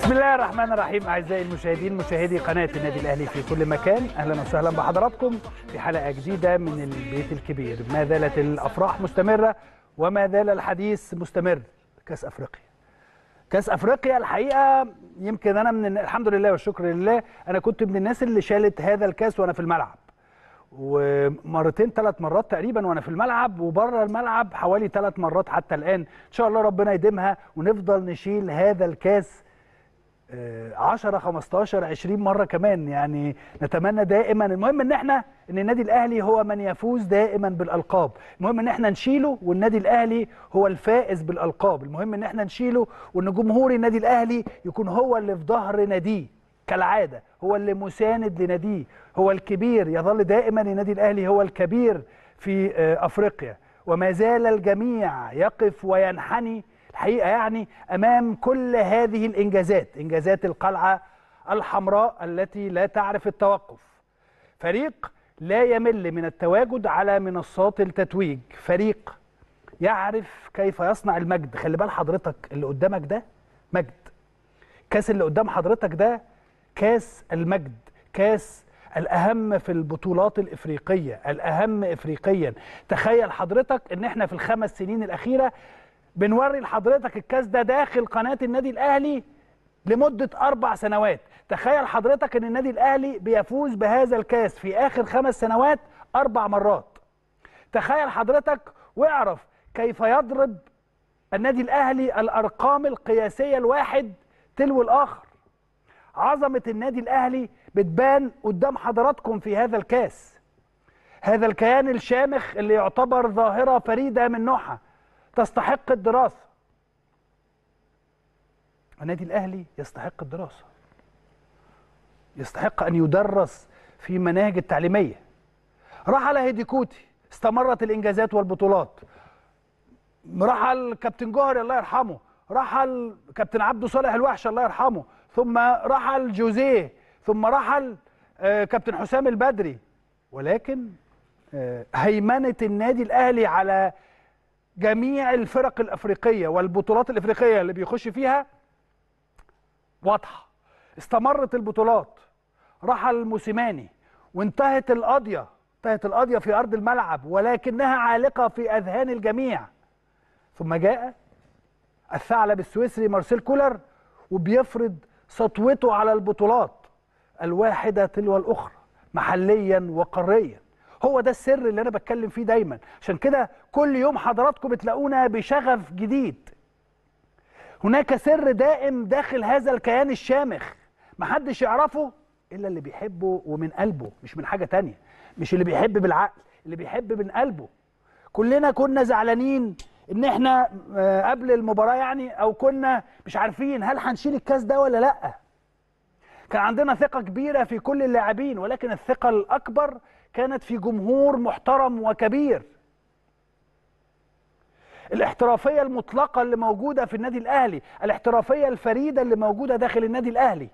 بسم الله الرحمن الرحيم اعزائي المشاهدين مشاهدي قناه النادي الاهلي في كل مكان اهلا وسهلا بحضراتكم في حلقه جديده من البيت الكبير ما زالت الافراح مستمره وما زال الحديث مستمر كاس افريقيا كاس افريقيا الحقيقه يمكن انا من الحمد لله والشكر لله انا كنت من الناس اللي شالت هذا الكاس وانا في الملعب ومرتين ثلاث مرات تقريبا وانا في الملعب وبره الملعب حوالي ثلاث مرات حتى الان ان شاء الله ربنا يديمها ونفضل نشيل هذا الكاس 10 15 20 مره كمان يعني نتمنى دائما المهم ان احنا ان النادي الاهلي هو من يفوز دائما بالالقاب المهم ان احنا نشيله والنادي الاهلي هو الفائز بالالقاب المهم ان احنا نشيله وان جمهور النادي الاهلي يكون هو اللي في ظهر ناديه كالعاده هو اللي مساند لناديه هو الكبير يظل دائما النادي الاهلي هو الكبير في افريقيا وما زال الجميع يقف وينحني الحقيقه يعني امام كل هذه الانجازات انجازات القلعه الحمراء التي لا تعرف التوقف فريق لا يمل من التواجد على منصات التتويج فريق يعرف كيف يصنع المجد خلي بال حضرتك اللي قدامك ده مجد كاس اللي قدام حضرتك ده كاس المجد كاس الأهم في البطولات الإفريقية الأهم إفريقيا تخيل حضرتك إن إحنا في الخمس سنين الأخيرة بنوري لحضرتك الكاس ده داخل قناة النادي الأهلي لمدة أربع سنوات تخيل حضرتك إن النادي الأهلي بيفوز بهذا الكاس في آخر خمس سنوات أربع مرات تخيل حضرتك واعرف كيف يضرب النادي الأهلي الأرقام القياسية الواحد تلو الآخر عظمة النادي الأهلي بتبان قدام حضراتكم في هذا الكاس هذا الكيان الشامخ اللي يعتبر ظاهرة فريدة من نوعها تستحق الدراسة النادي الأهلي يستحق الدراسة يستحق أن يدرس في مناهج التعليمية رحل هيديكوتي استمرت الإنجازات والبطولات رحل كابتن جوهري الله يرحمه رحل كابتن عبده صالح الوحش الله يرحمه ثم رحل جوزيه ثم رحل كابتن حسام البدري ولكن هيمنة النادي الأهلي على جميع الفرق الأفريقية والبطولات الأفريقية اللي بيخش فيها واضحة استمرت البطولات رحل موسيماني وانتهت القضية انتهت القضية في أرض الملعب ولكنها عالقة في أذهان الجميع ثم جاء الثعلب السويسري مارسيل كولر وبيفرض سطوته على البطولات الواحدة تلو الأخرى محليا وقاريا هو ده السر اللي أنا بتكلم فيه دايما عشان كده كل يوم حضراتكم بتلاقونا بشغف جديد هناك سر دائم داخل هذا الكيان الشامخ محدش يعرفه إلا اللي بيحبه ومن قلبه مش من حاجة تانية مش اللي بيحب بالعقل اللي بيحب من قلبه كلنا كنا زعلانين ان احنا قبل المباراه يعني او كنا مش عارفين هل هنشيل الكاس ده ولا لا كان عندنا ثقه كبيره في كل اللاعبين ولكن الثقه الاكبر كانت في جمهور محترم وكبير الاحترافيه المطلقه اللي موجوده في النادي الاهلي الاحترافيه الفريده اللي موجوده داخل النادي الاهلي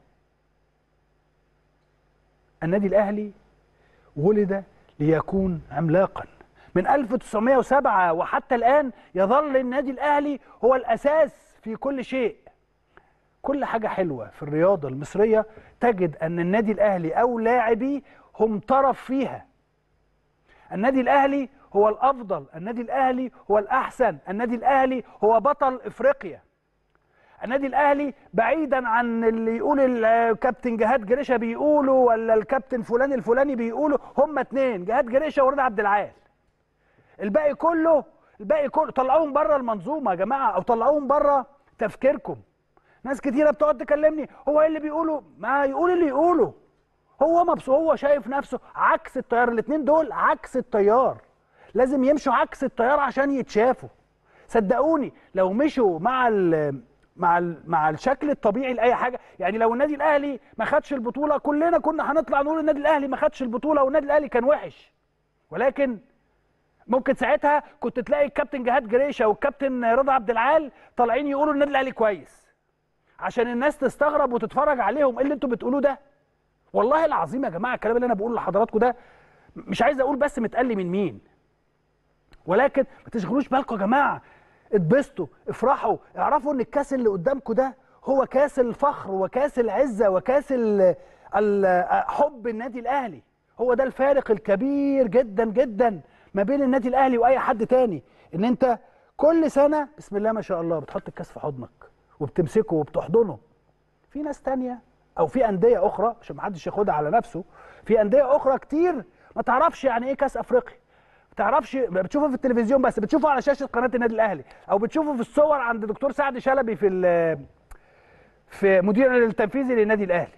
النادي الاهلي ولد ليكون عملاقا من 1907 وحتى الآن يظل النادي الأهلي هو الأساس في كل شيء كل حاجة حلوة في الرياضة المصرية تجد أن النادي الأهلي أو لاعبيه هم طرف فيها النادي الأهلي هو الأفضل النادي الأهلي هو الأحسن النادي الأهلي هو بطل إفريقيا النادي الاهلي بعيدا عن اللي يقول الكابتن جهاد جريشه بيقوله ولا الكابتن فلان الفلاني بيقوله هم اتنين جهاد جريشه ورضا عبد العال الباقي كله الباقي كله طلعوهم بره المنظومه يا جماعه او طلعوهم بره تفكيركم ناس كتيره بتقعد تكلمني هو ايه اللي بيقوله ما يقول اللي يقوله هو مبسوط هو شايف نفسه عكس التيار الاثنين دول عكس التيار لازم يمشوا عكس التيار عشان يتشافوا صدقوني لو مشوا مع ال مع ال مع الشكل الطبيعي لاي حاجه يعني لو النادي الاهلي ما خدش البطوله كلنا كنا هنطلع نقول النادي الاهلي ما خدش البطوله والنادي الاهلي كان وحش ولكن ممكن ساعتها كنت تلاقي الكابتن جهاد جريشه والكابتن رضا عبد العال طالعين يقولوا النادي الاهلي كويس عشان الناس تستغرب وتتفرج عليهم ايه اللي انتوا بتقولوه ده والله العظيم يا جماعه الكلام اللي انا بقوله لحضراتكم ده مش عايز اقول بس متقل من مين ولكن ما تشغلوش بالكم يا جماعه اتبسطوا افرحوا اعرفوا ان الكاس اللي قدامكم ده هو كاس الفخر وكاس العزه وكاس ال- ال- حب النادي الاهلي هو ده الفارق الكبير جدا جدا ما بين النادي الاهلي واي حد تاني ان انت كل سنه بسم الله ما شاء الله بتحط الكاس في حضنك وبتمسكه وبتحضنه في ناس تانية او في انديه اخرى عشان ما حدش ياخدها على نفسه في انديه اخرى كتير ما تعرفش يعني ايه كاس افريقيا ما تعرفش بتشوفه في التلفزيون بس بتشوفه على شاشه قناه النادي الاهلي او بتشوفه في الصور عند دكتور سعد شلبي في ال- في مدير التنفيذي للنادي الاهلي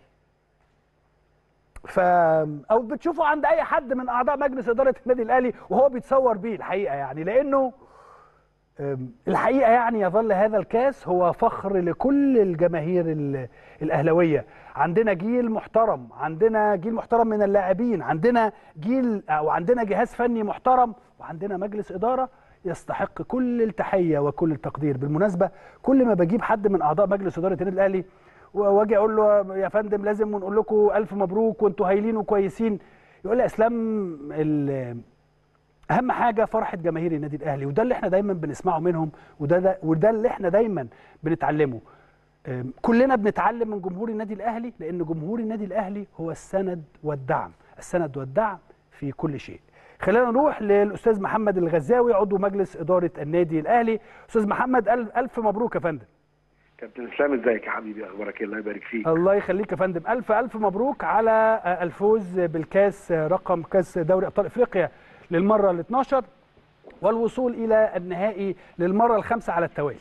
ف او بتشوفه عند اي حد من اعضاء مجلس اداره النادي الاهلي وهو بيتصور بيه الحقيقه يعني لانه أم، الحقيقه يعني يظل هذا الكاس هو فخر لكل الجماهير ال- الاهلاويه عندنا جيل محترم عندنا جيل محترم من اللاعبين عندنا جيل او عندنا جهاز فني محترم وعندنا مجلس اداره يستحق كل التحيه وكل التقدير بالمناسبه كل ما بجيب حد من اعضاء مجلس اداره النادي الاهلي و- واجي اقول له يا فندم لازم نقول لكم الف مبروك وانتوا هايلين وكويسين يقول لي اسلام ال- اهم حاجه فرحه جماهير النادي الاهلي وده اللي احنا دايما بنسمعه منهم وده ده وده اللي احنا دايما بنتعلمه أم، كلنا بنتعلم من جمهور النادي الاهلي لان جمهور النادي الاهلي هو السند والدعم السند والدعم في كل شيء خلينا نروح للاستاذ محمد الغزاوي عضو مجلس اداره النادي الاهلي استاذ محمد الف, ألف مبروك يا فندم كابتن اسلام ازيك يا حبيبي اخبارك ايه الله يبارك فيك الله يخليك يا فندم الف الف مبروك على آه، الفوز بالكاس آه، رقم كاس دوري ابطال افريقيا للمره ال 12 والوصول الى النهائي للمره الخامسه على التوالي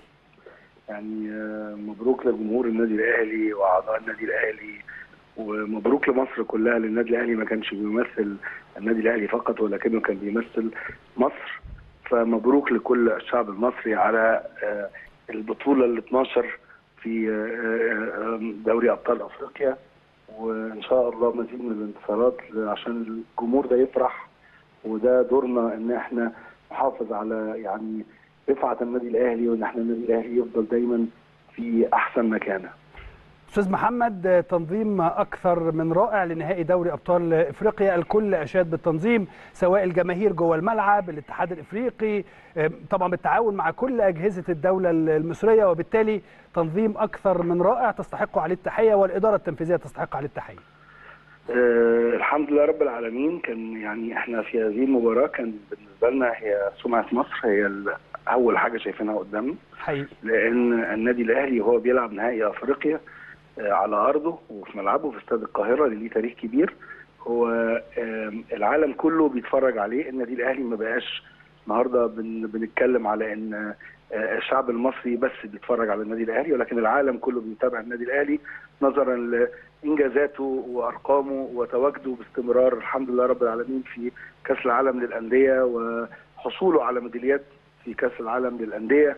يعني آه، مبروك لجمهور النادي الاهلي واعضاء النادي الاهلي ومبروك لمصر كلها لان النادي الاهلي ما كانش بيمثل النادي الاهلي فقط ولكنه كان بيمثل مصر فمبروك لكل الشعب المصري على آه، البطوله ال 12 في آه، آه، دوري ابطال افريقيا وان شاء الله مزيد من الانتصارات عشان الجمهور ده يفرح وده دورنا ان احنا نحافظ على يعني رفعه النادي الاهلي وان احنا النادي الاهلي يفضل دايما في احسن مكانه. استاذ محمد آه، تنظيم اكثر من رائع لنهائي دوري ابطال افريقيا الكل اشاد بالتنظيم سواء الجماهير جوه الملعب الاتحاد الافريقي آه، طبعا بالتعاون مع كل اجهزه الدوله المصريه وبالتالي تنظيم اكثر من رائع تستحق عليه التحيه والاداره التنفيذيه تستحق عليه التحيه أه الحمد لله رب العالمين كان يعني احنا في هذه المباراه كان بالنسبه لنا هي سمعه مصر هي ال- اول حاجه شايفينها قدامنا حقيقي لان النادي الاهلي وهو بيلعب نهائي افريقيا آه، على ارضه وفي ملعبه في استاد القاهره اللي ليه تاريخ كبير هو آم، العالم كله بيتفرج عليه النادي الاهلي ما بقاش النهارده بن بنتكلم على ان آه، الشعب المصري بس بيتفرج على النادي الاهلي ولكن العالم كله بيتابع النادي الاهلي نظرا لانجازاته وارقامه وتواجده باستمرار الحمد لله رب العالمين في كاس العالم للانديه وحصوله على ميداليات في كاس العالم للانديه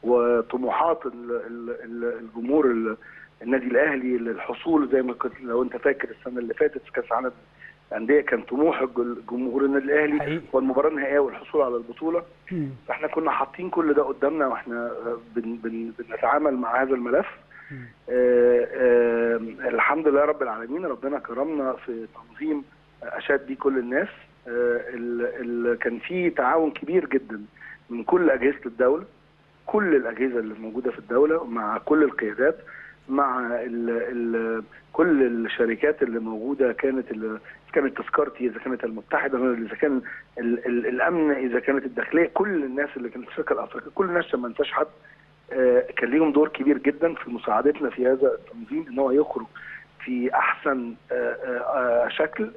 وطموحات ال- ال- ال- الجمهور ال- النادي الاهلي للحصول زي ما كنت لو انت فاكر السنه اللي فاتت في كاس العالم الانديه كان طموح الج- جمهور النادي الاهلي حقيقي هو المباراه النهائيه والحصول على البطوله مم. فاحنا كنا حاطين كل ده قدامنا واحنا آه، بن بن بنتعامل مع هذا الملف مم. آه، آه، الحمد لله رب العالمين ربنا كرمنا في تنظيم اشاد بيه كل الناس آه، ال- ال- كان في تعاون كبير جدا من كل اجهزه الدوله كل الاجهزه اللي موجوده في الدوله مع كل القيادات مع ال ال كل الشركات اللي موجوده كانت ال- إذا كانت تذكرتي اذا كانت المتحده اذا كان ال ال الامن اذا كانت الداخليه كل الناس اللي كانت في الشركه الافريقيه كل الناس عشان ما انساش حد آه، كان ليهم دور كبير جدا في مساعدتنا في هذا التنظيم ان هو يخرج في احسن آه، آه، آه، شكل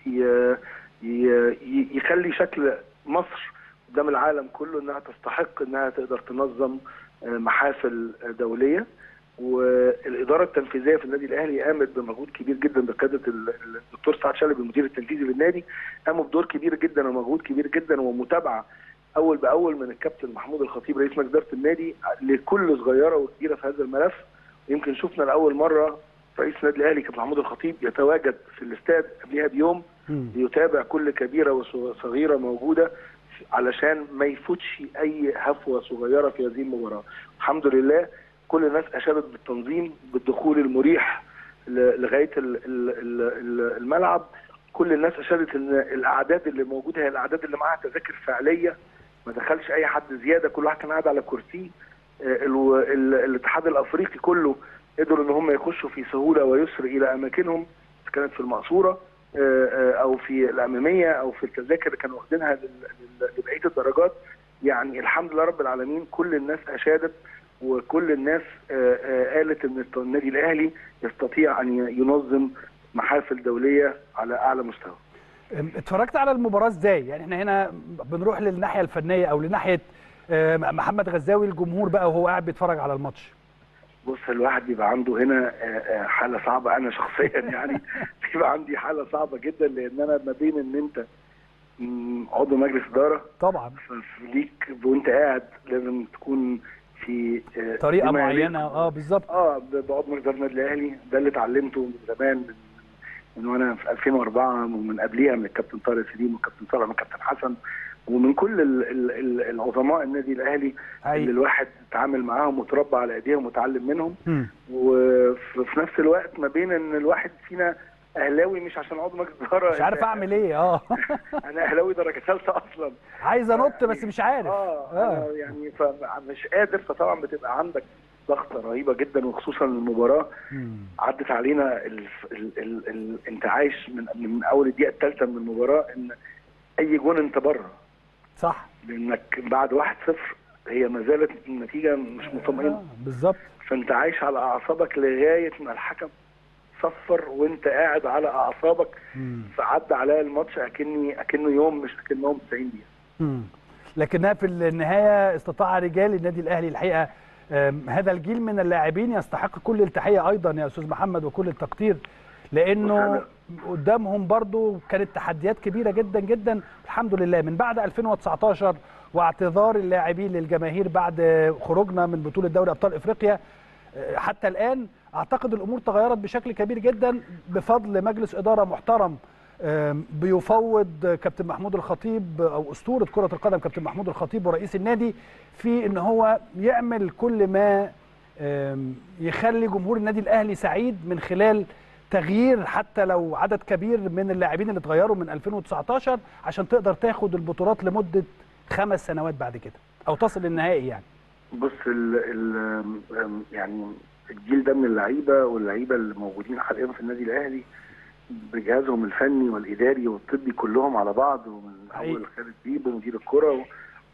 ي- ي- ي- يخلي شكل مصر قدام العالم كله انها تستحق انها تقدر تنظم آه، محافل آه، دوليه والاداره التنفيذيه في النادي الاهلي قامت بمجهود كبير جدا بقياده ال- ال- الدكتور سعد شلبي المدير التنفيذي للنادي قاموا بدور كبير جدا ومجهود كبير جدا ومتابعه اول باول من الكابتن محمود الخطيب رئيس مجلس اداره النادي لكل صغيره وكبيره في هذا الملف يمكن شفنا لاول مره رئيس النادي الاهلي كابتن محمود الخطيب يتواجد في الاستاد قبلها بيوم مم. ليتابع كل كبيره وصغيره موجوده علشان ما يفوتش اي هفوه صغيره في هذه المباراه الحمد لله كل الناس اشادت بالتنظيم بالدخول المريح ل- لغايه ال- ال- ال- ال- الملعب كل الناس اشادت ان الاعداد اللي موجوده هي الاعداد اللي معاها تذاكر فعليه ما دخلش اي حد زياده كل واحد كان قاعد على كرسيه آه، ال- ال- الاتحاد الافريقي كله قدروا ان هم يخشوا في سهوله ويسر الى اماكنهم كانت في المقصوره او في الاماميه او في التذاكر اللي كانوا واخدينها لبقيه الدرجات يعني الحمد لله رب العالمين كل الناس اشادت وكل الناس قالت ان النادي الاهلي يستطيع ان ينظم محافل دوليه على اعلى مستوى. اتفرجت على المباراه ازاي؟ يعني احنا هنا بنروح للناحيه الفنيه او لناحيه محمد غزاوي الجمهور بقى وهو قاعد بيتفرج على الماتش. بص الواحد بيبقى عنده هنا حاله صعبه انا شخصيا يعني بيبقى عندي حاله صعبه جدا لان انا ما بين ان انت عضو مجلس اداره طبعا ليك وانت قاعد لازم تكون في طريقه معينه اه بالظبط اه بعضو مجلس اداره النادي الاهلي ده اللي اتعلمته من زمان من, من وانا في 2004 ومن قبليها من الكابتن طارق سليم والكابتن طارق والكابتن حسن ومن كل ال ال العظماء النادي الاهلي أي. اللي الواحد اتعامل معاهم وتربى على ايديهم وتعلم منهم م. وفي نفس الوقت ما بين ان الواحد فينا اهلاوي مش عشان عضو مجلس اداره مش عارف اعمل ايه اه انا اهلاوي درجه ثالثه اصلا عايز انط بس مش عارف اه, آه. يعني فمش قادر فطبعا بتبقى عندك ضغطه رهيبه جدا وخصوصا المباراه عدت علينا ال ال ال ال انت عايش من من اول الدقيقه الثالثه من المباراه ان اي جون انت بره صح لانك بعد 1-0 هي ما زالت النتيجه مش مطمئنه آه بالظبط فانت عايش على اعصابك لغايه ما الحكم صفر وانت قاعد على اعصابك فعدى عليا الماتش اكني اكنه يوم مش اكنهم 90 دقيقه لكنها في النهايه استطاع رجال النادي الاهلي الحقيقه هذا الجيل من اللاعبين يستحق كل التحيه ايضا يا استاذ محمد وكل التقدير لانه قدامهم برضو كانت تحديات كبيره جدا جدا الحمد لله من بعد 2019 واعتذار اللاعبين للجماهير بعد خروجنا من بطوله دوري ابطال افريقيا حتى الان اعتقد الامور تغيرت بشكل كبير جدا بفضل مجلس اداره محترم بيفوض كابتن محمود الخطيب او اسطوره كره القدم كابتن محمود الخطيب ورئيس النادي في ان هو يعمل كل ما يخلي جمهور النادي الاهلي سعيد من خلال تغيير حتى لو عدد كبير من اللاعبين اللي اتغيروا من 2019 عشان تقدر تاخد البطولات لمده خمس سنوات بعد كده او تصل للنهائي يعني بص ال ال يعني الجيل ده من اللعيبه واللعيبه اللي موجودين حاليا في النادي الاهلي بجهازهم الفني والاداري والطبي كلهم على بعض ومن اول خالد بيبو مدير الكره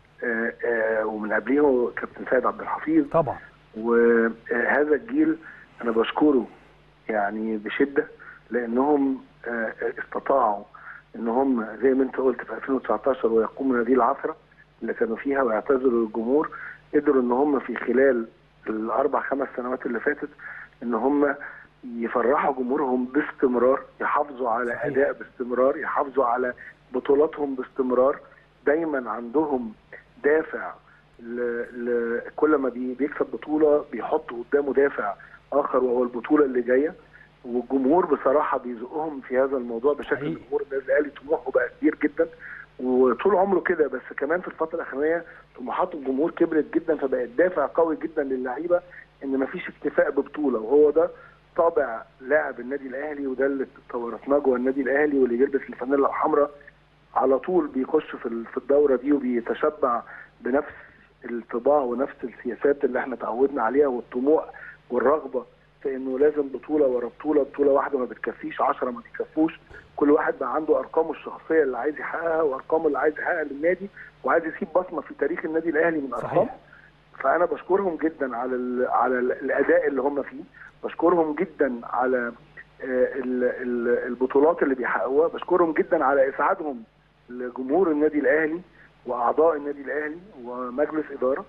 ومن قبليه كابتن سيد عبد الحفيظ طبعا وهذا الجيل انا بشكره يعني بشده لانهم استطاعوا ان هم زي ما انت قلت في 2019 ويقوموا هذه العثره اللي كانوا فيها ويعتذروا للجمهور قدروا ان هم في خلال الاربع خمس سنوات اللي فاتت ان هم يفرحوا جمهورهم باستمرار يحافظوا على صحيح. اداء باستمرار يحافظوا على بطولاتهم باستمرار دايما عندهم دافع ل... ل... كل ما بي... بيكسب بطوله بيحط قدامه دافع اخر وهو البطوله اللي جايه والجمهور بصراحه بيزقهم في هذا الموضوع بشكل الجمهور النادي الاهلي طموحه بقى كبير جدا وطول عمره كده بس كمان في الفتره الاخرانيه طموحات الجمهور كبرت جدا فبقت دافع قوي جدا للعيبه ان مفيش اكتفاء ببطوله وهو ده طابع لاعب النادي الاهلي وده اللي تورثناه جوه النادي الاهلي واللي بيلبس الفانيلا الحمراء على طول بيخش في في الدوره دي وبيتشبع بنفس الطباع ونفس السياسات اللي احنا تعودنا عليها والطموح والرغبه في انه لازم بطوله ورا بطوله بطوله واحده ما بتكفيش 10 ما بيكفوش كل واحد بقى عنده ارقامه الشخصيه اللي عايز يحققها وارقامه اللي عايز يحققها للنادي وعايز يسيب بصمه في تاريخ النادي الاهلي من ارقام صحيح. فانا بشكرهم جدا على ال على ال الاداء اللي هم فيه بشكرهم جدا على ال ال البطولات اللي بيحققوها بشكرهم جدا على اسعادهم لجمهور النادي الاهلي واعضاء النادي الاهلي ومجلس اداره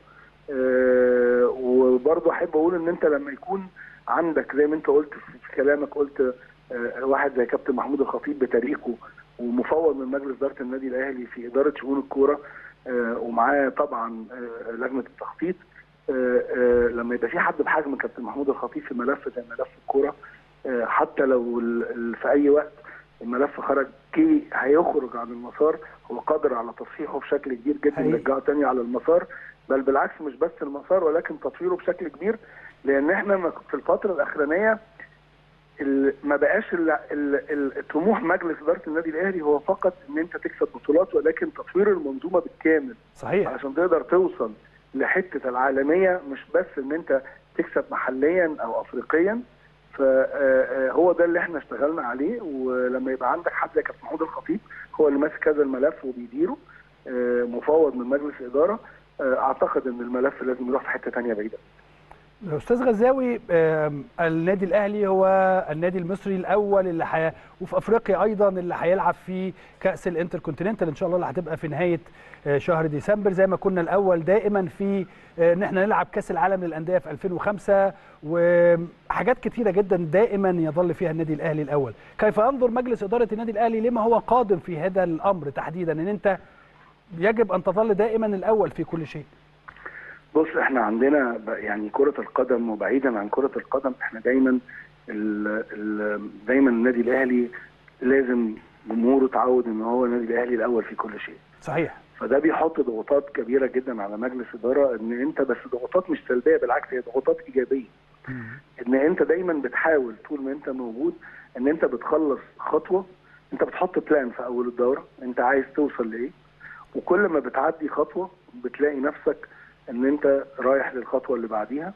أه وبرضه احب اقول ان انت لما يكون عندك زي ما انت قلت في كلامك قلت أه واحد زي كابتن محمود الخطيب بتاريخه ومفوض من مجلس اداره النادي الاهلي في اداره شؤون الكوره أه ومعاه طبعا لجنه التخطيط لما يبقى في حد بحجم كابتن محمود الخطيب في ملف زي ملف الكوره حتى لو في اي وقت الملف خرج كي هيخرج عن المسار هو قادر على تصحيحه بشكل كبير جدا يرجعه تاني على المسار بل بالعكس مش بس المسار ولكن تطويره بشكل كبير لان احنا في الفتره الاخرانيه ما بقاش طموح مجلس اداره النادي الاهلي هو فقط ان انت تكسب بطولات ولكن تطوير المنظومه بالكامل صحيح عشان تقدر توصل لحته العالميه مش بس ان انت تكسب محليا او افريقيا فهو ده اللي احنا اشتغلنا عليه ولما يبقى عندك حد زي كابتن محمود الخطيب هو اللي ماسك هذا الملف وبيديره آه، مفوض من مجلس اداره آه، اعتقد ان الملف لازم يروح في حته ثانيه بعيده استاذ غزاوي آم، النادي الاهلي هو النادي المصري الاول اللي حي... وفي افريقيا ايضا اللي هيلعب في كاس الانتركونتيننتال ان شاء الله اللي هتبقى في نهايه آه، شهر ديسمبر زي ما كنا الاول دائما في آه، ان احنا نلعب كاس العالم للانديه في 2005 وحاجات كتيره جدا دائما يظل فيها النادي الاهلي الاول كيف ينظر مجلس اداره النادي الاهلي لما هو قادم في هذا الامر تحديدا ان انت يجب ان تظل دائما الاول في كل شيء بص احنا عندنا ب- يعني كرة القدم وبعيدا عن كرة القدم احنا دايما ال ال دايما النادي الاهلي لازم جمهوره تعود ان هو النادي الاهلي الاول في كل شيء صحيح فده بيحط ضغوطات كبيره جدا على مجلس اداره ان انت بس ضغوطات مش سلبيه بالعكس هي ضغوطات ايجابيه ان انت دايما بتحاول طول ما انت موجود ان انت بتخلص خطوه انت بتحط بلان في اول الدوره انت عايز توصل لايه وكل ما بتعدي خطوه بتلاقي نفسك ان انت رايح للخطوه اللي بعديها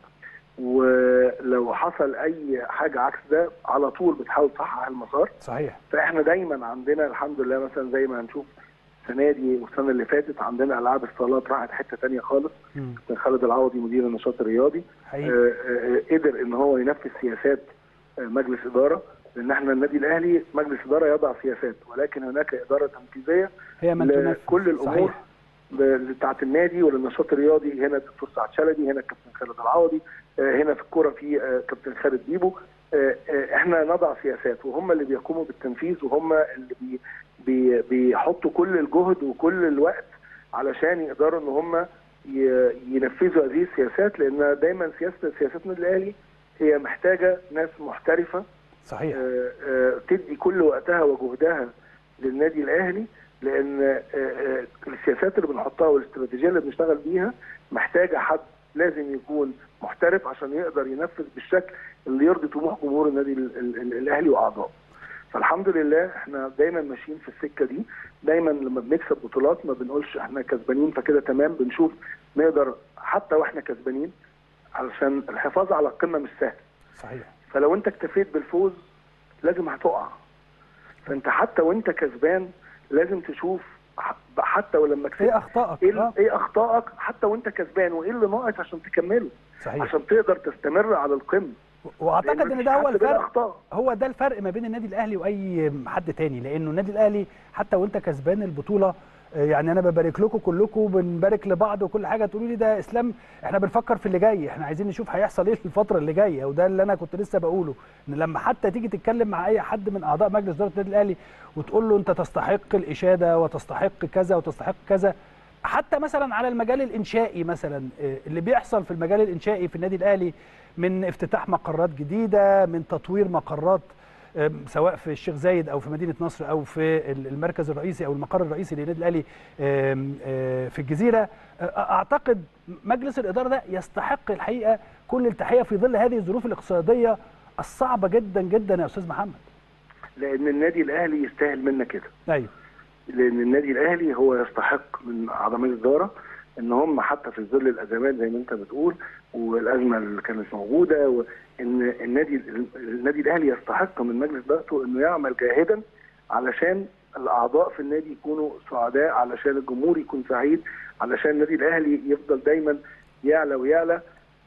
ولو حصل اي حاجه عكس ده على طول بتحاول تصحح المسار صحيح فاحنا دايما عندنا الحمد لله مثلا زي ما هنشوف السنه دي والسنه اللي فاتت عندنا العاب الصالات راحت حته تانية خالص مم. كان خالد العوضي مدير النشاط الرياضي حقيقي آه، آه، قدر ان هو ينفذ سياسات آه، مجلس اداره لان احنا النادي الاهلي مجلس اداره يضع سياسات ولكن هناك اداره تنفيذيه هي من تنفذ لكل الامور صحيح. ب- بتاعه النادي وللنشاط الرياضي هنا الدكتور سعد شلبي هنا الكابتن خالد العوضي آه، هنا في الكوره في آه، كابتن خالد بيبو آه، آه، احنا نضع سياسات وهم اللي بيقوموا بالتنفيذ وهم اللي بي بي بيحطوا كل الجهد وكل الوقت علشان يقدروا ان هم ي- ينفذوا هذه السياسات لان دايما سياسه سياسات النادي الاهلي هي محتاجه ناس محترفه صحيح آه، آه، تدي كل وقتها وجهدها للنادي الاهلي لان آه، آه، السياسات اللي بنحطها والاستراتيجيه اللي بنشتغل بيها محتاجه حد لازم يكون محترف عشان يقدر ينفذ بالشكل اللي يرضي طموح جمهور النادي ال- ال- ال- الاهلي واعضائه. فالحمد لله احنا دايما ماشيين في السكه دي دايما لما بنكسب بطولات ما بنقولش احنا كسبانين فكده تمام بنشوف نقدر حتى واحنا كسبانين علشان الحفاظ على القمه مش سهل صحيح فلو انت اكتفيت بالفوز لازم هتقع فانت حتى وانت كسبان لازم تشوف ح- حتى ولما كسبت ايه اخطائك ايه, آه. ايه اخطائك حتى وانت كسبان وايه اللي ناقص عشان تكمله صحيح عشان تقدر تستمر على القمه واعتقد لأن ان ده هو مفيش حد بلا الفرق اخطاء هو ده الفرق ما بين النادي الاهلي واي حد تاني لانه النادي الاهلي حتى وانت كسبان البطوله آه، يعني انا ببارك لكم كلكم بنبارك لبعض وكل حاجه تقولوا لي ده اسلام احنا بنفكر في اللي جاي احنا عايزين نشوف هيحصل ايه في الفتره اللي جايه وده اللي انا كنت لسه بقوله ان لما حتى تيجي تتكلم مع اي حد من اعضاء مجلس اداره النادي الاهلي وتقول له انت تستحق الاشاده وتستحق كذا وتستحق كذا حتى مثلا على المجال الانشائي مثلا آه، اللي بيحصل في المجال الانشائي في النادي الاهلي من افتتاح مقرات جديده من تطوير مقرات آم، سواء في الشيخ زايد او في مدينه نصر او في ال- المركز الرئيسي او المقر الرئيسي للنادي الاهلي آم، آه، في الجزيره آه، اعتقد مجلس الاداره ده يستحق الحقيقه كل التحيه في ظل هذه الظروف الاقتصاديه الصعبه جدا جدا يا استاذ محمد لان النادي الاهلي يستاهل منا كده ايوه لان النادي الاهلي هو يستحق من اعضاء الاداره ان هم حتى في ظل الازمات زي ما انت بتقول والازمه اللي كانت موجوده وان النادي النادي الاهلي يستحق من مجلس ادارته انه يعمل جاهدا علشان الاعضاء في النادي يكونوا سعداء علشان الجمهور يكون سعيد علشان النادي الاهلي يفضل دايما يعلى ويعلى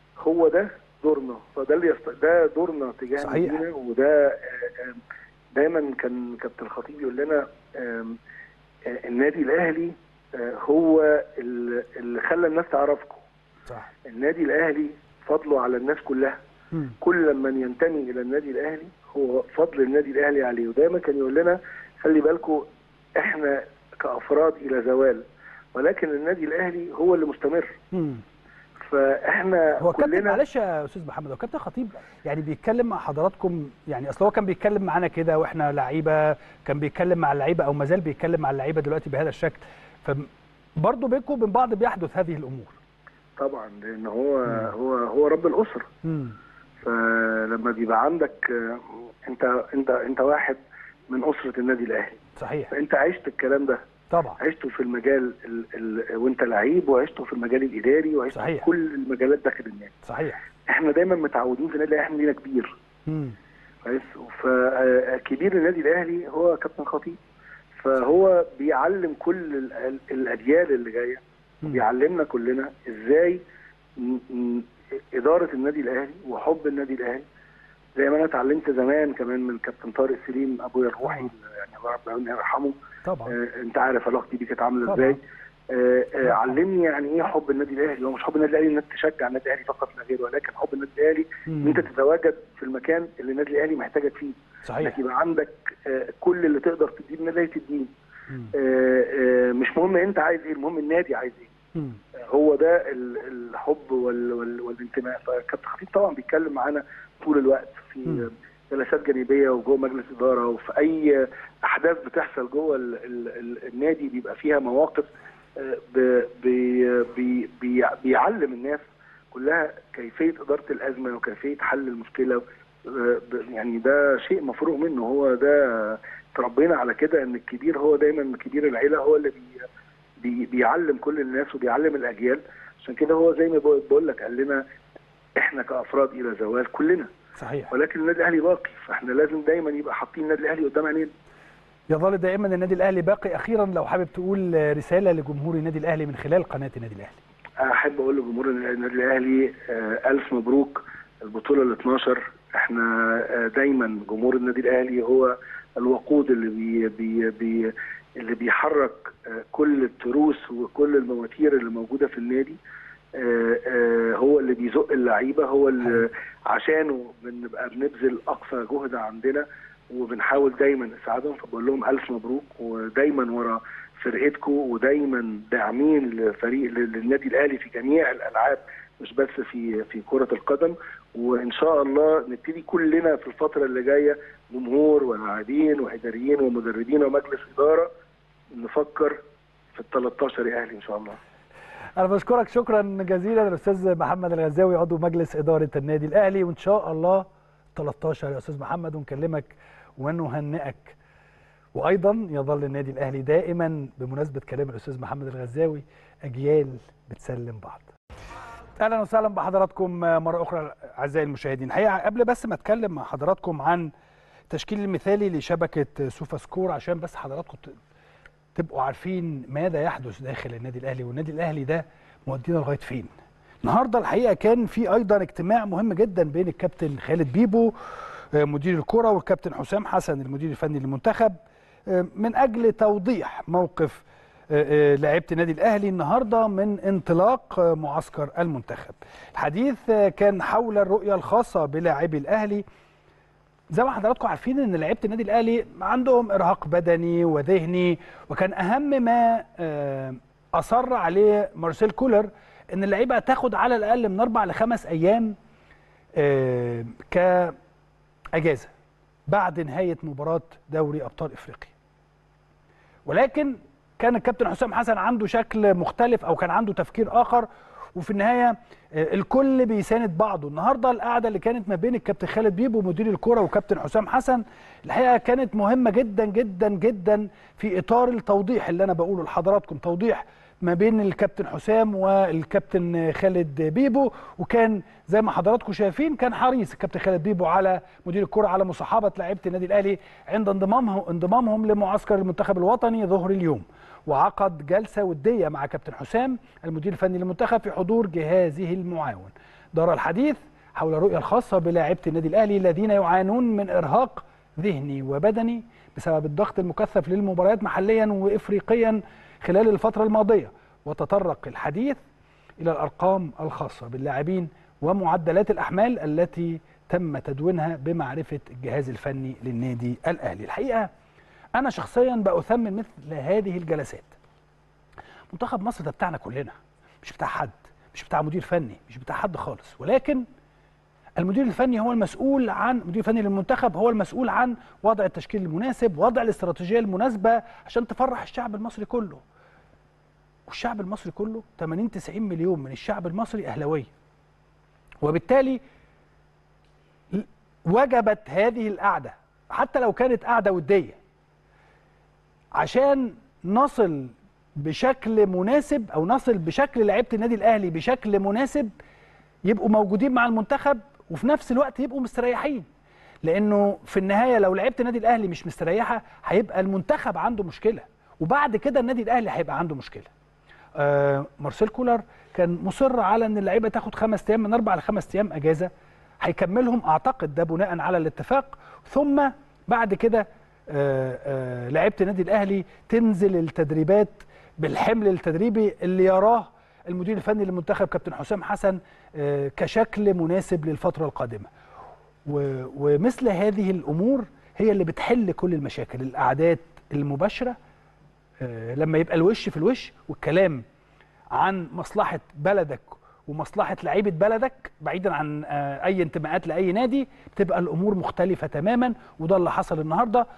هو ده دورنا فده اللي يست... ده دورنا تجاه صحيح. نادينا وده آه، آه، دايما كان كابتن الخطيب يقول لنا آم، آه، النادي الاهلي آه، هو ال- اللي خلى الناس تعرفكم صح النادي الاهلي فضله على الناس كلها مم. كل من ينتمي الى النادي الاهلي هو فضل النادي الاهلي عليه ودايما كان يقول لنا خلي بالكم احنا كافراد الى زوال ولكن النادي الاهلي هو اللي مستمر مم. فاحنا هو كابتن كلنا معلش يا استاذ محمد هو كابتن خطيب يعني بيتكلم مع حضراتكم يعني اصل هو كان بيتكلم معانا كده واحنا لعيبه كان بيتكلم مع اللعيبه او ما زال بيتكلم مع اللعيبه دلوقتي بهذا الشكل فبرضه بينكم وبين بعض بيحدث هذه الامور طبعا لان هو هو هو رب الاسره امم فلما بيبقى عندك آه، انت انت انت واحد من اسره النادي الاهلي صحيح فانت عشت الكلام ده طبعا عشته في المجال ال ال وانت لعيب وعشته في المجال الاداري وعشته صحيح. في كل المجالات داخل النادي صحيح احنا دايما متعودين في النادي الاهلي احنا لينا كبير مم. كويس فكبير النادي الاهلي هو كابتن خطيب فهو بيعلم كل ال- ال- الاجيال اللي جايه مم. بيعلمنا كلنا ازاي ن- ن- اداره النادي الاهلي وحب النادي الاهلي زي ما انا اتعلمت زمان كمان من كابتن طارق سليم ابويا الروحي يعني الله ربنا يرحمه طبعا آه، انت عارف علاقتي بيه كانت عامله طبعا. ازاي آه، آه، علمني يعني ايه حب النادي الاهلي هو مش حب النادي الاهلي انك تشجع النادي الاهلي فقط لا غير ولكن حب النادي الاهلي ان مم. انت تتواجد في المكان اللي النادي الاهلي محتاجك فيه صحيح انك يبقى عندك آه، كل اللي تقدر تديه النادي الاهلي تديه مم. آه، آه، مش مهم انت عايز ايه المهم النادي عايز ايه مم. هو ده ال- الحب وال- وال- والانتماء فكابتن خطيب طبعا بيتكلم معانا طول الوقت مم. في جلسات جانبيه وجوه مجلس اداره وفي اي احداث بتحصل جوه ال ال ال النادي بيبقى فيها مواقف آه، ب- بي بي بي بيعلم الناس كلها كيفيه اداره الازمه وكيفيه حل المشكله آه، ب- يعني ده شيء مفروغ منه هو ده تربينا على كده ان الكبير هو دايما كبير العيله هو اللي بي بي بيعلم كل الناس وبيعلم الاجيال عشان كده هو زي ما بقول بقول لك قال لنا احنا كافراد الى زوال كلنا صحيح ولكن النادي الاهلي باقي فاحنا لازم دايما يبقى حاطين النادي الاهلي قدام عينينا يظل دائما النادي الاهلي باقي اخيرا لو حابب تقول رساله لجمهور النادي الاهلي من خلال قناه النادي الاهلي احب اقول لجمهور النادي الاهلي آه، الف مبروك البطوله ال 12 احنا آه، دايما جمهور النادي الاهلي هو الوقود اللي بي بي بي اللي بيحرك آه، كل التروس وكل المواتير اللي موجوده في النادي آه، آه، هو اللي بيزق اللعيبه هو اللي عشانه بنبقى بنبذل اقصى جهد عندنا وبنحاول دايما نساعدهم فبقول لهم الف مبروك ودايما ورا فرقتكم ودايما داعمين لفريق للنادي الاهلي في جميع الالعاب مش بس في في كره القدم وان شاء الله نبتدي كلنا في الفتره اللي جايه جمهور ولاعبين واداريين ومدربين ومجلس اداره نفكر في ال 13 اهلي ان شاء الله انا بشكرك شكرا جزيلا الاستاذ محمد الغزاوي عضو مجلس اداره النادي الاهلي وان شاء الله 13 يا استاذ محمد ونكلمك ونهنئك وايضا يظل النادي الاهلي دائما بمناسبه كلام الاستاذ محمد الغزاوي اجيال بتسلم بعض اهلا وسهلا بحضراتكم مره اخرى اعزائي المشاهدين الحقيقه قبل بس ما اتكلم مع حضراتكم عن التشكيل المثالي لشبكه سوفا سكور عشان بس حضراتكم ت- تبقوا عارفين ماذا يحدث داخل النادي الاهلي والنادي الاهلي ده مودينا لغايه فين النهارده الحقيقه كان في ايضا اجتماع مهم جدا بين الكابتن خالد بيبو آه، مدير الكره والكابتن حسام حسن المدير الفني للمنتخب آه، من اجل توضيح موقف آه، آه، لاعيبه النادي الاهلي النهارده من انطلاق آه، معسكر المنتخب. الحديث آه، كان حول الرؤيه الخاصه بلاعبي الاهلي زي ما حضراتكم عارفين ان لعيبه النادي الاهلي عندهم ارهاق بدني وذهني وكان اهم ما آه، اصر عليه مارسيل كولر ان اللعيبه تاخد على الاقل من اربع لخمس ايام آه، كاجازه بعد نهايه مباراه دوري ابطال افريقيا. ولكن كان الكابتن حسام حسن عنده شكل مختلف او كان عنده تفكير اخر وفي النهايه آه، الكل بيساند بعضه النهارده القعده اللي كانت ما بين الكابتن خالد بيبو مدير الكره وكابتن حسام حسن الحقيقه كانت مهمه جدا جدا جدا في اطار التوضيح اللي انا بقوله لحضراتكم توضيح ما بين الكابتن حسام والكابتن خالد بيبو وكان زي ما حضراتكم شايفين كان حريص الكابتن خالد بيبو على مدير الكره على مصاحبه لعيبه النادي الاهلي عند انضمامهم انضمامهم لمعسكر المنتخب الوطني ظهر اليوم وعقد جلسه وديه مع كابتن حسام المدير الفني للمنتخب في حضور جهازه المعاون دار الحديث حول الرؤيه الخاصه بلاعيبه النادي الاهلي الذين يعانون من ارهاق ذهني وبدني بسبب الضغط المكثف للمباريات محليا وافريقيا خلال الفتره الماضيه وتطرق الحديث الى الارقام الخاصه باللاعبين ومعدلات الاحمال التي تم تدوينها بمعرفه الجهاز الفني للنادي الاهلي الحقيقه انا شخصيا باثمن مثل هذه الجلسات منتخب مصر ده بتاعنا كلنا مش بتاع حد مش بتاع مدير فني مش بتاع حد خالص ولكن المدير الفني هو المسؤول عن المدير الفني للمنتخب هو المسؤول عن وضع التشكيل المناسب وضع الاستراتيجيه المناسبه عشان تفرح الشعب المصري كله والشعب المصري كله 80 90 مليون من الشعب المصري اهلاويه وبالتالي ل- وجبت هذه القعده حتى لو كانت قعده وديه عشان نصل بشكل مناسب او نصل بشكل لعيبه النادي الاهلي بشكل مناسب يبقوا موجودين مع المنتخب وفي نفس الوقت يبقوا مستريحين لانه في النهايه لو لعيبه النادي الاهلي مش مستريحه هيبقى المنتخب عنده مشكله وبعد كده النادي الاهلي هيبقى عنده مشكله آه مارسيل كولر كان مصر على ان اللعيبه تاخد خمس ايام من اربع لخمس ايام اجازه هيكملهم اعتقد ده بناء على الاتفاق ثم بعد كده آه آه لعيبه النادي الاهلي تنزل التدريبات بالحمل التدريبي اللي يراه المدير الفني للمنتخب كابتن حسام حسن آه كشكل مناسب للفتره القادمه و- ومثل هذه الامور هي اللي بتحل كل المشاكل الاعداد المباشره آه، لما يبقى الوش في الوش والكلام عن مصلحه بلدك ومصلحه لعيبه بلدك بعيدا عن آه، اي انتماءات لاي نادي بتبقى الامور مختلفه تماما وده اللي حصل النهارده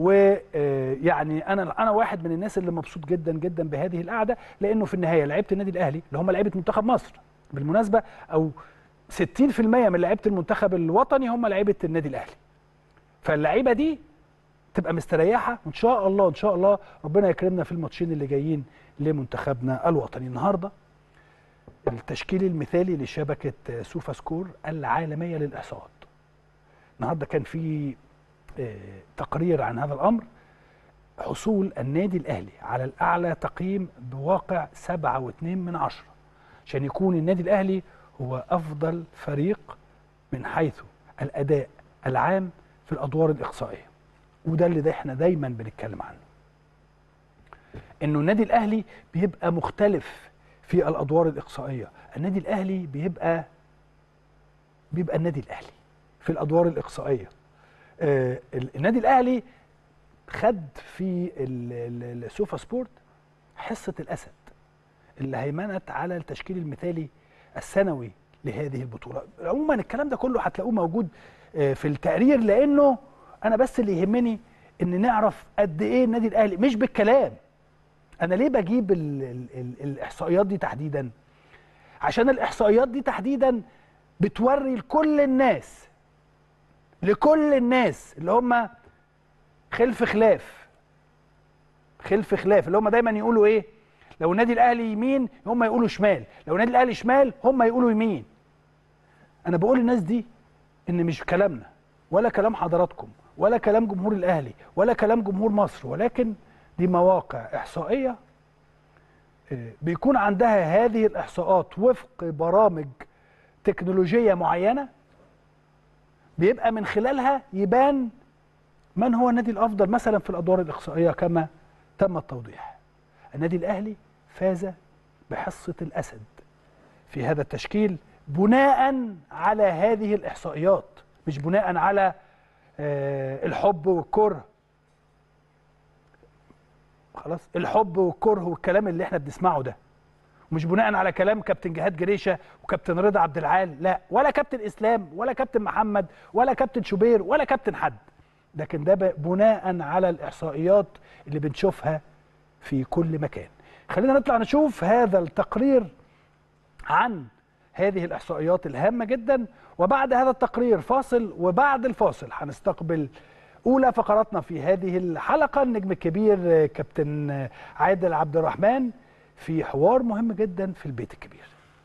ويعني انا انا واحد من الناس اللي مبسوط جدا جدا بهذه القعده لانه في النهايه لعيبه النادي الاهلي اللي هم لعيبه منتخب مصر بالمناسبه او 60% من لعيبه المنتخب الوطني هم لعيبه النادي الاهلي فاللعيبه دي تبقى مستريحه وان شاء الله ان شاء الله ربنا يكرمنا في الماتشين اللي جايين لمنتخبنا الوطني النهارده التشكيل المثالي لشبكه سوفا سكور العالميه للاحصاءات النهارده كان في آه، تقرير عن هذا الامر حصول النادي الاهلي على الاعلى تقييم بواقع 7.2 من عشرة عشان يكون النادي الاهلي هو افضل فريق من حيث الاداء العام في الادوار الاقصائيه وده اللي ده احنا دايما بنتكلم عنه انه النادي الاهلي بيبقى مختلف في الادوار الاقصائيه النادي الاهلي بيبقى بيبقى النادي الاهلي في الادوار الاقصائيه آه ال- النادي الاهلي خد في ال- ال- السوفا سبورت حصه الاسد اللي هيمنت على التشكيل المثالي السنوي لهذه البطوله عموما الكلام ده كله هتلاقوه موجود آه، في التقرير لانه انا بس اللي يهمني ان نعرف قد ايه النادي الاهلي مش بالكلام انا ليه بجيب ال ال ال الاحصائيات دي تحديدا عشان الاحصائيات دي تحديدا بتوري لكل الناس لكل الناس اللي هم خلف خلاف خلف خلاف اللي هم دايما يقولوا ايه لو النادي الاهلي يمين هم يقولوا شمال لو النادي الاهلي شمال هم يقولوا يمين انا بقول للناس دي ان مش كلامنا ولا كلام حضراتكم ولا كلام جمهور الاهلي ولا كلام جمهور مصر ولكن دي مواقع احصائيه آه، بيكون عندها هذه الاحصاءات وفق برامج تكنولوجيه معينه بيبقى من خلالها يبان من هو النادي الافضل مثلا في الادوار الاقصائيه كما تم التوضيح النادي الاهلي فاز بحصه الاسد في هذا التشكيل بناء على هذه الاحصائيات مش بناء على آه، الحب والكره خلاص الحب والكره والكلام اللي احنا بنسمعه ده مش بناء على كلام كابتن جهاد جريشه وكابتن رضا عبد العال لا ولا كابتن اسلام ولا كابتن محمد ولا كابتن شوبير ولا كابتن حد لكن ده ب- بناء على الاحصائيات اللي بنشوفها في كل مكان خلينا نطلع نشوف هذا التقرير عن هذه الاحصائيات الهامه جدا وبعد هذا التقرير فاصل وبعد الفاصل هنستقبل اولى فقراتنا في هذه الحلقه النجم الكبير آه، كابتن آه، عادل عبد الرحمن في حوار مهم جدا في البيت الكبير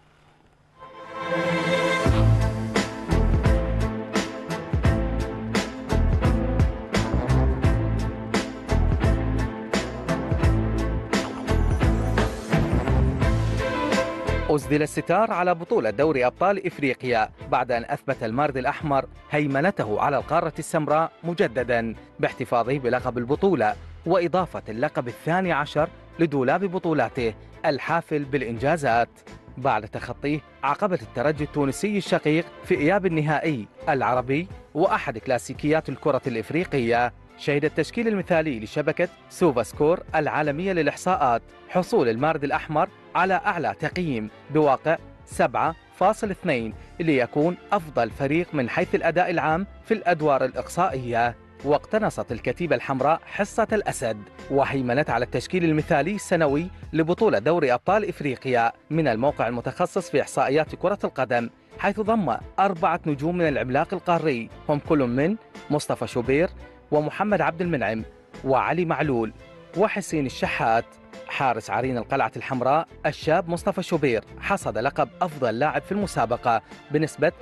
أسدل الستار على بطولة دوري أبطال إفريقيا بعد أن أثبت المارد الأحمر هيمنته على القارة السمراء مجددا باحتفاظه بلقب البطولة وإضافة اللقب الثاني عشر لدولاب بطولاته الحافل بالإنجازات بعد تخطيه عقبة الترجي التونسي الشقيق في إياب النهائي العربي وأحد كلاسيكيات الكرة الإفريقية شهد التشكيل المثالي لشبكة سوفا سكور العالمية للإحصاءات حصول المارد الأحمر على أعلى تقييم بواقع 7.2 ليكون أفضل فريق من حيث الأداء العام في الأدوار الإقصائية واقتنصت الكتيبة الحمراء حصة الأسد وهيمنت على التشكيل المثالي السنوي لبطولة دوري أبطال إفريقيا من الموقع المتخصص في إحصائيات كرة القدم حيث ضم أربعة نجوم من العملاق القاري هم كل من مصطفى شوبير ومحمد عبد المنعم وعلي معلول وحسين الشحات حارس عرين القلعة الحمراء الشاب مصطفى شوبير حصد لقب أفضل لاعب في المسابقة بنسبة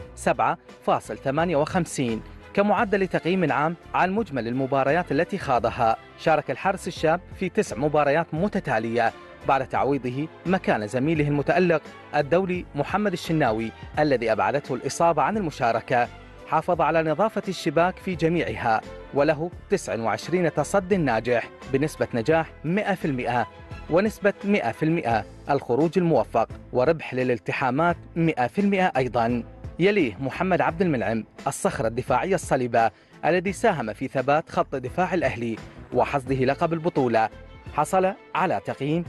7.58 كمعدل تقييم عام عن مجمل المباريات التي خاضها شارك الحارس الشاب في تسع مباريات متتالية بعد تعويضه مكان زميله المتألق الدولي محمد الشناوي الذي أبعدته الإصابة عن المشاركة حافظ على نظافة الشباك في جميعها وله 29 تصد ناجح بنسبة نجاح 100% ونسبة 100% الخروج الموفق وربح للالتحامات 100% أيضا يليه محمد عبد المنعم الصخرة الدفاعية الصلبة الذي ساهم في ثبات خط دفاع الأهلي وحصده لقب البطولة حصل على تقييم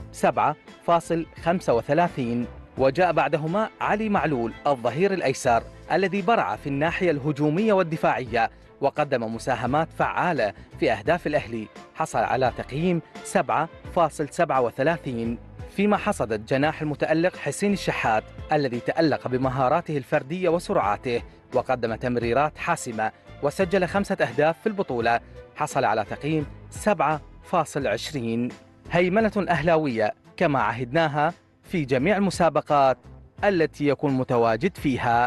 7.35 وجاء بعدهما علي معلول الظهير الأيسر الذي برع في الناحية الهجومية والدفاعية وقدم مساهمات فعالة في أهداف الأهلي حصل على تقييم 7.37 فيما حصدت جناح المتألق حسين الشحات الذي تألق بمهاراته الفردية وسرعاته وقدم تمريرات حاسمة وسجل خمسة أهداف في البطولة حصل على تقييم 7.20 هيمنة أهلاوية كما عهدناها في جميع المسابقات التي يكون متواجد فيها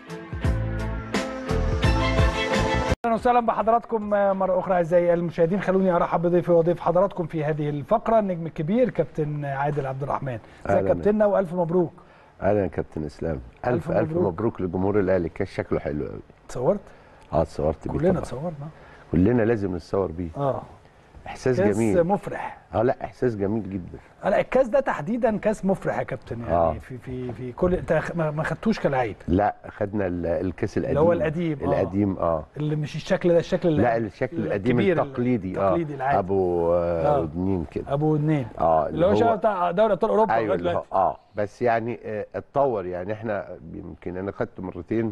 اهلا وسهلا بحضراتكم مره اخرى اعزائي المشاهدين خلوني ارحب بضيفي وضيف حضراتكم في هذه الفقره النجم الكبير كابتن عادل عبد الرحمن ازيك أهلاً. كابتننا والف مبروك اهلا يا كابتن اسلام ألف الف الف مبروك. مبروك لجمهور الاهلي كان شكله حلو قوي اتصورت اه اتصورت بيه كلنا طبعا اتصورنا كلنا لازم نتصور بيه اه احساس كاس جميل مفرح اه لا احساس جميل جدا لا الكاس ده تحديدا كاس مفرح يا كابتن يعني آه. في في في كل انت ما ما خدتوش كلاعب لا خدنا ال- الكاس القديم اللي هو القديم، آه. القديم اه اللي مش الشكل ده الشكل اللي لا الشكل القديم الكبير التقليدي اه التقليدي العادي ابو آه. آه. ودنين كده ابو اتنين اه اللي هو شبه بتاع دوري ابطال اوروبا ايوه لغاية اللي هو دلوقتي. اه بس يعني آه، اتطور يعني احنا يمكن انا خدته مرتين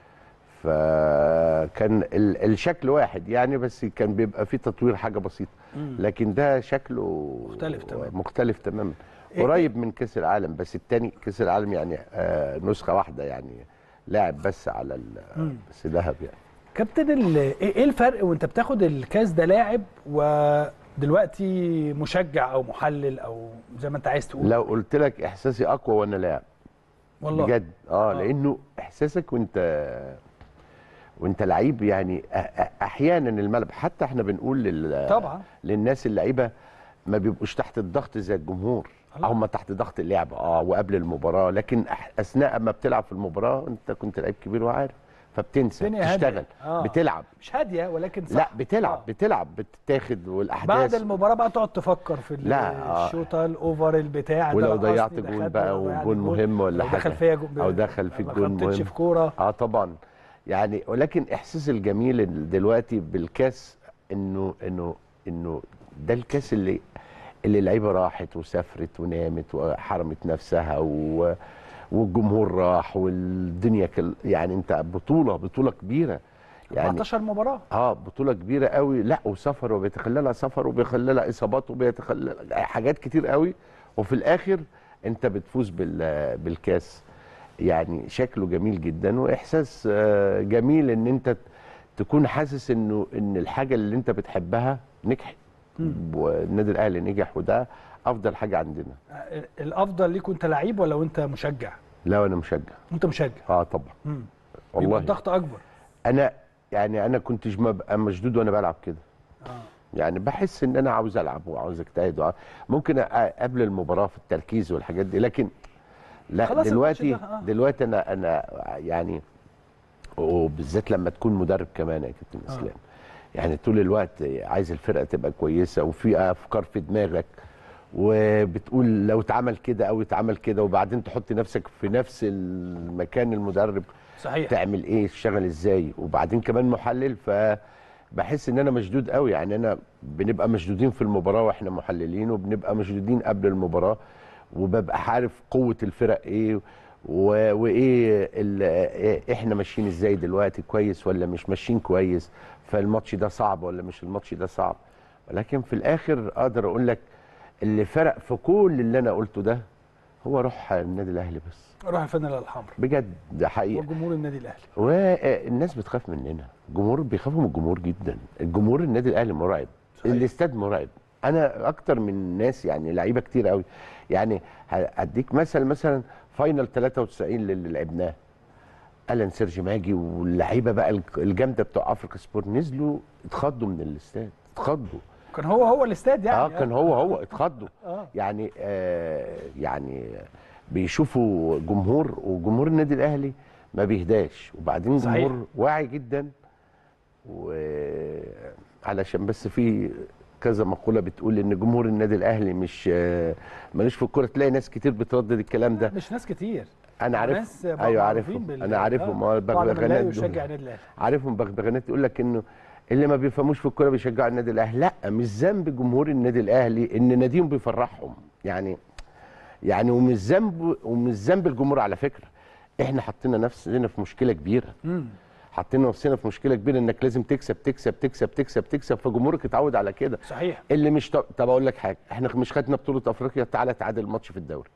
فكان ال- الشكل واحد يعني بس كان بيبقى فيه تطوير حاجه بسيطه مم. لكن ده شكله مختلف تماماً. مختلف تماما إيه- قريب من كاس العالم بس التاني كاس العالم يعني آه نسخه واحده يعني لاعب بس على ال- مم. بس ذهب يعني كابتن ال- ايه إيه الفرق وانت بتاخد الكاس ده لاعب ودلوقتي مشجع او محلل او زي ما انت عايز تقول لو قلت لك احساسي اقوى وانا لاعب والله بجد اه آه. لانه احساسك وانت وانت لعيب يعني أ- أ- احيانا الملعب حتى احنا بنقول لل... طبعا للناس اللعيبه ما بيبقوش تحت الضغط زي الجمهور الله. هم تحت ضغط اللعب اه وقبل المباراه لكن أح- اثناء ما بتلعب في المباراه انت كنت لعيب كبير وعارف فبتنسى الدنيا هادية. تشتغل آه. بتلعب مش هاديه ولكن صح لا بتلعب آه. بتلعب بتتاخد والاحداث بعد المباراه بقى تقعد تفكر في ال- لا، آه. الشوطه الاوفر البتاع ده ولو رقصني، ضيعت ده جون خد، بقى لو ضيعت وجون مهم ولا لو حاجه دخل فيا جون او دخل فيك ما جون خبطتش مهم في كوره اه طبعا يعني ولكن احساس الجميل ال- دلوقتي بالكاس انه انه انه ده الكاس اللي اللي اللعيبه راحت وسافرت ونامت وحرمت نفسها و والجمهور راح والدنيا كل يعني انت بطوله بطوله كبيره يعني 14 مباراه اه بطوله كبيره قوي لا وسفر وبيتخللها سفر وبيخللها اصابات وبيتخللها حاجات كتير قوي وفي الاخر انت بتفوز بال بالكاس يعني شكله جميل جدا واحساس آه، جميل ان انت تكون حاسس انه ان الحاجه اللي انت بتحبها نجحت والنادي الاهلي نجح وده افضل حاجه عندنا آه، الافضل ليك وانت لعيب ولا وانت مشجع لا انا مشجع وانت مشجع اه طبعا مم. بيبقى والله الضغط اكبر انا يعني انا كنتش ببقى مشدود وانا بلعب كده اه يعني بحس ان انا عاوز العب وعاوز اجتهد وع- ممكن أ- قبل المباراه في التركيز والحاجات دي لكن لا خلاص دلوقتي الماتش ده، آه. دلوقتي انا انا يعني وبالذات لما تكون مدرب كمان يا كابتن آه. اسلام يعني طول الوقت عايز الفرقه تبقى كويسه وفي افكار في دماغك وبتقول لو اتعمل كده او اتعمل كده وبعدين تحط نفسك في نفس المكان المدرب صحيح تعمل ايه تشتغل ازاي وبعدين كمان محلل فبحس ان انا مشدود قوي يعني انا بنبقى مشدودين في المباراه واحنا محللين وبنبقى مشدودين قبل المباراه وببقى عارف قوه الفرق ايه و- وايه ال- إيه احنا ماشيين ازاي دلوقتي كويس ولا مش ماشيين كويس فالماتش ده صعب ولا مش الماتش ده صعب ولكن في الاخر اقدر اقول لك اللي فرق في كل اللي انا قلته ده هو روح النادي الاهلي بس روح الفانيلا الحمراء بجد ده حقيقه وجمهور النادي الاهلي والناس بتخاف مننا الجمهور بيخافوا من الجمهور جدا الجمهور النادي الاهلي مرعب صحيح. الاستاد مرعب انا اكتر من ناس يعني لعيبه كتير قوي يعني هديك مثل مثلا فاينل 93 اللي لعبناه الان سيرجي ماجي واللعيبه بقى الج- الجامده بتوع افريكا سبور نزلوا اتخضوا من الاستاد اتخضوا كان هو هو الاستاد يعني اه كان هو هو اتخضوا آه. يعني آه يعني بيشوفوا جمهور وجمهور النادي الاهلي ما بيهداش وبعدين صحيح. جمهور واعي جدا وعلشان بس في كذا مقوله بتقول ان جمهور النادي الاهلي مش آه، ملوش في الكوره تلاقي ناس كتير بتردد الكلام ده مش ناس كتير انا عارف ناس ايوه معروفين عارفهم بال- انا عارفهم آه. آه، طبعاً من لا بغبغانات دول. يشجع النادي الاهلي عارفهم بغبغانات يقول لك انه اللي ما بيفهموش في الكوره بيشجعوا النادي الاهلي لا مش ذنب جمهور النادي الاهلي ان ناديهم بيفرحهم يعني يعني ومش ذنب ومش ذنب الجمهور على فكره احنا حطينا نفسنا في مشكله كبيره مم. حطينا نفسنا في مشكله كبيره انك لازم تكسب تكسب تكسب تكسب تكسب فجمهورك اتعود على كده صحيح اللي مش طب, طب اقول لك حاجه احنا مش خدنا بطوله افريقيا تعالى تعادل ماتش في الدوري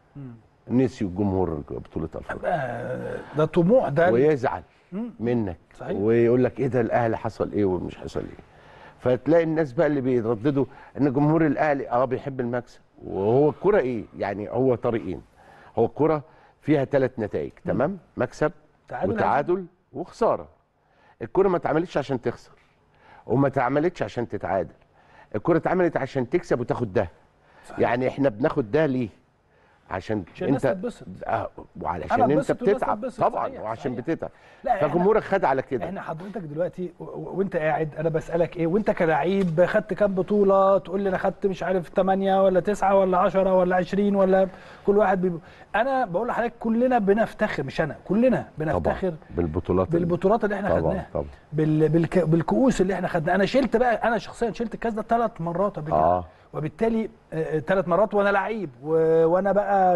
نسيوا الجمهور بطوله افريقيا آه، ده طموح ده ال- ويزعل منك صحيح. ويقول لك ايه ده الاهلي حصل ايه ومش حصل ايه فتلاقي الناس بقى اللي بيرددوا ان جمهور الاهلي اه بيحب المكسب وهو الكره ايه يعني هو طريقين هو الكره فيها ثلاث نتائج تمام مكسب تعادل وتعادل وخساره الكره ما اتعملتش عشان تخسر وما اتعملتش عشان تتعادل الكره اتعملت عشان تكسب وتاخد ده يعني احنا بناخد ده ليه عشان, عشان الناس انت تتبسط. آه وعلشان أنا انت اتبسط والناس بتتعب تتبسط، طبعا صحيح، وعشان صحيح. بتتعب لا، إحنا- فجمهورك خد على كده احنا حضرتك دلوقتي و- و- وانت قاعد انا بسالك ايه وانت كلاعب خدت كام بطوله تقول لي انا خدت مش عارف 8 ولا 9 ولا 10 ولا 20 ولا كل واحد بيب... انا بقول لحضرتك كلنا بنفتخر مش انا كلنا بنفتخر طبعا بالبطولات اللي- بالبطولات اللي احنا طبعا خدناها طبعا بال... بالك... بالكؤوس اللي احنا خدناها انا شلت بقى انا شخصيا شلت الكاس ده ثلاث مرات قبل كده اه وبالتالي ثلاث مرات وانا لعيب و... وانا بقى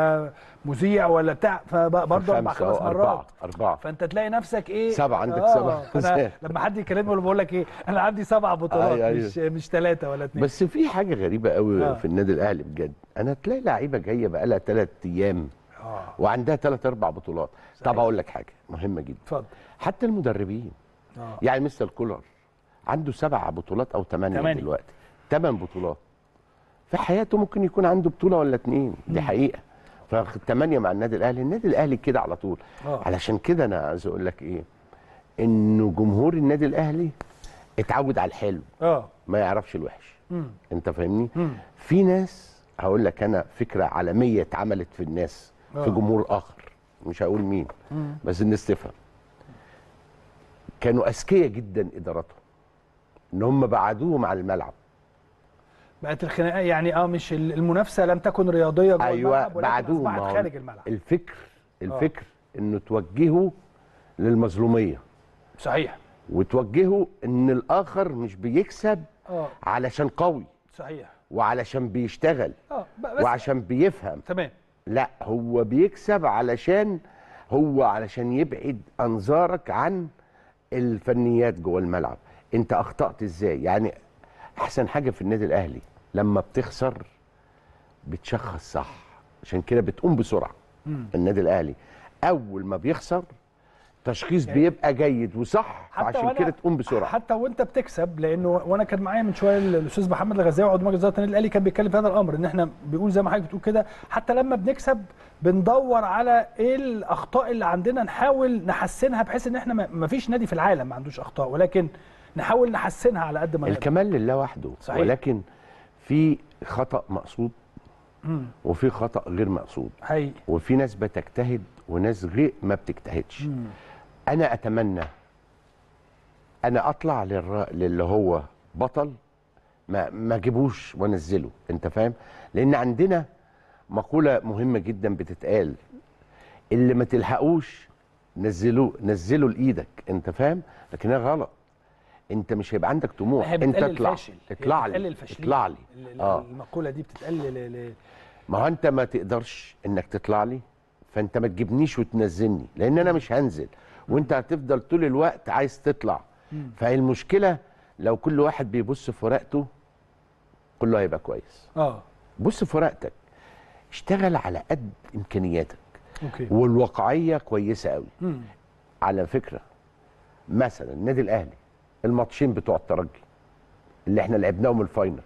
كمذيع ولا بتاع فبرضه اربع خمسة خمس أو مرات أربعة أربعة فانت تلاقي نفسك ايه سبعة، عندك آه، سبعة. فأنا لما حد يكلمني ولا بقول لك ايه انا عندي سبع بطولات أيوة، أيوة. مش مش ثلاثه ولا اثنين بس في حاجة غريبة قوي آه. في النادي الأهلي بجد أنا تلاقي لعيبة جاية بقى لها ثلاث أيام اه وعندها ثلاث أربع بطولات طب أقول لك حاجة مهمة جدا اتفضل حتى المدربين اه يعني مستر كولر عنده سبع بطولات أو ثمانية تمانية. دلوقتي ثمان بطولات في حياته ممكن يكون عنده بطولة ولا اتنين دي حقيقة فالثمانية مع النادي الأهلي النادي الأهلي كده على طول آه. علشان كده أنا عايز أقول لك إيه إنه جمهور النادي الأهلي اتعود على الحلو اه ما يعرفش الوحش مم. انت فاهمني مم. في ناس هقول لك انا فكره عالميه اتعملت في الناس آه. في جمهور اخر مش هقول مين مم. بس الناس تفهم كانوا اذكياء جدا ادارتهم ان هم بعدوهم على الملعب بقت الخناقه يعني اه مش ال- المنافسه لم تكن رياضيه جوه ايوه الملعب ولكن بعدوهم ما اصبحت هو خارج الملعب الفكر الفكر انه توجهوا للمظلوميه صحيح وتوجهوا ان الاخر مش بيكسب اه علشان قوي صحيح وعلشان بيشتغل اه ب- بس وعشان بيفهم تمام لا هو بيكسب علشان هو علشان يبعد انظارك عن الفنيات جوه الملعب انت اخطات ازاي يعني احسن حاجه في النادي الاهلي لما بتخسر بتشخص صح عشان كده بتقوم بسرعه مم. النادي الاهلي اول ما بيخسر تشخيص بيبقى جيد وصح عشان وأنا- كده تقوم بسرعه حتى وانت بتكسب لانه وانا كان معايا من شويه الاستاذ محمد الغزاوي عضو مجلس اداره النادي الاهلي كان بيتكلم في هذا الامر ان احنا بيقول زي ما حضرتك بتقول كده حتى لما بنكسب بندور على ايه الاخطاء اللي عندنا نحاول نحسنها بحيث ان احنا ما- ما فيش نادي في العالم ما عندوش اخطاء ولكن نحاول نحسنها على قد ما نقدر الكمال لله وحده صحيح. ولكن في خطا مقصود مم. وفي خطا غير مقصود حقيقي وفي ناس بتجتهد وناس غير ما بتجتهدش مم. انا اتمنى انا اطلع للر... للي هو بطل ما ما اجيبوش وانزله انت فاهم لان عندنا مقوله مهمه جدا بتتقال اللي ما تلحقوش نزلوه نزله لايدك انت فاهم لكن هي غلط انت مش هيبقى عندك طموح هي انت بتقلل اطلع الفاشل هي اطلع بتقلل لي الفاشلين. اطلع لي ال- ال- اه المقوله دي بتتقلل ل- ما هو انت ما تقدرش انك تطلع لي فانت ما تجيبنيش وتنزلني لان انا مش هنزل وانت هتفضل طول الوقت عايز تطلع فالمشكله لو كل واحد بيبص في ورقته كله هيبقى كويس اه بص في ورقتك اشتغل على قد امكانياتك اوكي والواقعيه كويسه قوي مم. على فكره مثلا النادي الاهلي الماتشين بتوع الترجي اللي احنا لعبناهم الفاينل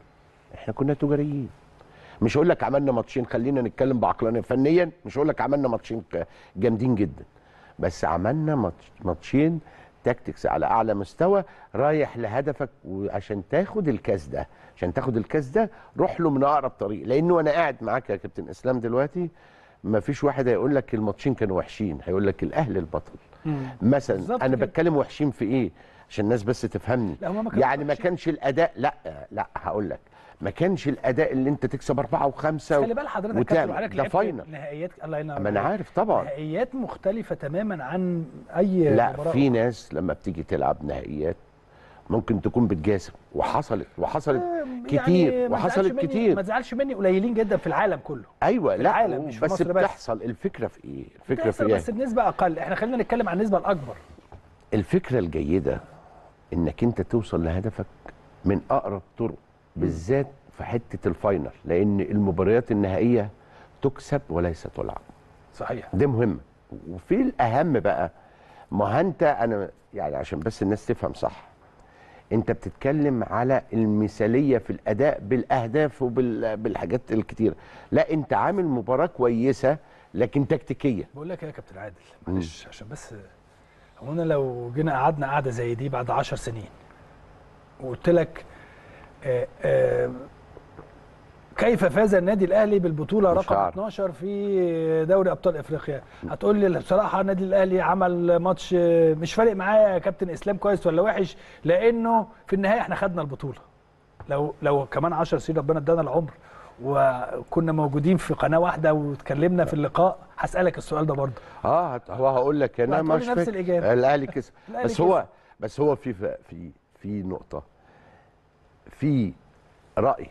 احنا كنا تجاريين مش هقول لك عملنا ماتشين خلينا نتكلم بعقلانيه فنيا مش هقول لك عملنا ماتشين ك- جامدين جدا بس عملنا ماتش ماتشين تاكتكس على اعلى مستوى رايح لهدفك وعشان تاخد الكاس ده عشان تاخد الكاس ده روح له من اقرب طريق لانه انا قاعد معاك يا كابتن اسلام دلوقتي ما فيش واحد هيقول لك الماتشين كانوا وحشين هيقول لك الاهلي البطل مثلا بالظبط انا كده. بتكلم وحشين في ايه عشان الناس بس تفهمني لا، هما ما كانوش يعني ما وحشين. كانش الاداء لا لا هقول لك ما كانش الاداء اللي انت تكسب اربعه وخمسه خلي بال حضرتك وتعمل. كابتن وحضرتك ده لعبت فاينل نهائيات الله ينور ما انا عليك. عارف طبعا نهائيات مختلفه تماما عن اي لا مباراة في ناس لما بتيجي تلعب نهائيات ممكن تكون بتجاسم وحصلت وحصلت كتير يعني ما وحصلت تزعلش مني- كتير ما تزعلش مني قليلين جدا في العالم كله ايوه في لا العالم مش في بس مصر بس. بتحصل الفكره في ايه الفكره في بتحصل ايه بس بنسبه اقل احنا خلينا نتكلم عن النسبه الاكبر الفكره الجيده انك انت توصل لهدفك من اقرب طرق بالذات في حته الفاينل لان المباريات النهائيه تكسب وليس تلعب صحيح ده مهم وفي الاهم بقى ما انت انا يعني عشان بس الناس تفهم صح انت بتتكلم على المثاليه في الاداء بالاهداف وبالحاجات الكتيره لا انت عامل مباراه كويسه لكن تكتيكيه بقول لك إيه يا كابتن عادل معلش عشان بس هو انا لو جينا قعدنا قعده زي دي بعد 10 سنين وقلت لك آه، آه، كيف فاز النادي الاهلي بالبطوله مش رقم هعرف. 12 في دوري ابطال افريقيا هتقول لي بصراحه النادي الاهلي عمل ماتش آه، مش فارق معايا يا كابتن اسلام كويس ولا وحش لانه في النهايه احنا خدنا البطوله لو لو كمان 10 سنين ربنا ادانا العمر وكنا موجودين في قناه واحده واتكلمنا في اللقاء هسالك السؤال ده برضه اه هت- هو هقول لك انا وهتقولي مش نفس فاكر. الإجابة. الاهلي كسب الأهلي بس هو كسب. بس هو في في في نقطه في راي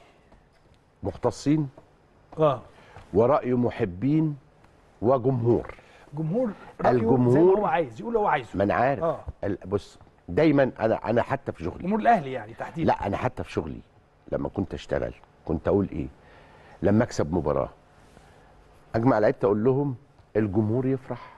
مختصين اه وراي محبين وجمهور جمهور رأيه زي ما الجمهور- هو عايز يقول هو عايزه ما انا عارف آه. ال- بص دايما انا انا حتى في شغلي جمهور الاهلي يعني تحديدا لا انا حتى في شغلي لما كنت اشتغل كنت اقول ايه لما اكسب مباراه اجمع لعيبه اقول لهم الجمهور يفرح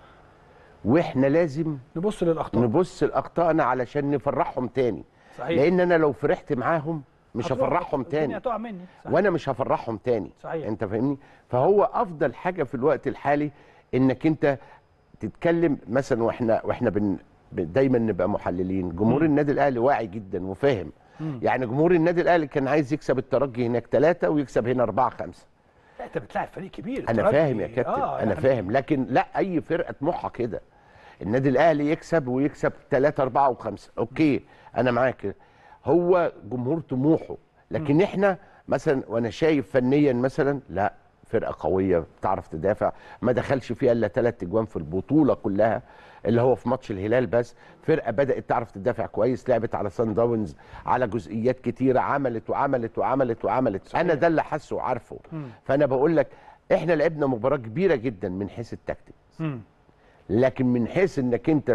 واحنا لازم نبص للاخطاء نبص لاخطائنا علشان نفرحهم تاني صحيح لان انا لو فرحت معاهم مش هتروح- هفرحهم الدنيا تاني هتقع مني صحيح. وانا مش هفرحهم تاني صحيح. انت فاهمني فهو افضل حاجه في الوقت الحالي انك انت تتكلم مثلا واحنا واحنا بن ب- دايما نبقى محللين جمهور النادي الاهلي واعي جدا وفاهم يعني جمهور النادي الاهلي كان عايز يكسب الترجي هناك ثلاثة ويكسب هنا أربعة خمسة لا انت بتلاعب فريق كبير أنا الترجي. فاهم يا كابتن آه أنا يعني فاهم لكن لا أي فرقة طموحها كده النادي الأهلي يكسب ويكسب ثلاثة أربعة وخمسة أوكي أنا معاك هو جمهور طموحه لكن إحنا مثلا وأنا شايف فنيا مثلا لا فرقة قوية بتعرف تدافع ما دخلش فيها إلا ثلاث أجوان في البطولة كلها اللي هو في ماتش الهلال بس فرقة بدأت تعرف تدافع كويس لعبت على سان داونز على جزئيات كتيرة عملت وعملت وعملت وعملت صحيح. أنا ده اللي حاسه وعارفه فأنا بقول لك إحنا لعبنا مباراة كبيرة جدا من حيث التكتيك مم. لكن من حيث انك انت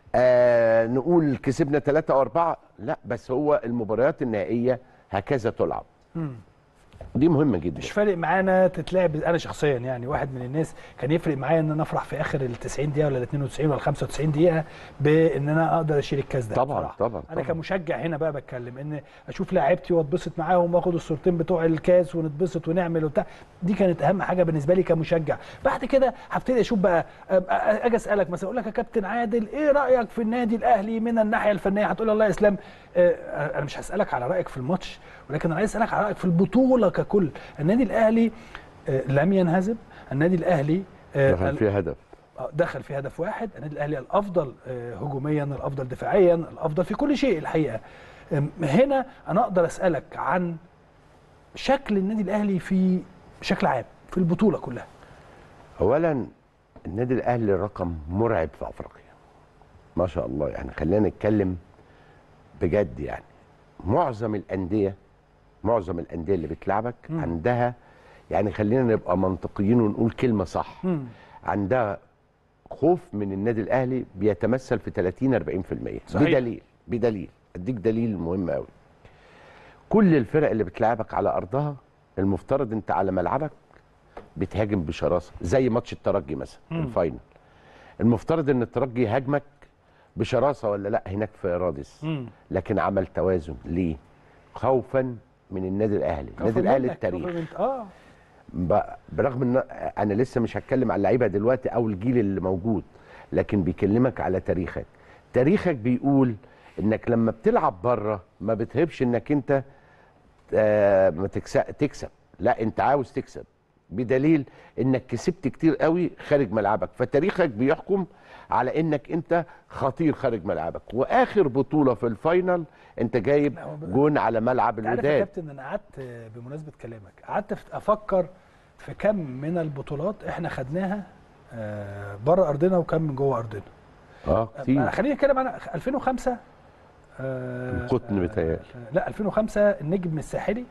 آه نقول كسبنا ثلاثة او اربعة لا بس هو المباريات النهائية هكذا تلعب مم. دي مهمة جدا مش فارق معانا تتلعب انا شخصيا يعني واحد من الناس كان يفرق معايا ان انا افرح في اخر ال 90 دقيقه ولا ال 92 ولا ال 95 دقيقه بان انا اقدر اشيل الكاس ده طبعاً، بصراحة. طبعاً، انا طبعاً. كمشجع هنا بقى بتكلم ان اشوف لاعيبتي واتبسط معاهم واخد الصورتين بتوع الكاس ونتبسط ونعمل وبتاع دي كانت اهم حاجه بالنسبه لي كمشجع بعد كده هبتدي اشوف بقى أبقى- اجي اسالك مثلا اقول لك يا كابتن عادل ايه رايك في النادي الاهلي من الناحيه الفنيه هتقول لي الله يا اسلام آه، انا مش هسالك على رايك في الماتش ولكن انا عايز اسالك على رايك في البطوله ككل النادي الاهلي آه، لم ينهزم النادي الاهلي آه، دخل فيها هدف آه، دخل في هدف واحد النادي الاهلي الافضل آه، هجوميا الافضل دفاعيا الافضل في كل شيء الحقيقه آم، هنا انا اقدر اسالك عن شكل النادي الاهلي في بشكل عام في البطوله كلها اولا النادي الاهلي رقم مرعب في افريقيا ما شاء الله يعني خلينا نتكلم بجد يعني معظم الانديه معظم الانديه اللي بتلعبك عندها يعني خلينا نبقى منطقيين ونقول كلمه صح مم. عندها خوف من النادي الاهلي بيتمثل في 30 40% صحيح. بدليل بدليل اديك دليل مهم قوي كل الفرق اللي بتلعبك على ارضها المفترض انت على ملعبك بتهاجم بشراسه زي ماتش الترجي مثلا الفاينل المفترض ان الترجي يهاجمك بشراسه ولا لا هناك في رادس مم. لكن عمل توازن ليه خوفا من النادي الاهلي النادي كفر الاهلي منك، التاريخ كفر منك. اه ب- برغم ان انا لسه مش هتكلم على اللعيبه دلوقتي او الجيل اللي موجود لكن بيكلمك على تاريخك تاريخك بيقول انك لما بتلعب بره ما بتهبش انك انت آه، ما تكسب تكسب لا انت عاوز تكسب بدليل انك كسبت كتير قوي خارج ملعبك فتاريخك بيحكم على انك انت خطير خارج ملعبك واخر بطوله في الفاينل انت جايب لا، هو بقى- جون على ملعب انت عارف يا الوداد كابتن انا قعدت بمناسبه كلامك قعدت ف- افكر في كم من البطولات احنا خدناها آه، بره ارضنا وكم من جوه ارضنا اه آه، كتير خليني اتكلم عن 2005 آه، القطن بيتهيألي. آه، لا 2005 النجم الساحلي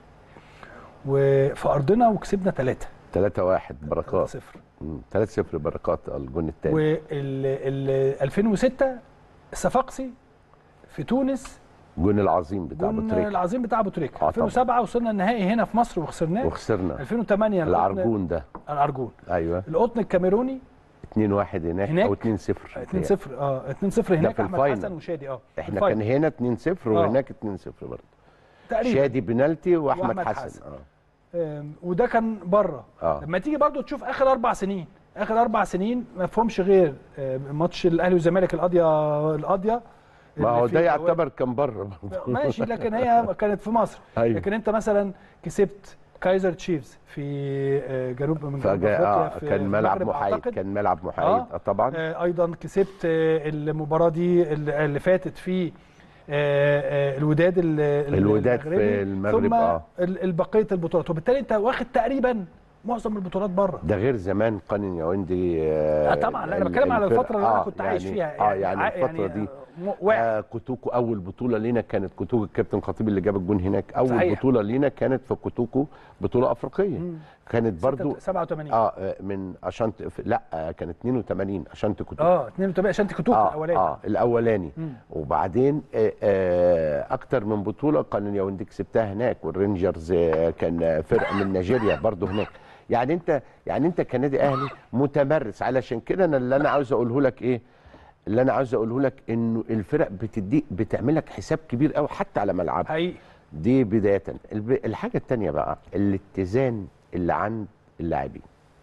وفي ارضنا وكسبنا 3 3 1 بركات 0 3 0 بركات الجون الثاني وال ال 2006 الصفاقسي في تونس الجون العظيم بتاع ابو جون تريكه العظيم بتاع ابو تريكه طبعا. 2007 وصلنا النهائي هنا في مصر وخسرناه وخسرنا 2008 القطن- العرجون ده العرجون ايوه القطن الكاميروني 2 1 هناك, هناك؟ او 2 0 2 0 اه 2 0 هناك في احمد الفاينل. حسن وشادي اه في احنا الفاينل. كان هنا 2 0 آه. وهناك 2 0 برضه تقريبا شادي بنالتي واحمد وأحمد حسن, حسن. اه آم، وده كان بره آه. لما تيجي برضو تشوف اخر اربع سنين اخر اربع سنين ما فيهمش غير آم، ماتش الاهلي والزمالك القاضيه القاضيه ما هو اللي ده فيه يعتبر كان بره برضه ماشي لكن هي كانت في مصر أيوة. لكن انت مثلا كسبت كايزر تشيفز في آه، جنوب من جنوب فجاء افريقيا آه في كان ملعب المغرب محايد أعتقد. كان ملعب محايد آه. آه. طبعا آه، ايضا كسبت آه، المباراه دي اللي اللي فاتت في آه، آه، الوداد ال- ال- الوداد في المغربي، المغرب، ثم آه. ال- البقيه البطولات وبالتالي انت واخد تقريبا معظم البطولات بره ده غير زمان قانون ياوندي آه آه طبعا لا انا ال- بتكلم على الفرق- الفتره اللي انا آه، كنت عايش يعني- فيها اه يعني ع- الفتره دي آه، واعي آه كوتوكو اول بطوله لينا كانت كوتوكو الكابتن خطيب اللي جاب الجون هناك اول صحيح. صحيح. بطوله لينا كانت في كوتوكو بطوله افريقيه مم. كانت برضو 87 اه آه، من عشان لا آه، كانت 82 عشان كوتوكو اه 82 عشان تكتوك آه الاولاني اه الاولاني مم. وبعدين آه آه اكتر من بطوله قانون ياوندي كسبتها هناك والرينجرز آه كان فرقه من نيجيريا برضو هناك يعني انت يعني انت كنادي اهلي متمرس علشان كده انا اللي انا عاوز اقوله لك ايه اللي انا عاوز اقوله لك انه الفرق بتدي بتعمل لك حساب كبير قوي حتى على ملعبها حقيقي دي بدايه الب- الحاجه الثانيه بقى الاتزان اللي عند اللاعبين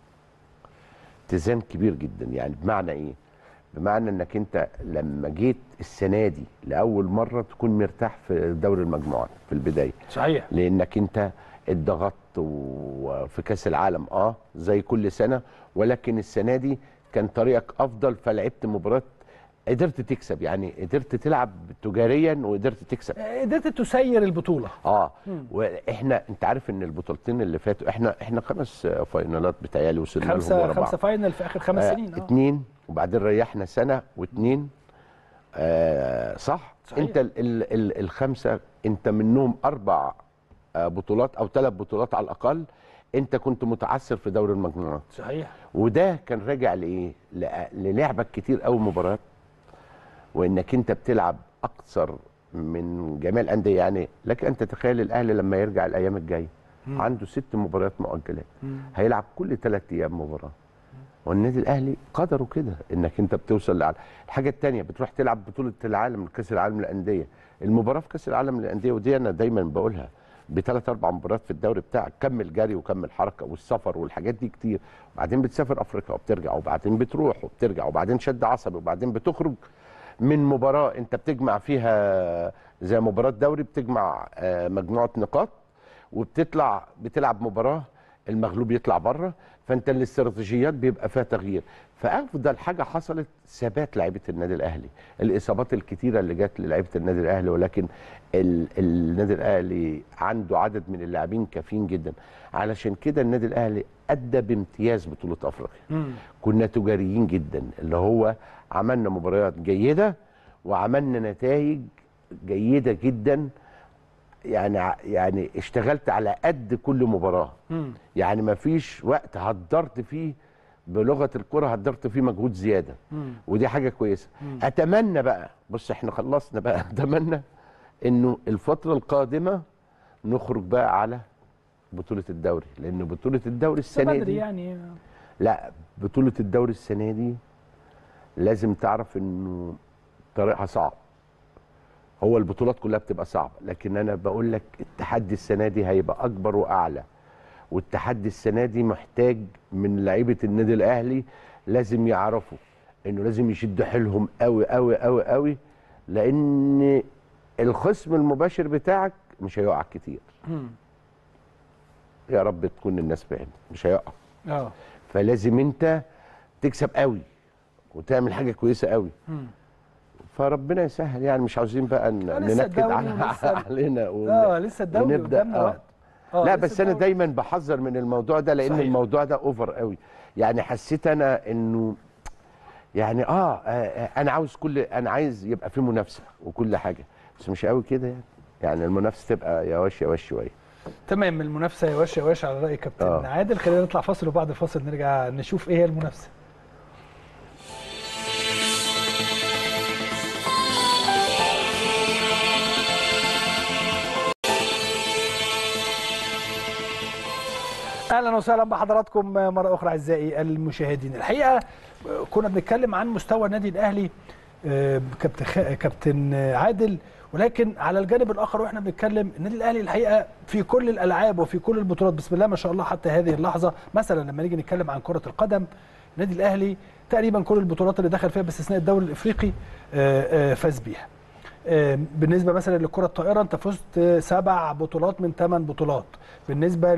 اتزان كبير جدا يعني بمعنى ايه بمعنى انك انت لما جيت السنه دي لاول مره تكون مرتاح في دوري المجموعات في البدايه صحيح لانك انت اتضغطت وفي كاس العالم اه زي كل سنه ولكن السنه دي كان طريقك افضل فلعبت مباراه قدرت تكسب يعني قدرت تلعب تجاريا وقدرت تكسب آه، قدرت تسير البطوله اه واحنا انت عارف ان البطولتين اللي فاتوا احنا احنا خمس فاينالات بتهيألي وصلنا لهم خمسه ورا بعض. خمسه فاينل في اخر خمس آه، سنين اه اتنين وبعدين ريحنا سنه واتنين آه صح صحيح. انت ال ال ال الخمسه انت منهم اربع آه بطولات او ثلاث بطولات على الاقل انت كنت متعثر في دوري المجموعات صحيح وده كان راجع لايه لأ- للعبك كتير قوي مباريات وانك انت بتلعب اكثر من جميع الانديه يعني لك ان تتخيل الاهلي لما يرجع الايام الجايه عنده ست مباريات مؤجلات هيلعب كل ثلاث ايام مباراه والنادي الاهلي قدره كده انك انت بتوصل لعلى الحاجه الثانيه بتروح تلعب بطوله العالم كاس العالم للانديه المباراه في كاس العالم للانديه ودي انا دايما بقولها بثلاث اربع مباريات في الدوري بتاعك كمل جري وكمل حركه والسفر والحاجات دي كتير وبعدين بتسافر افريقيا وبترجع وبعدين بتروح وبترجع وبعدين شد عصبي وبعدين بتخرج من مباراه انت بتجمع فيها زي مباراه دوري بتجمع آه، مجموعه نقاط وبتطلع بتلعب مباراه المغلوب يطلع بره فانت الاستراتيجيات بيبقى فيها تغيير فافضل حاجه حصلت ثبات لعيبه النادي الاهلي الاصابات الكتيره اللي جت للعيبه النادي الاهلي ولكن ال- النادي الاهلي عنده عدد من اللاعبين كافيين جدا علشان كده النادي الاهلي ادى بامتياز بطوله افريقيا كنا تجاريين جدا اللي هو عملنا مباريات جيده وعملنا نتائج جيده جدا يعني ع- يعني اشتغلت على قد كل مباراه يعني ما فيش وقت هدرت فيه بلغه الكره هدرت فيه مجهود زياده ودي حاجه كويسه اتمنى بقى بص احنا خلصنا بقى اتمنى انه الفتره القادمه نخرج بقى على بطوله الدوري لان بطوله الدوري بس السنه بدري دي يعني لا بطولة الدوري السنة دي لازم تعرف انه طريقها صعب هو البطولات كلها بتبقى صعبه لكن انا بقول لك التحدي السنه دي هيبقى اكبر واعلى والتحدي السنه دي محتاج من لعيبه النادي الاهلي لازم يعرفوا انه لازم يشدوا حيلهم قوي قوي قوي قوي لان الخصم المباشر بتاعك مش هيقع كتير مم. يا رب تكون الناس فاهمه مش هيقع اه فلازم انت تكسب قوي وتعمل حاجه كويسه قوي مم. فربنا يسهل يعني مش عاوزين بقى ن- آه، لسه ننكد الدوري على ولسه- علينا ون... اه لسه الدوري ونبدأ، قدامنا آه. وقت آه، لا لسه بس انا الدوري. دايما بحذر من الموضوع ده لان صحيح. الموضوع ده اوفر قوي يعني حسيت انا انه يعني اه, آه, آه انا عاوز كل انا عايز يبقى في منافسه وكل حاجه بس مش قوي كده يعني يعني المنافسه تبقى يا وش يا وش شويه تمام المنافسه يا وش يا وش على راي كابتن آه. عادل خلينا نطلع فاصل وبعد الفاصل نرجع نشوف ايه هي المنافسه اهلا وسهلا بحضراتكم مره اخرى اعزائي المشاهدين الحقيقه كنا بنتكلم عن مستوى النادي الاهلي آه، كابتن خ- كابتن عادل ولكن على الجانب الاخر واحنا بنتكلم النادي الاهلي الحقيقه في كل الالعاب وفي كل البطولات بسم الله ما شاء الله حتى هذه اللحظه مثلا لما نيجي نتكلم عن كره القدم النادي الاهلي تقريبا كل البطولات اللي دخل فيها باستثناء الدوري الافريقي آه، آه، فاز بيها آه، بالنسبه مثلا للكره الطائره انت فزت آه، سبع بطولات من ثمان بطولات بالنسبه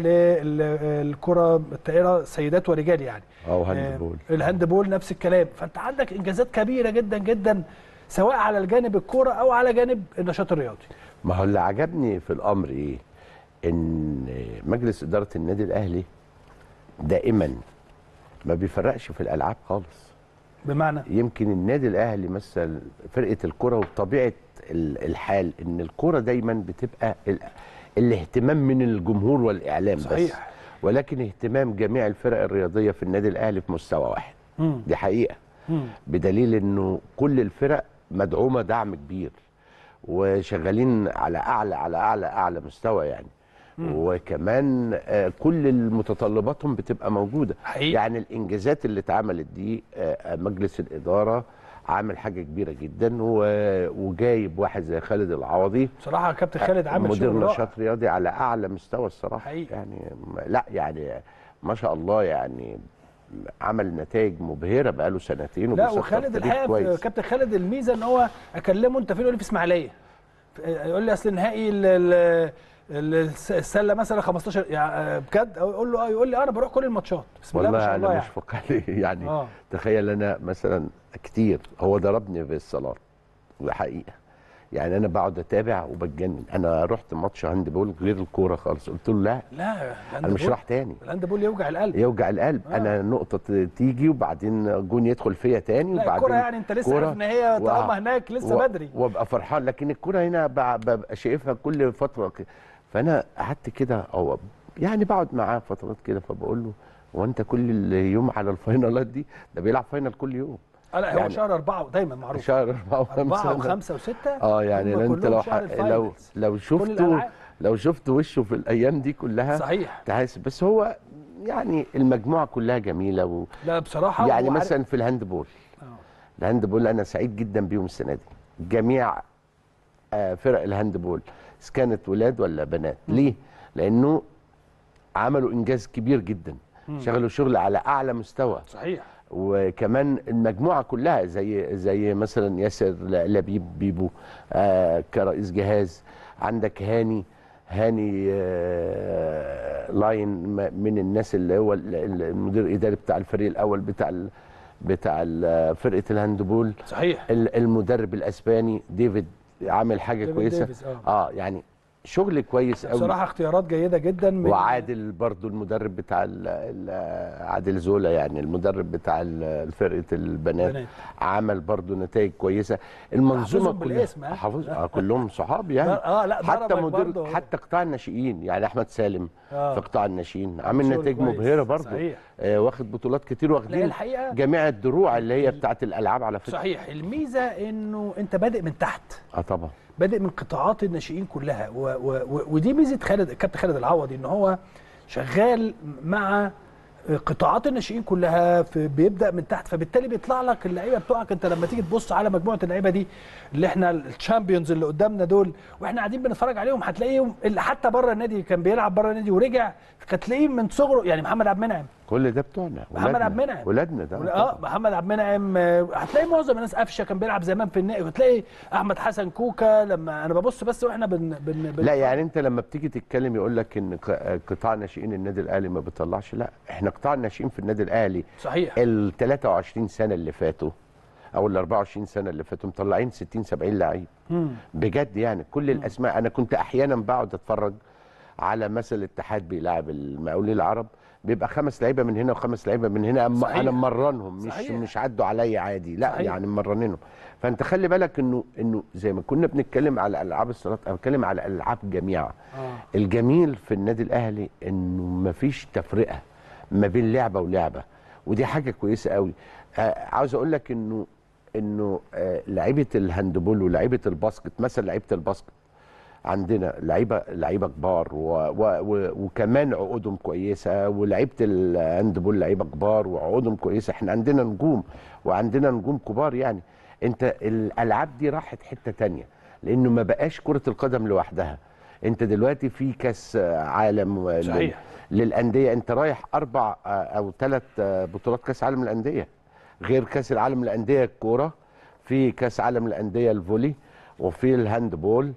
للكره الطائره سيدات ورجال يعني او آه، هاندبول الهاندبول نفس الكلام فانت عندك انجازات كبيره جدا جدا سواء على الجانب الكوره او على جانب النشاط الرياضي ما هو اللي عجبني في الامر ايه ان مجلس اداره النادي الاهلي دائما ما بيفرقش في الالعاب خالص بمعنى يمكن النادي الاهلي مثل فرقه الكره وبطبيعه ال- الحال ان الكره دايما بتبقى ال- الاهتمام من الجمهور والاعلام بس صحيح. ولكن اهتمام جميع الفرق الرياضيه في النادي الاهلي في مستوى واحد مم. دي حقيقه مم. بدليل انه كل الفرق مدعومه دعم كبير وشغالين على اعلى على اعلى اعلى مستوى يعني وكمان آه، كل المتطلباتهم بتبقى موجوده حقيقي. يعني الانجازات اللي اتعملت دي آه، آه، مجلس الاداره عامل حاجه كبيره جدا و- وجايب واحد زي خالد العوضي بصراحه كابتن خالد عامل مدير شغل رائع. نشاط رياضي على اعلى مستوى الصراحه حقيقي. يعني م- لا يعني ما شاء الله يعني عمل نتائج مبهره بقاله سنتين لا وبيسطر وخالد فريق الحقيقه كويس. كابتن خالد الميزه ان هو اكلمه انت فين يقول لي في اسماعيليه يقول لي اصل نهائي ال- ال- ال- السله مثلا 15 يعني بجد أو يقول له اه يقول لي آه، انا بروح كل الماتشات بسم الله ما والله شاء الله انا يعني مشفق عليه يعني آه. تخيل انا مثلا كتير هو ضربني في الصلاه وده حقيقه يعني انا بقعد اتابع وبتجنن انا رحت ماتش هاند بول غير الكوره خالص قلت له لا لا انا مش راح تاني الهاند بول يوجع القلب يوجع القلب آه. انا نقطه تيجي وبعدين جون يدخل فيا تاني لا وبعدين الكوره يعني انت لسه كورة عارف ان هي و- طالما هناك لسه و- بدري وابقى فرحان لكن الكوره هنا ب- ببقى شايفها كل فتره ك- فانا قعدت كده او يعني بقعد معاه فترات كده فبقول له هو انت كل يوم على الفاينالات دي ده بيلعب فاينال كل يوم آه لا هو يعني- شهر أربعة دايما معروف شهر أربعة وخمسة أربعة وخمسة وستة اه يعني هم انت كلهم لو شهر ح... لو الفاينلز. لو كل شفته الألعاب. لو شفت وشه في الايام دي كلها صحيح تحس بس هو يعني المجموعه كلها جميله و... لا بصراحة يعني هو عارف- مثلا في الهاند بول آه. الهاند بول انا سعيد جدا بيهم السنه دي جميع آه، فرق الهاند بول إذا كانت ولاد ولا بنات ليه لانه عملوا انجاز كبير جدا شغلوا شغل على اعلى مستوى صحيح وكمان المجموعه كلها زي زي مثلا ياسر لبيب بيبو آه كرئيس جهاز عندك هاني هاني آه لاين م- من الناس اللي هو ال- ال- المدير الاداري بتاع الفريق الاول بتاع ال بتاع ال- فرقه الهاندبول صحيح ال- المدرب الاسباني ديفيد عامل حاجه ديفيد كويسه ديفيز، آه. اه يعني شغل كويس قوي بصراحة اختيارات جيدة جدا من وعادل برضو المدرب بتاع ال ال عادل زولا يعني المدرب بتاع ال- فرقه البنات بنات. عمل برضو نتائج كويسه المنظومه حافظهم كلها بالاسم، ها؟ حافظ آه كلهم صحاب يعني اه لا حتى ضربك مدير برضه. حتى قطاع الناشئين يعني احمد سالم آه. في قطاع الناشئين عامل شغل نتائج كويس، مبهره برضو صحيح. آه واخد بطولات كتير لا واخدين الحقيقة جميع الدروع اللي هي بتاعت الالعاب على فكره صحيح الميزة انه انت بادئ من تحت اه طبعا بادئ من قطاعات الناشئين كلها و و و ودي ميزه خالد كابتن خالد العوضي ان هو شغال مع قطاعات الناشئين كلها في بيبدا من تحت فبالتالي بيطلع لك اللعيبه بتوعك انت لما تيجي تبص على مجموعه اللعيبه دي اللي احنا الشامبيونز اللي قدامنا دول واحنا قاعدين بنتفرج عليهم هتلاقيهم اللي حتى بره النادي كان بيلعب بره النادي ورجع هتلاقيه من صغره يعني محمد عبد المنعم كل ده بتوعنا محمد ولادنا. عبد المنعم. ولادنا ده اه محمد عبد المنعم آه، هتلاقي معظم الناس قفشه كان بيلعب زمان في النادي وتلاقي احمد حسن كوكا لما انا ببص بس واحنا بن بن, بن لا يعني انت لما بتيجي تتكلم يقول لك ان ق- قطاع ناشئين النادي الاهلي ما بيطلعش لا احنا قطاع الناشئين في النادي الاهلي صحيح ال 23 سنه اللي فاتوا او ال 24 سنه اللي فاتوا مطلعين 60 70 لعيب مم. بجد يعني كل الاسماء انا كنت احيانا بقعد اتفرج على مثلا الاتحاد بيلعب المقاولين العرب بيبقى خمس لعيبه من هنا وخمس لعيبه من هنا اما صحيح. انا مرنهم مش صحيح. مش عدوا عليا عادي لا صحيح. يعني مرنينهم فانت خلي بالك انه انه زي ما كنا بنتكلم على العاب الصالات انا بتكلم على الالعاب جميعا اه الجميل في النادي الاهلي انه مفيش تفرقه ما بين لعبه ولعبه ودي حاجه كويسه قوي آه عاوز اقول لك انه انه آه لعيبه الهاندبول ولعيبه الباسكت مثلا لعيبه الباسكت عندنا لعيبه لعيبه كبار و و و وكمان عقودهم كويسه ولعيبه الهاندبول لعيبه كبار وعقودهم كويسه احنا عندنا نجوم وعندنا نجوم كبار يعني انت الالعاب دي راحت حته تانية لانه ما بقاش كره القدم لوحدها انت دلوقتي في كاس عالم لل- صحيح. للانديه انت رايح اربع آه، او ثلاث بطولات كاس عالم للانديه غير كاس العالم للانديه الكوره في كاس عالم للانديه الفولي وفي الهاندبول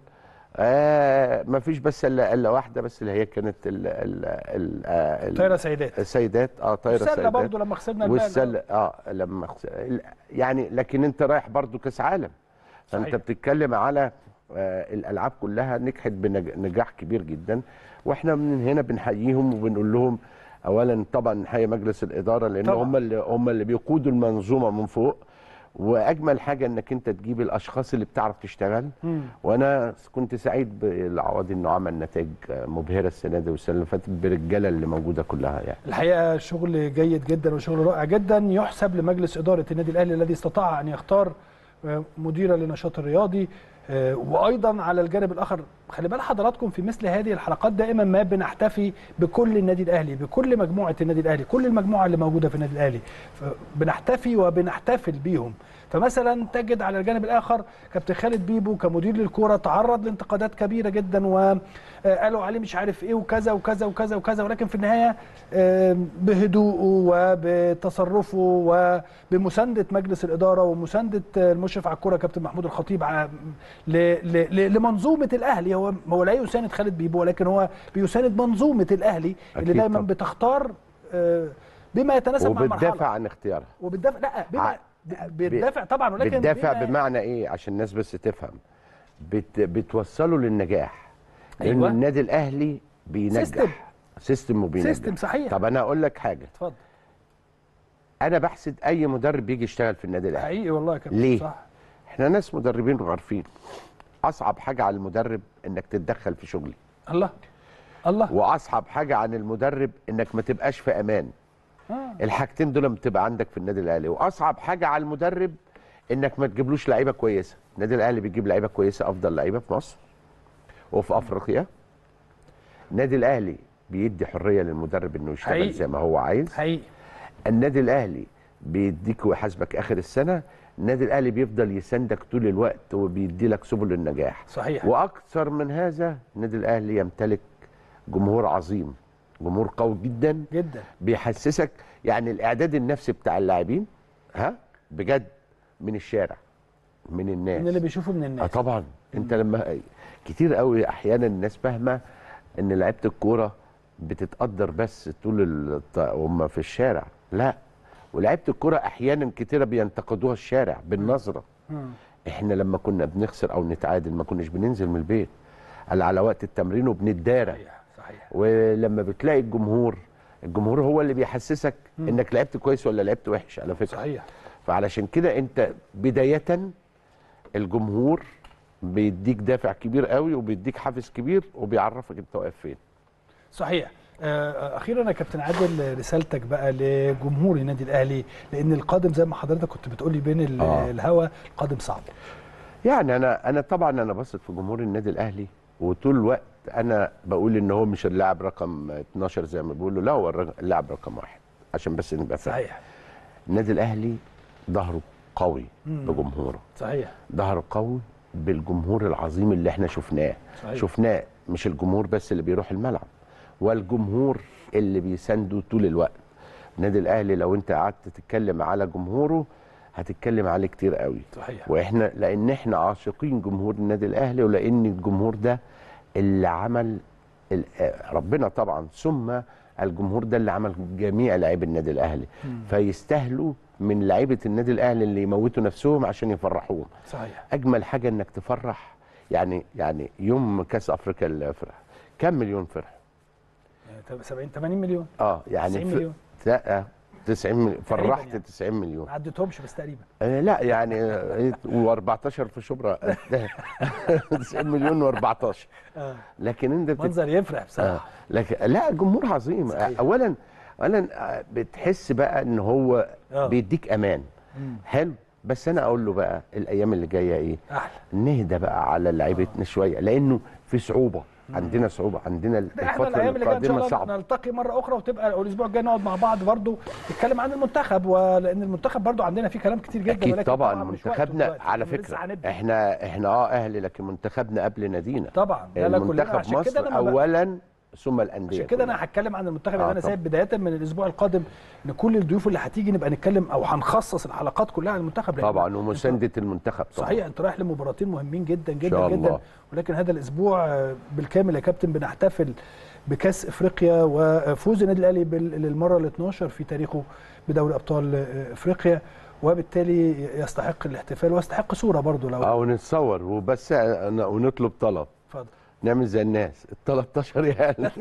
آه ما فيش بس الا الا واحده بس اللي هي كانت ال ال ال آه ال- طايره سيدات السيدات اه طايره السله السيدات برضه لما خسرنا البال. والسله اه لما خس... يعني لكن انت رايح برضو كاس عالم فانت صحيح. بتتكلم على آه الالعاب كلها نجحت بنجاح كبير جدا واحنا من هنا بنحييهم وبنقول لهم اولا طبعا نحيي مجلس الاداره لان طبعاً. هم اللي هم اللي بيقودوا المنظومه من فوق واجمل حاجه انك انت تجيب الاشخاص اللي بتعرف تشتغل مم. وانا كنت سعيد بالعوض انه عمل نتائج مبهره السنه دي والسنه اللي فاتت بالرجاله اللي موجوده كلها يعني الحقيقه شغل جيد جدا وشغل رائع جدا يحسب لمجلس اداره النادي الاهلي الذي استطاع ان يختار آه، مديرا للنشاط الرياضي آه، وايضا على الجانب الاخر خلي بال حضراتكم في مثل هذه الحلقات دائما ما بنحتفي بكل النادي الاهلي بكل مجموعه النادي الاهلي كل المجموعه اللي موجوده في النادي الاهلي ف- بنحتفي وبنحتفل بيهم فمثلا تجد على الجانب الاخر كابتن خالد بيبو كمدير للكوره تعرض لانتقادات كبيره جدا وقالوا عليه مش عارف ايه وكذا وكذا وكذا وكذا ولكن في النهايه آم، بهدوءه وبتصرفه وبمسانده مجلس الاداره ومسانده المشرف على الكوره كابتن محمود الخطيب ع- ل- ل- ل- لمنظومه الاهلي هو هو لا يساند خالد بيبو ولكن هو بيساند منظومه الاهلي اللي أكيد دايما طبعا. بتختار آه، بما يتناسب مع وبتدافع المرحله عن اختيارها وبتدافع لا بما ع- بتدافع طبعا ولكن بتدافع بما- بمعنى ايه عشان الناس بس تفهم بت بتوصله للنجاح لان أيوة. النادي الاهلي بينجح سيستم. سيستم وبينجح سيستم صحيح طب انا اقول لك حاجه اتفضل انا بحسد اي مدرب بيجي يشتغل في النادي الاهلي حقيقي والله يا كابتن ليه؟ صح احنا ناس مدربين عارفين اصعب حاجه على المدرب انك تتدخل في شغلي الله الله واصعب حاجه عن المدرب انك ما تبقاش في امان آه. الحاجتين دول بتبقى عندك في النادي الاهلي واصعب حاجه على المدرب انك ما تجيبلوش لعيبه كويسه النادي الاهلي بيجيب لعيبه كويسه افضل لعيبه في مصر وفي افريقيا النادي الاهلي بيدي حريه للمدرب انه يشتغل حقيقي. زي ما هو عايز حقيقي النادي الاهلي بيديك ويحاسبك اخر السنه النادي الاهلي بيفضل يساندك طول الوقت وبيدي لك سبل النجاح صحيح واكثر من هذا النادي الاهلي يمتلك جمهور عظيم جمهور قوي جدا جدا بيحسسك يعني الاعداد النفسي بتاع اللاعبين ها بجد من الشارع من الناس من اللي بيشوفه من اه الناس طبعا انت لما كتير قوي احيانا الناس فاهمه ان لعيبه الكوره بتتقدر بس طول الط- هم في الشارع لا ولعيبه الكوره احيانا كتيره بينتقدوها الشارع بالنظره مم. احنا لما كنا بنخسر او نتعادل ما كناش بننزل من البيت الا على وقت التمرين وبنتدارى صحيح صحيح ولما بتلاقي الجمهور الجمهور هو اللي بيحسسك انك لعبت كويس ولا لعبت وحش على فكره صحيح فعلشان كده انت بدايه الجمهور بيديك دافع كبير قوي وبيديك حافز كبير وبيعرفك انت واقف فين صحيح آه، اخيرا يا كابتن عادل رسالتك بقى لجمهور النادي الاهلي لان القادم زي ما حضرتك كنت بتقولي بين ال- آه. الهوا القادم صعب يعني انا انا طبعا انا بثق في جمهور النادي الاهلي وطول الوقت انا بقول ان هو مش اللاعب رقم 12 زي ما بيقولوا لا هو الر- اللاعب رقم واحد عشان بس نبقى فاهم صحيح النادي الاهلي ظهره قوي مم. بجمهوره صحيح ظهره قوي بالجمهور العظيم اللي احنا شفناه صحيح. شفناه مش الجمهور بس اللي بيروح الملعب والجمهور اللي بيسانده طول الوقت النادي الاهلي لو انت قعدت تتكلم على جمهوره هتتكلم عليه كتير قوي صحيح واحنا لان احنا عاشقين جمهور النادي الاهلي ولان الجمهور ده اللي عمل ال- آه، ربنا طبعا ثم الجمهور ده اللي عمل جميع لاعبي النادي الاهلي فيستاهلوا من لعيبه النادي الاهلي اللي يموتوا نفسهم عشان يفرحوهم صحيح اجمل حاجه انك تفرح يعني يعني يوم كاس افريقيا اللي فرح كم مليون فرح يعني 70 80 مليون اه يعني 90 في- مليون لا 90 مليون تقريباً فرحت يعني. 90 مليون ما عدتهمش بس تقريبا آه لا يعني و14 في شبرا 90 مليون و14 اه لكن انت بتت... منظر يفرح آه. بصراحه لكن لا جمهور عظيم صحيح. اولا اولا آه، بتحس بقى ان هو آه. بيديك امان مم. حلو بس انا اقول له بقى الايام اللي جايه ايه احلى نهدى بقى على لعيبتنا شويه لانه في صعوبه عندنا صعوبه عندنا احنا الفتره الايام اللي جايه ان شاء القادمه الله صعبه نلتقي مره اخرى وتبقى الاسبوع الجاي نقعد مع بعض برضو نتكلم عن المنتخب ولان المنتخب برضو عندنا فيه كلام كتير جدا اكيد ولكن طبعا مش وقته منتخبنا دلوقتي، على لأنه لسه فكره هنبدأ. احنا احنا اه اهلي لكن منتخبنا قبل نادينا طبعا لا لا كلنا المنتخب عشان كده مصر انا ما بقى- اولا ثم الانديه عشان كده كلها. انا هتكلم عن المنتخب آه يعني انا طبعا. سايب بدايه من الاسبوع القادم ان كل الضيوف اللي هتيجي نبقى نتكلم او هنخصص الحلقات كلها عن المنتخب لأن طبعا ومسانده المنتخب طبعا صحيح انت رايح لمباراتين مهمين جدا جدا شاء جدا الله. ولكن هذا الاسبوع آه، بالكامل يا كابتن بنحتفل بكاس افريقيا وفوز النادي الاهلي بال- للمره ال 12 في تاريخه بدوري ابطال آه، افريقيا وبالتالي يستحق الاحتفال ويستحق صوره برضه لو او نتصور وبس أنا- ونطلب طلب اتفضل نعمل زي الناس ال 13 يعني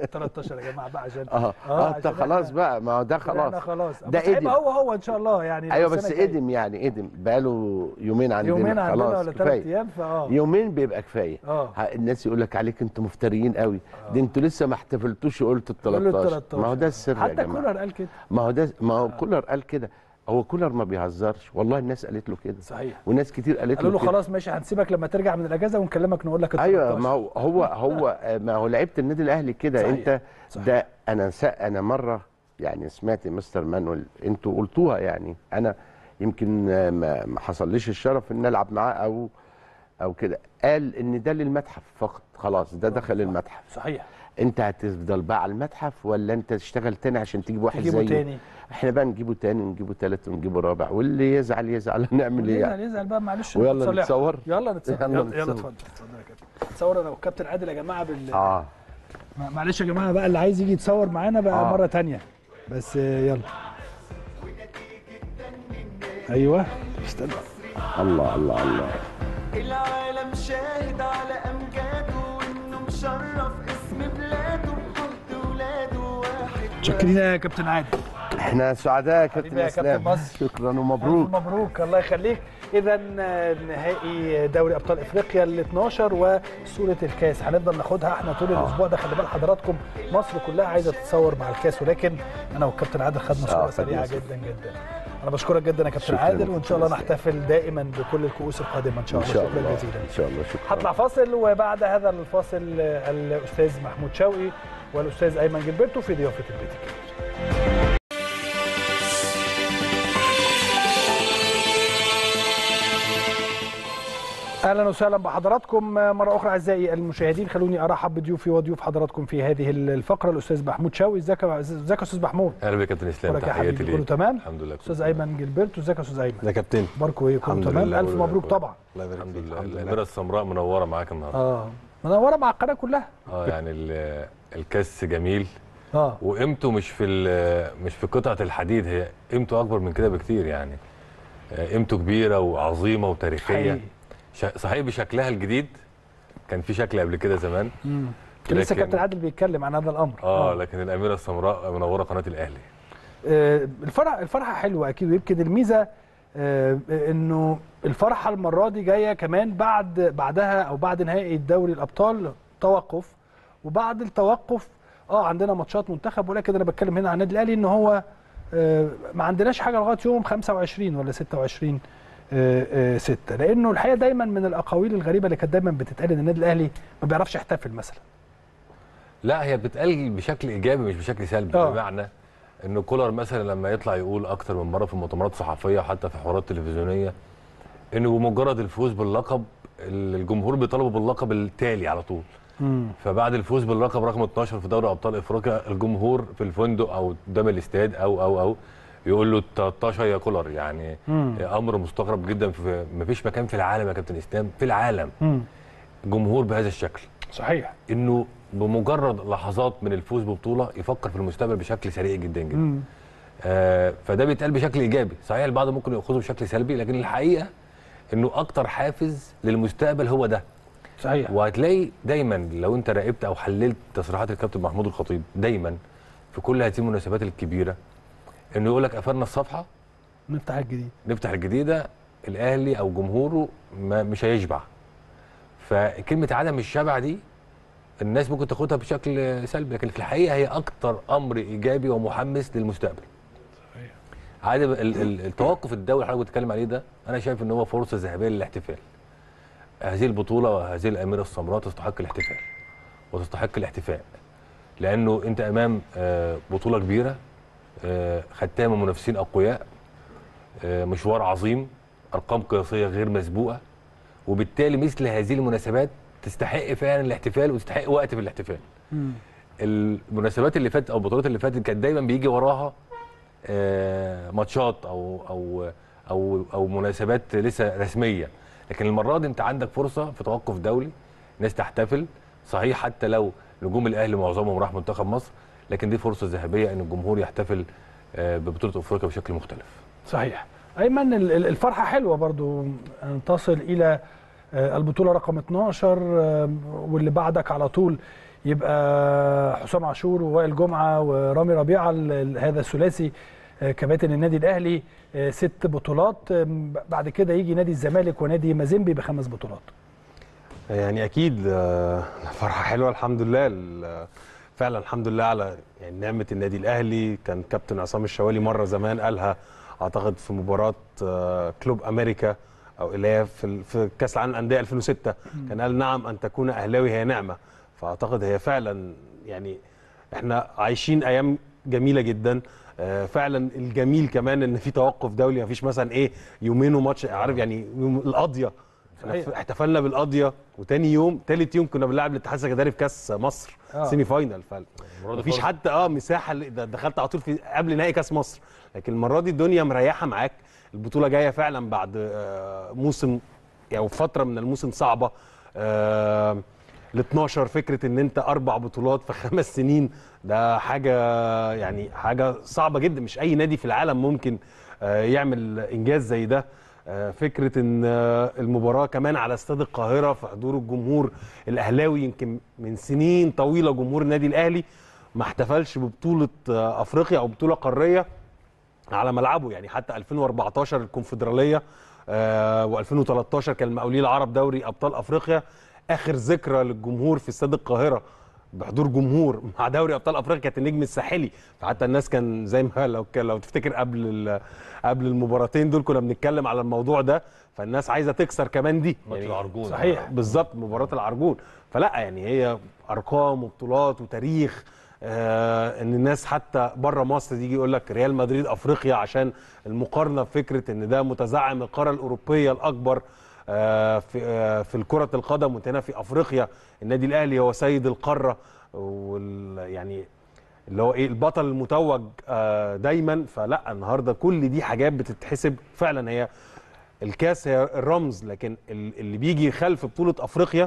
13 يا جماعه بقى عشان اه اه انت عشان خلاص إحنا- بقى ما هو ده احنا خلاص خلاص ده بس هيبقى قدم. هو هو ان شاء الله يعني ايوه السنة بس الجاية. قدم يعني قدم بقاله يومين عندنا يومين عندنا خلاص ولا ثلاث كفايه ايام فاه يومين بيبقى كفايه اه ها، الناس يقول لك عليك انتوا مفتريين قوي دي انتوا لسه ما احتفلتوش وقلت ال قول له 13 13. ما هو ده السر يا حتى جماعه كولر قال كده ما هو ده ما هو كولر قال كده هو كولر ما بيهزرش والله الناس قالت له كده صحيح وناس كتير قالت قالوا له له كده خلاص ماشي هنسيبك لما ترجع من الاجازه ونكلمك نقول لك ال ايوه 13. ما هو هو هو ما هو لعيبه النادي الاهلي كده صحيح. انت صحيح. ده انا سا انا مره يعني سمعت مستر مانويل انتوا قلتوها يعني انا يمكن آه، ما ما حصليش الشرف ان العب معاه او او كده قال ان ده للمتحف فقط خلاص ده دخل المتحف صحيح انت هتفضل بقى على المتحف ولا انت تشتغل تاني عشان تجيب واحد تجيبه زيه تاني احنا بقى نجيبه تاني ونجيبه تالت ونجيبه رابع واللي يزعل يزعل نعمل ايه يزعل يعني يزعل بقى معلش ويلا نتصالح. نتصور؟ يلا نتصور يلا يلا, يلا نتصور. اتفضل اتفضل يا كابتن نتصور انا والكابتن عادل يا جماعه بال اه مع- معلش يا جماعه بقى اللي عايز يجي يتصور معانا بقى آه. مره تانية بس آه، يلا ايوه استنى الله الله الله العالم شاهد على امجاده وانه مشرف اسم بلاده بحب ولاده واحد شكرين يا كابتن عادل احنا سعداء يا كابتن حبيبي يا كابتن اسلام مصر. شكرا ومبروك ألف مبروك الله يخليك اذا نهائي دوري ابطال افريقيا ال 12 وصوره الكاس هنفضل ناخدها احنا طول الاسبوع ده خلي بال حضراتكم مصر كلها عايزه تتصور مع الكاس ولكن انا والكابتن عادل خدنا صوره خدنا سريعه صورة. جدا جدا انا بشكرك جدا يا كابتن شكراً عادل يا وان شاء الله كابتن نحتفل دائما بكل الكؤوس القادمه ان شاء ان الله شاء شكرا الله جزيلا ان شاء الله شكرا هطلع فاصل وبعد هذا الفاصل الاستاذ محمود شوقي والاستاذ ايمن جilberto في ضيافه البيت الكبير اهلا وسهلا بحضراتكم مره اخرى اعزائي المشاهدين خلوني ارحب بضيوفي وضيوف حضراتكم في هذه الفقره الاستاذ محمود شوقي ازيك يا- ازيك يا استاذ محمود اهلا بك يا كابتن اسلام اخبارك يا تحياتي حبيبي ليك كله تمام الحمد لله استاذ ايمن جilberto ازيك يا استاذ ايمن ده كابتن اخباركم ايه كله الحمد تمام لله. الف مبروك طبعا الله يبارك الحمد فيك لله الحمد الاميره لله السمراء منوره معاك النهارده اه منوره مع القناه كلها اه يعني ال- الكاس جميل اه وقيمته مش في ال- مش في قطعه الحديد هي قيمته اكبر من كده بكتير يعني آه، قيمته كبيره وعظيمه وتاريخيه حقيقي. ش- صحيح بشكلها الجديد كان في شكل قبل كده زمان مم. كان لسه لكن- كابتن عادل بيتكلم عن هذا الامر اه لكن الاميره السمراء منوره قناه الاهلي آه، الفرح الفرحه حلوه اكيد ويمكن الميزه آه، انه الفرحه المره دي جايه كمان بعد بعدها او بعد نهائي دوري الابطال توقف وبعد التوقف اه عندنا ماتشات منتخب ولكن انا بتكلم هنا عن النادي الاهلي ان هو آه، ما عندناش حاجه لغايه يوم 25 ولا 26 6 لانه الحقيقه دايما من الاقاويل الغريبه اللي كانت دايما بتتقال ان النادي الاهلي ما بيعرفش يحتفل مثلا لا هي بتتقال بشكل ايجابي مش بشكل سلبي آه. بمعنى ان كولر مثلا لما يطلع يقول اكتر من مره في مؤتمرات صحفيه حتى في حوارات تلفزيونيه انه بمجرد الفوز باللقب الجمهور بيطالبوا باللقب التالي على طول مم. فبعد الفوز باللقب رقم 12 في دوري ابطال افريقيا الجمهور في الفندق او قدام الاستاد او او او يقول له 13 يا كولر يعني مم. امر مستغرب جدا في مفيش مكان في العالم يا كابتن اسلام في العالم مم. جمهور بهذا الشكل صحيح انه بمجرد لحظات من الفوز ببطوله يفكر في المستقبل بشكل سريع جدا جدا مم. آه فده بيتقال بشكل ايجابي صحيح البعض ممكن ياخذه بشكل سلبي لكن الحقيقه انه اكتر حافز للمستقبل هو ده صحيح وهتلاقي دايما لو انت راقبت او حللت تصريحات الكابتن محمود الخطيب دايما في كل هذه المناسبات الكبيره انه يقول لك قفلنا الصفحه نفتح الجديد نفتح الجديده الاهلي او جمهوره ما مش هيشبع فكلمه عدم الشبع دي الناس ممكن تاخدها بشكل سلبي لكن في الحقيقه هي اكتر امر ايجابي ومحمس للمستقبل عادة ال- ال- التوقف الدولي اللي حضرتك بتتكلم عليه ده انا شايف ان هو فرصه ذهبيه للاحتفال هذه البطوله وهذه الاميره السمراء تستحق الاحتفال وتستحق الاحتفاء لانه انت امام آه، بطوله كبيره آه، خدتها من منافسين اقوياء آه، مشوار عظيم ارقام قياسيه غير مسبوقه وبالتالي مثل هذه المناسبات تستحق فعلا الاحتفال وتستحق وقت في الاحتفال مم. المناسبات اللي فاتت او البطولات اللي فاتت كانت دايما بيجي وراها آه، ماتشات او او او او مناسبات لسه رسميه لكن المره دي انت عندك فرصه في توقف دولي ناس تحتفل صحيح حتى لو نجوم الاهلي معظمهم راح منتخب مصر لكن دي فرصه ذهبيه ان الجمهور يحتفل آه، ببطوله افريقيا بشكل مختلف صحيح ايمن ال- ال- الفرحه حلوه برضو ان تصل الى آه، البطوله رقم 12 آه، واللي بعدك على طول يبقى حسام عاشور ووائل جمعه ورامي ربيعه ال- ال- هذا الثلاثي آه، كباتن النادي الاهلي آه، ست بطولات آم، بعد كده يجي نادي الزمالك ونادي مازيمبي بخمس بطولات يعني اكيد آه، فرحه حلوه الحمد لله ال- فعلا الحمد لله على يعني نعمه النادي الاهلي كان كابتن عصام الشوالي مره زمان قالها اعتقد في مباراه آه، كلوب امريكا او اللي هي في ال- في كاس العالم للانديه 2006 كان قال نعم ان تكون اهلاوي هي نعمه فاعتقد هي فعلا يعني احنا عايشين ايام جميله جدا آه، فعلا الجميل كمان ان في توقف دولي مفيش مثلا ايه يومين وماتش عارف يعني يوم القضيه صحيح. احتفلنا بالقضيه وتاني يوم تالت يوم كنا بنلعب الاتحاد السكندري في كاس مصر آه. سيمي فاينال المرة دي مفيش فرصة. حتى اه مساحه ل- ده دخلت على طول في قبل نهائي كاس مصر لكن المره دي الدنيا مريحه معاك البطوله جايه فعلا بعد آه، موسم يعني فتره من الموسم صعبه ال 12 فكره ان انت اربع بطولات في خمس سنين ده حاجه يعني حاجه صعبه جدا مش اي نادي في العالم ممكن آه، يعمل انجاز زي ده آه، فكره ان آه، المباراه كمان على استاد القاهره في حضور الجمهور الاهلاوي يمكن من سنين طويله جمهور النادي الاهلي ما احتفلش ببطوله آه، افريقيا او بطوله قاريه على ملعبه يعني حتى 2014 الكونفدراليه آه و2013 كان المقاولين العرب دوري ابطال افريقيا اخر ذكرى للجمهور في استاد القاهره بحضور جمهور مع دوري ابطال افريقيا كانت النجم الساحلي فحتى الناس كان زي ما لو كان لو تفتكر قبل ال- قبل المباراتين دول كنا بنتكلم على الموضوع ده فالناس عايزه تكسر كمان دي ماتش العرجون صحيح. بالظبط مباراه العرجون فلا يعني هي ارقام وبطولات وتاريخ آه ان الناس حتى بره مصر يجي يقول لك ريال مدريد افريقيا عشان المقارنه بفكره ان ده متزعم القاره الاوروبيه الاكبر آه في آه في كره القدم وانت هنا في افريقيا النادي الاهلي هو سيد القاره وال يعني اللي هو ايه البطل المتوج آه دايما فلا النهارده كل دي حاجات بتتحسب فعلا هي الكاس هي الرمز لكن ال- اللي بيجي خلف بطوله افريقيا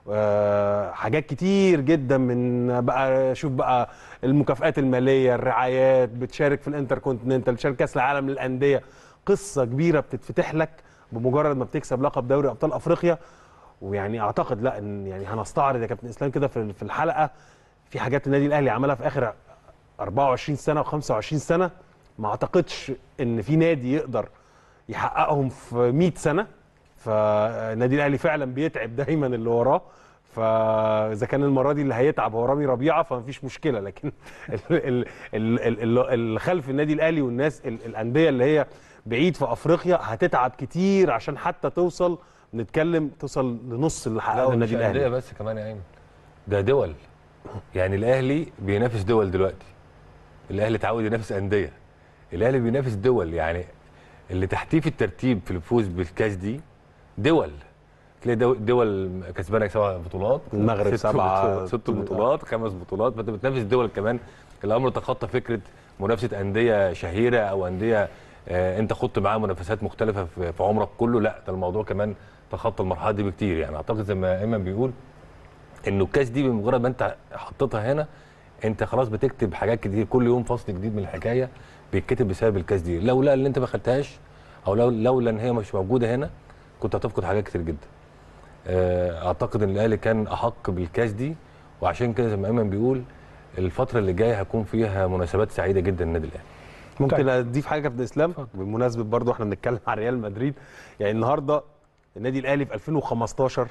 آه، حاجات كتير جدا من بقى شوف بقى المكافآت الماليه الرعايات بتشارك في الانتر كونتيننتال بتشارك كاس العالم للانديه قصه كبيره بتتفتح لك بمجرد ما بتكسب لقب دوري ابطال افريقيا ويعني اعتقد لا ان يعني هنستعرض يا كابتن اسلام كده في في الحلقه في حاجات النادي الاهلي عملها في اخر 24 سنه و25 سنه ما اعتقدش ان في نادي يقدر يحققهم في 100 سنه فالنادي الاهلي فعلا بيتعب دايما اللي وراه فاذا كان المره دي اللي هيتعب هو رامي ربيعه فمفيش مشكله لكن ال- ال- ال- ال- ال- اللي خلف النادي الاهلي والناس ال- الانديه اللي هي بعيد في افريقيا هتتعب كتير عشان حتى توصل نتكلم توصل لنص اللي لا حققه ومش النادي أندية الاهلي بس كمان يا ايمن ده دول يعني الاهلي بينافس دول دلوقتي الاهلي اتعود ينافس انديه الاهلي بينافس دول يعني اللي تحتيه في الترتيب في الفوز بالكاس دي دول تلاقي دو- دول كسبانه سبع بطولات المغرب ست سبعة. بطولات- ست بطولات خمس بطولات فانت بتنافس دول كمان الامر تخطى فكره منافسه انديه شهيره او انديه آه انت خضت معاها منافسات مختلفه في في عمرك كله لا ده الموضوع كمان تخطى المرحله دي بكتير يعني اعتقد زي ما ايمن بيقول انه الكاس دي بمجرد ما انت حطيتها هنا انت خلاص بتكتب حاجات كتير كل يوم فصل جديد من الحكايه بيتكتب بسبب الكاس دي لولا ان انت ما خدتهاش او لو لولا ان هي مش موجوده هنا كنت هتفقد حاجات كتير جدا آه، اعتقد ان الاهلي كان احق بالكاس دي وعشان كده زي ما ايمن بيقول الفتره اللي جايه هيكون فيها مناسبات سعيده جدا للنادي الاهلي ممكن طيب. اضيف حاجه يا كابتن اسلام بمناسبه برضو احنا بنتكلم عن ريال مدريد يعني النهارده النادي الاهلي في 2015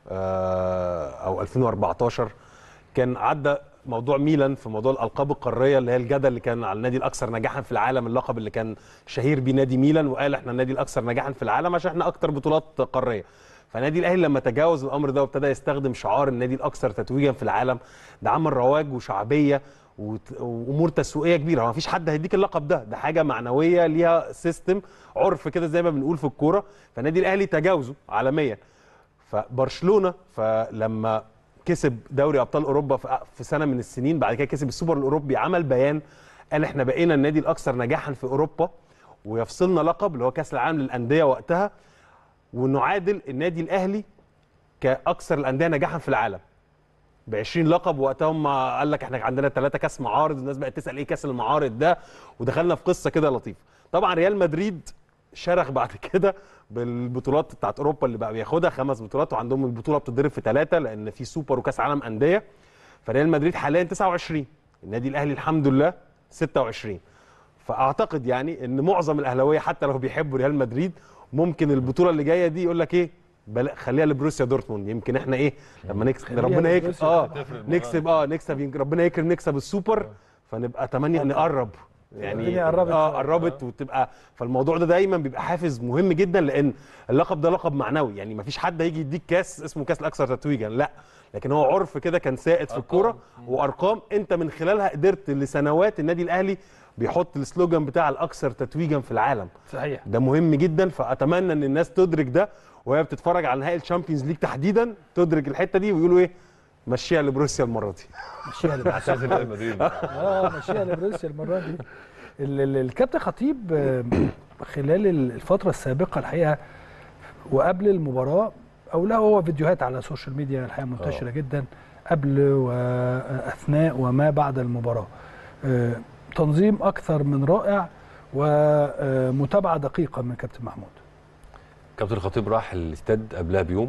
آه، او 2014 كان عدى موضوع ميلان في موضوع الالقاب القاريه اللي هي الجدل اللي كان على النادي الاكثر نجاحا في العالم اللقب اللي كان شهير بيه نادي ميلان وقال احنا النادي الاكثر نجاحا في العالم عشان احنا اكتر بطولات قاريه فنادي الاهلي لما تجاوز الامر ده وابتدى يستخدم شعار النادي الاكثر تتويجا في العالم ده عمل رواج وشعبيه وت- وامور تسويقيه كبيره هو مفيش حد هيديك اللقب ده ده حاجه معنويه ليها سيستم عرف كده زي ما بنقول في الكوره فالنادي الاهلي تجاوزه عالميا فبرشلونه فلما كسب دوري ابطال اوروبا في في سنه من السنين بعد كده كسب السوبر الاوروبي عمل بيان قال احنا بقينا النادي الاكثر نجاحا في اوروبا ويفصلنا لقب اللي هو كاس العالم للانديه وقتها ونعادل النادي الاهلي كاكثر الانديه نجاحا في العالم ب 20 لقب وقتها هم قال لك احنا عندنا ثلاثه كاس معارض الناس بقت تسال ايه كاس المعارض ده ودخلنا في قصه كده لطيفه طبعا ريال مدريد شرخ بعد كده بالبطولات بتاعت اوروبا اللي بقى بياخدها خمس بطولات وعندهم البطوله بتضرب في ثلاثه لان في سوبر وكاس عالم انديه فريال مدريد حاليا 29 النادي الاهلي الحمد لله 26 فاعتقد يعني ان معظم الاهلاويه حتى لو بيحبوا ريال مدريد ممكن البطوله اللي جايه دي يقول لك ايه بلا خليها لبروسيا دورتموند يمكن احنا ايه لما نكسب خليها ربنا يكرم لبروسيا. اه نكسب اه نكسب يمكن ربنا يكرم نكسب السوبر فنبقى 8 نقرب يعني الدنيا قربت اه شوية. قربت وتبقى فالموضوع ده دايما بيبقى حافز مهم جدا لان اللقب ده لقب معنوي يعني ما فيش حد هيجي يديك كاس اسمه كاس الاكثر تتويجا لا لكن هو عرف كده كان سائد في الكوره وارقام انت من خلالها قدرت لسنوات النادي الاهلي بيحط السلوجان بتاع الاكثر تتويجا في العالم صحيح ده مهم جدا فاتمنى ان الناس تدرك ده وهي بتتفرج على نهائي الشامبيونز ليج تحديدا تدرك الحته دي ويقولوا ايه مشيها لبروسيا المره دي مشيها لبروسيا اعتزل ريال مدريد اه مشيها لبروسيا المره دي ال- ال- الكابتن خطيب آه، خلال ال- الفتره السابقه الحقيقه وقبل المباراه او له هو فيديوهات على السوشيال ميديا الحقيقه منتشره جدا قبل واثناء وما بعد المباراه آه، تنظيم اكثر من رائع ومتابعه دقيقه من كابتن محمود كابتن الخطيب راح الاستاد قبلها بيوم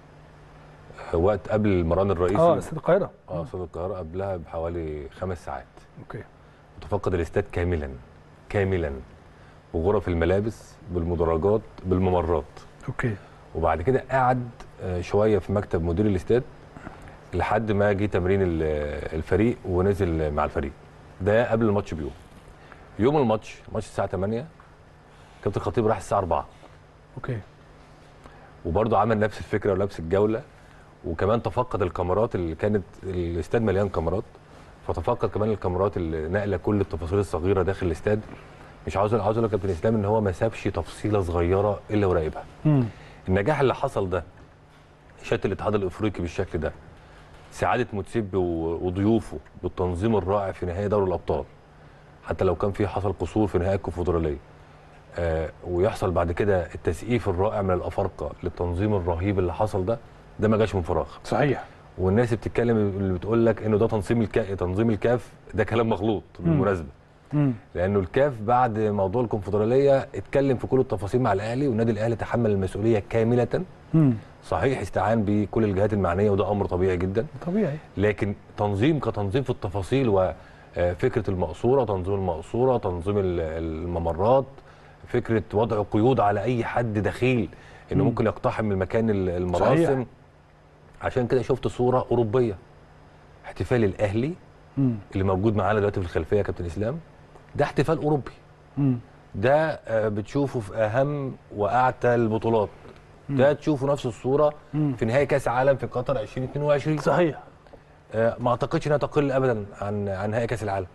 آه، وقت قبل المران الرئيسي اه استاد القاهره اه استاد القاهره قبلها بحوالي خمس ساعات اوكي متفقد الاستاد كاملا كاملا بغرف الملابس بالمدرجات بالممرات اوكي وبعد كده قعد آه، شويه في مكتب مدير الاستاد لحد ما جه تمرين ال- الفريق ونزل مع الفريق ده قبل الماتش بيوم يوم الماتش الماتش الساعه 8 كابتن الخطيب راح الساعه 4 اوكي وبرضه عمل نفس الفكره ونفس الجوله وكمان تفقد الكاميرات اللي كانت الاستاد مليان كاميرات فتفقد كمان الكاميرات اللي نقله كل التفاصيل الصغيره داخل الاستاد مش عاوز عاوز اقول لك يا كابتن اسلام ان هو ما سابش تفصيله صغيره الا وراقبها امم النجاح اللي حصل ده شات الاتحاد الافريقي بالشكل ده سعاده متسيب و- وضيوفه بالتنظيم الرائع في نهائي دوري الابطال حتى لو كان في حصل قصور في نهائي الكونفدراليه آه ويحصل بعد كده التسقيف الرائع من الافارقه للتنظيم الرهيب اللي حصل ده ده ما جاش من فراغ صحيح والناس اللي بتتكلم اللي بتقول لك انه ده تنظيم الكا... تنظيم الكاف ده كلام مغلوط بالمناسبه امم لانه الكاف بعد موضوع الكونفدراليه اتكلم في كل التفاصيل مع الاهلي والنادي الاهلي تحمل المسؤوليه كامله امم صحيح استعان بكل الجهات المعنيه وده امر طبيعي جدا طبيعي لكن تنظيم كتنظيم في التفاصيل وفكره المقصوره تنظيم المقصوره تنظيم ال- الممرات فكره وضع قيود على اي حد دخيل انه مم. ممكن يقتحم المكان ال- المراسم صحيح. عشان كده شفت صوره اوروبيه احتفال الاهلي امم اللي موجود معانا دلوقتي في الخلفيه يا كابتن اسلام ده احتفال اوروبي امم ده آه، بتشوفه في اهم واعتى البطولات ده تشوفه نفس الصوره مم. في نهائي كاس عالم في قطر 2022 صحيح آه، ما اعتقدش انها تقل ابدا عن عن نهائي كاس العالم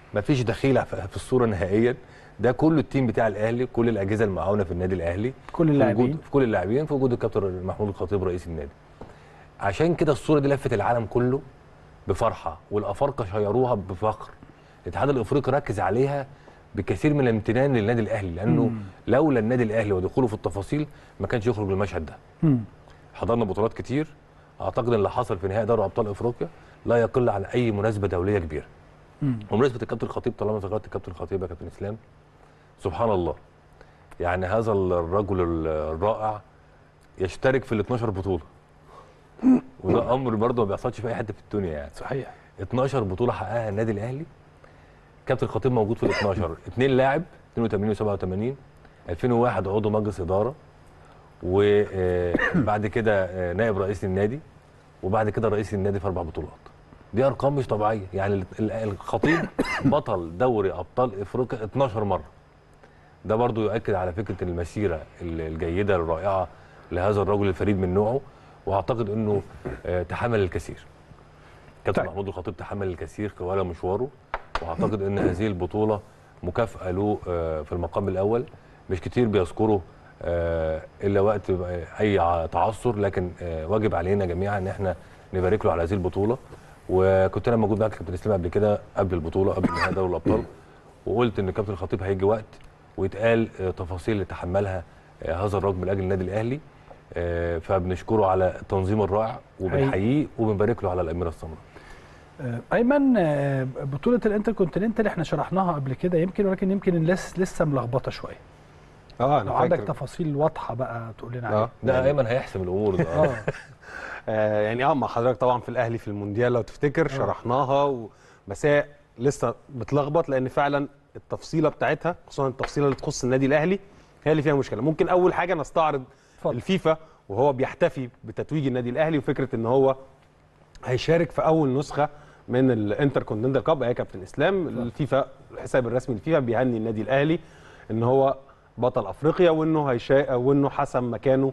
مفيش دخيله في في الصوره نهائيا ده كله التيم بتاع الاهلي كل الاجهزه المعاونه في النادي الاهلي كل في اللاعبين. وجود في كل اللاعبين في وجود الكابتن محمود الخطيب رئيس النادي عشان كده الصوره دي لفت العالم كله بفرحه والافارقه شيروها بفخر الاتحاد الافريقي ركز عليها بكثير من الامتنان للنادي الاهلي لانه لولا النادي الاهلي ودخوله في التفاصيل ما كانش يخرج بالمشهد ده مم. حضرنا بطولات كتير اعتقد ان اللي حصل في نهائي دوري ابطال افريقيا لا يقل عن اي مناسبه دوليه كبيره مم. ومناسبه الكابتن الخطيب طالما ذكرت الكابتن الخطيب يا كابتن اسلام سبحان الله يعني هذا الرجل الرائع يشترك في ال 12 بطوله وده امر برضه ما بيحصلش في اي حته في الدنيا يعني صحيح 12 بطوله حققها النادي الاهلي كابتن الخطيب موجود في ال 12 اثنين لاعب 82 و87 2001 عضو مجلس اداره وبعد كده آه، نائب رئيس النادي وبعد كده رئيس النادي في اربع بطولات دي ارقام مش طبيعيه يعني ال- ال- الخطيب بطل دوري ابطال افريقيا 12 مره ده برضو يؤكد على فكره المسيره ال- الجيده الرائعه لهذا الرجل الفريد من نوعه واعتقد انه آه، تحمل الكثير كابتن طيب. محمود الخطيب تحمل الكثير خلال مشواره واعتقد ان هذه البطوله مكافاه له آه، في المقام الاول مش كتير بيذكره آه، الا وقت اي ع- تعثر لكن آه، واجب علينا جميعا ان احنا نبارك له على هذه البطوله وكنت انا موجود معاك يا كابتن اسلام قبل كده قبل البطوله قبل نهائي دوري الابطال وقلت ان كابتن الخطيب هيجي وقت ويتقال آه، تفاصيل اللي تحملها آه، هذا الرجل من اجل النادي الاهلي آه، فبنشكره على التنظيم الرائع وبنحييه وبنبارك له على الاميره السمراء آه، ايمن آه، بطوله الانتر كونتيننتال احنا شرحناها قبل كده يمكن ولكن يمكن الناس لسه ملخبطه شويه اه لو انا عندك فاكر تفاصيل واضحه بقى تقول لنا عليها اه ده يعني- ايمن هيحسم الامور ده آه. اه آه يعني اه مع حضرتك طبعا في الاهلي في المونديال لو تفتكر شرحناها ومساء لسه بتلخبط لان فعلا التفصيله بتاعتها خصوصا التفصيله اللي تخص النادي الاهلي هي اللي فيها مشكله ممكن اول حاجه نستعرض اتفضل. الفيفا وهو بيحتفي بتتويج النادي الاهلي وفكره ان هو هيشارك في اول نسخه من الانتر كونتيننتال كاب يا كابتن اسلام الفيفا الحساب الرسمي للفيفا بيهني النادي الاهلي ان هو بطل افريقيا وانه هيشا وانه حسم مكانه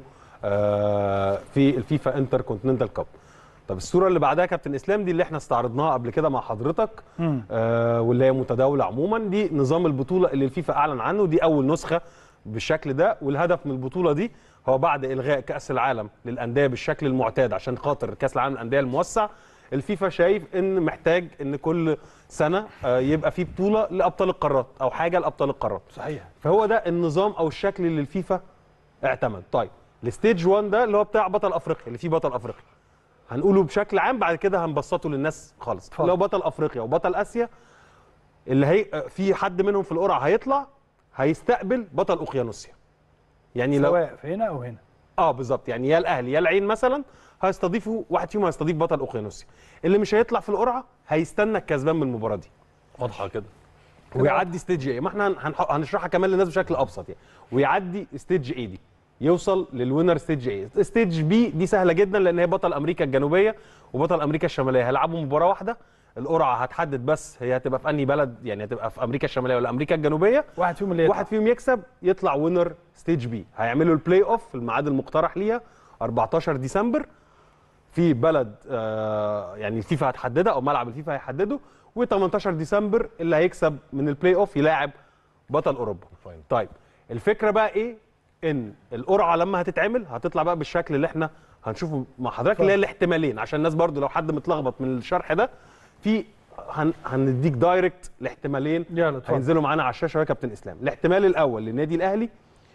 آه، في الفيفا انتر كونتيننتال كاب طب الصوره اللي بعدها يا كابتن اسلام دي اللي احنا استعرضناها قبل كده مع حضرتك مم. آه واللي هي متداوله عموما دي نظام البطوله اللي الفيفا اعلن عنه دي اول نسخه بالشكل ده والهدف من البطوله دي هو بعد الغاء كاس العالم للانديه بالشكل المعتاد عشان خاطر كاس العالم للانديه الموسع الفيفا شايف ان محتاج ان كل سنه آه يبقى في بطوله لابطال القارات او حاجه لابطال القارات صحيح فهو ده النظام او الشكل اللي الفيفا اعتمد طيب الستيج 1 ده اللي هو بتاع بطل افريقيا اللي فيه بطل افريقيا هنقوله بشكل عام بعد كده هنبسطه للناس خالص اتفضل. اللي هو بطل افريقيا وبطل اسيا اللي هي في حد منهم في القرعه هيطلع هيستقبل بطل اوقيانوسيا يعني لو سواء في هنا او هنا اه بالظبط يعني يا الاهلي يا العين مثلا هيستضيفوا واحد فيهم هيستضيف بطل اوقيانوسيا اللي مش هيطلع في القرعه هيستنى الكسبان من المباراه دي واضحه كده ويعدي ستيج ايه ما احنا هنح- هنشرحها كمان للناس بشكل ابسط يعني ويعدي ستيج ايه دي يوصل للوينر ستيج ايه ستيج بي دي سهله جدا لان هي بطل امريكا الجنوبيه وبطل امريكا الشماليه هيلعبوا مباراه واحده القرعه هتحدد بس هي هتبقى في انهي بلد يعني هتبقى في امريكا الشماليه ولا امريكا الجنوبيه واحد فيهم اللي واحد فيهم يكسب يطلع وينر ستيج بي هيعملوا البلاي اوف في الميعاد المقترح ليها 14 ديسمبر في بلد آه يعني الفيفا هتحددها او ملعب الفيفا هيحدده و18 ديسمبر اللي هيكسب من البلاي اوف يلاعب بطل اوروبا فاين. طيب الفكره بقى ايه ان القرعه لما هتتعمل هتطلع بقى بالشكل اللي احنا هنشوفه مع حضرتك اللي هي الاحتمالين عشان الناس برضو لو حد متلخبط من الشرح ده في هن هنديك دايركت الاحتمالين يلا اتفضل. هينزلوا معانا على الشاشه يا كابتن اسلام الاحتمال الاول للنادي الاهلي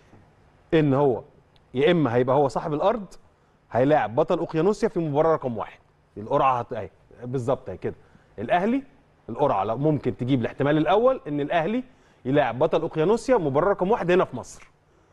ان هو يا اما هيبقى هو صاحب الارض هيلاعب بطل اوقيانوسيا في مباراه رقم واحد القرعه هت... اهي بالظبط اهي كده الاهلي القرعه لو ممكن تجيب الاحتمال الاول ان الاهلي يلاعب بطل اوقيانوسيا مباراه رقم واحد هنا في مصر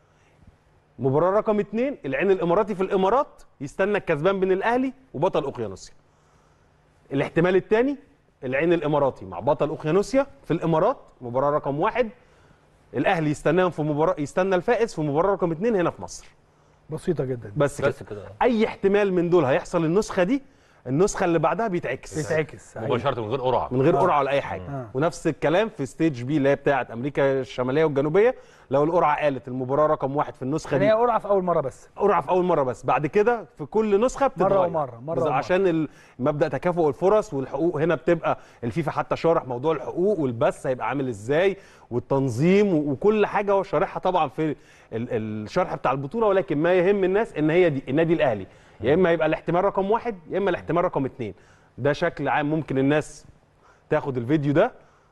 مباراه رقم اثنين العين الاماراتي في الامارات يستنى الكسبان بين الاهلي وبطل اوقيانوسيا الاحتمال الثاني العين الاماراتي مع بطل اوقيانوسيا في الامارات مباراه رقم واحد الاهلي يستناهم في مباراه يستنى الفائز في مباراه رقم اثنين هنا في مصر بسيطه جدا بس كده بس كده اي احتمال من دول هيحصل النسخه دي النسخه اللي بعدها بيتعكس بيتعكس صحيح. مباشره من غير قرعه من غير قرعه ولا اي حاجه آه. ونفس الكلام في ستيج بي اللي هي بتاعه امريكا الشماليه والجنوبيه لو القرعه قالت المباراه رقم واحد في النسخه يعني دي هي قرعه في اول مره بس قرعه في اول مره بس بعد كده في كل نسخه بتتغير ومرة، مرة بالظبط، ومرة. عشان ال- مبدا تكافؤ الفرص والحقوق هنا بتبقى الفيفا حتى شارح موضوع الحقوق والبث هيبقى عامل ازاي والتنظيم و- وكل حاجه هو شارحها طبعا في ال- الشرح بتاع البطوله ولكن ما يهم الناس ان هي دي النادي الاهلي يا اما يبقى الاحتمال رقم واحد يا اما الاحتمال رقم اتنين ده شكل عام ممكن الناس تاخد الفيديو ده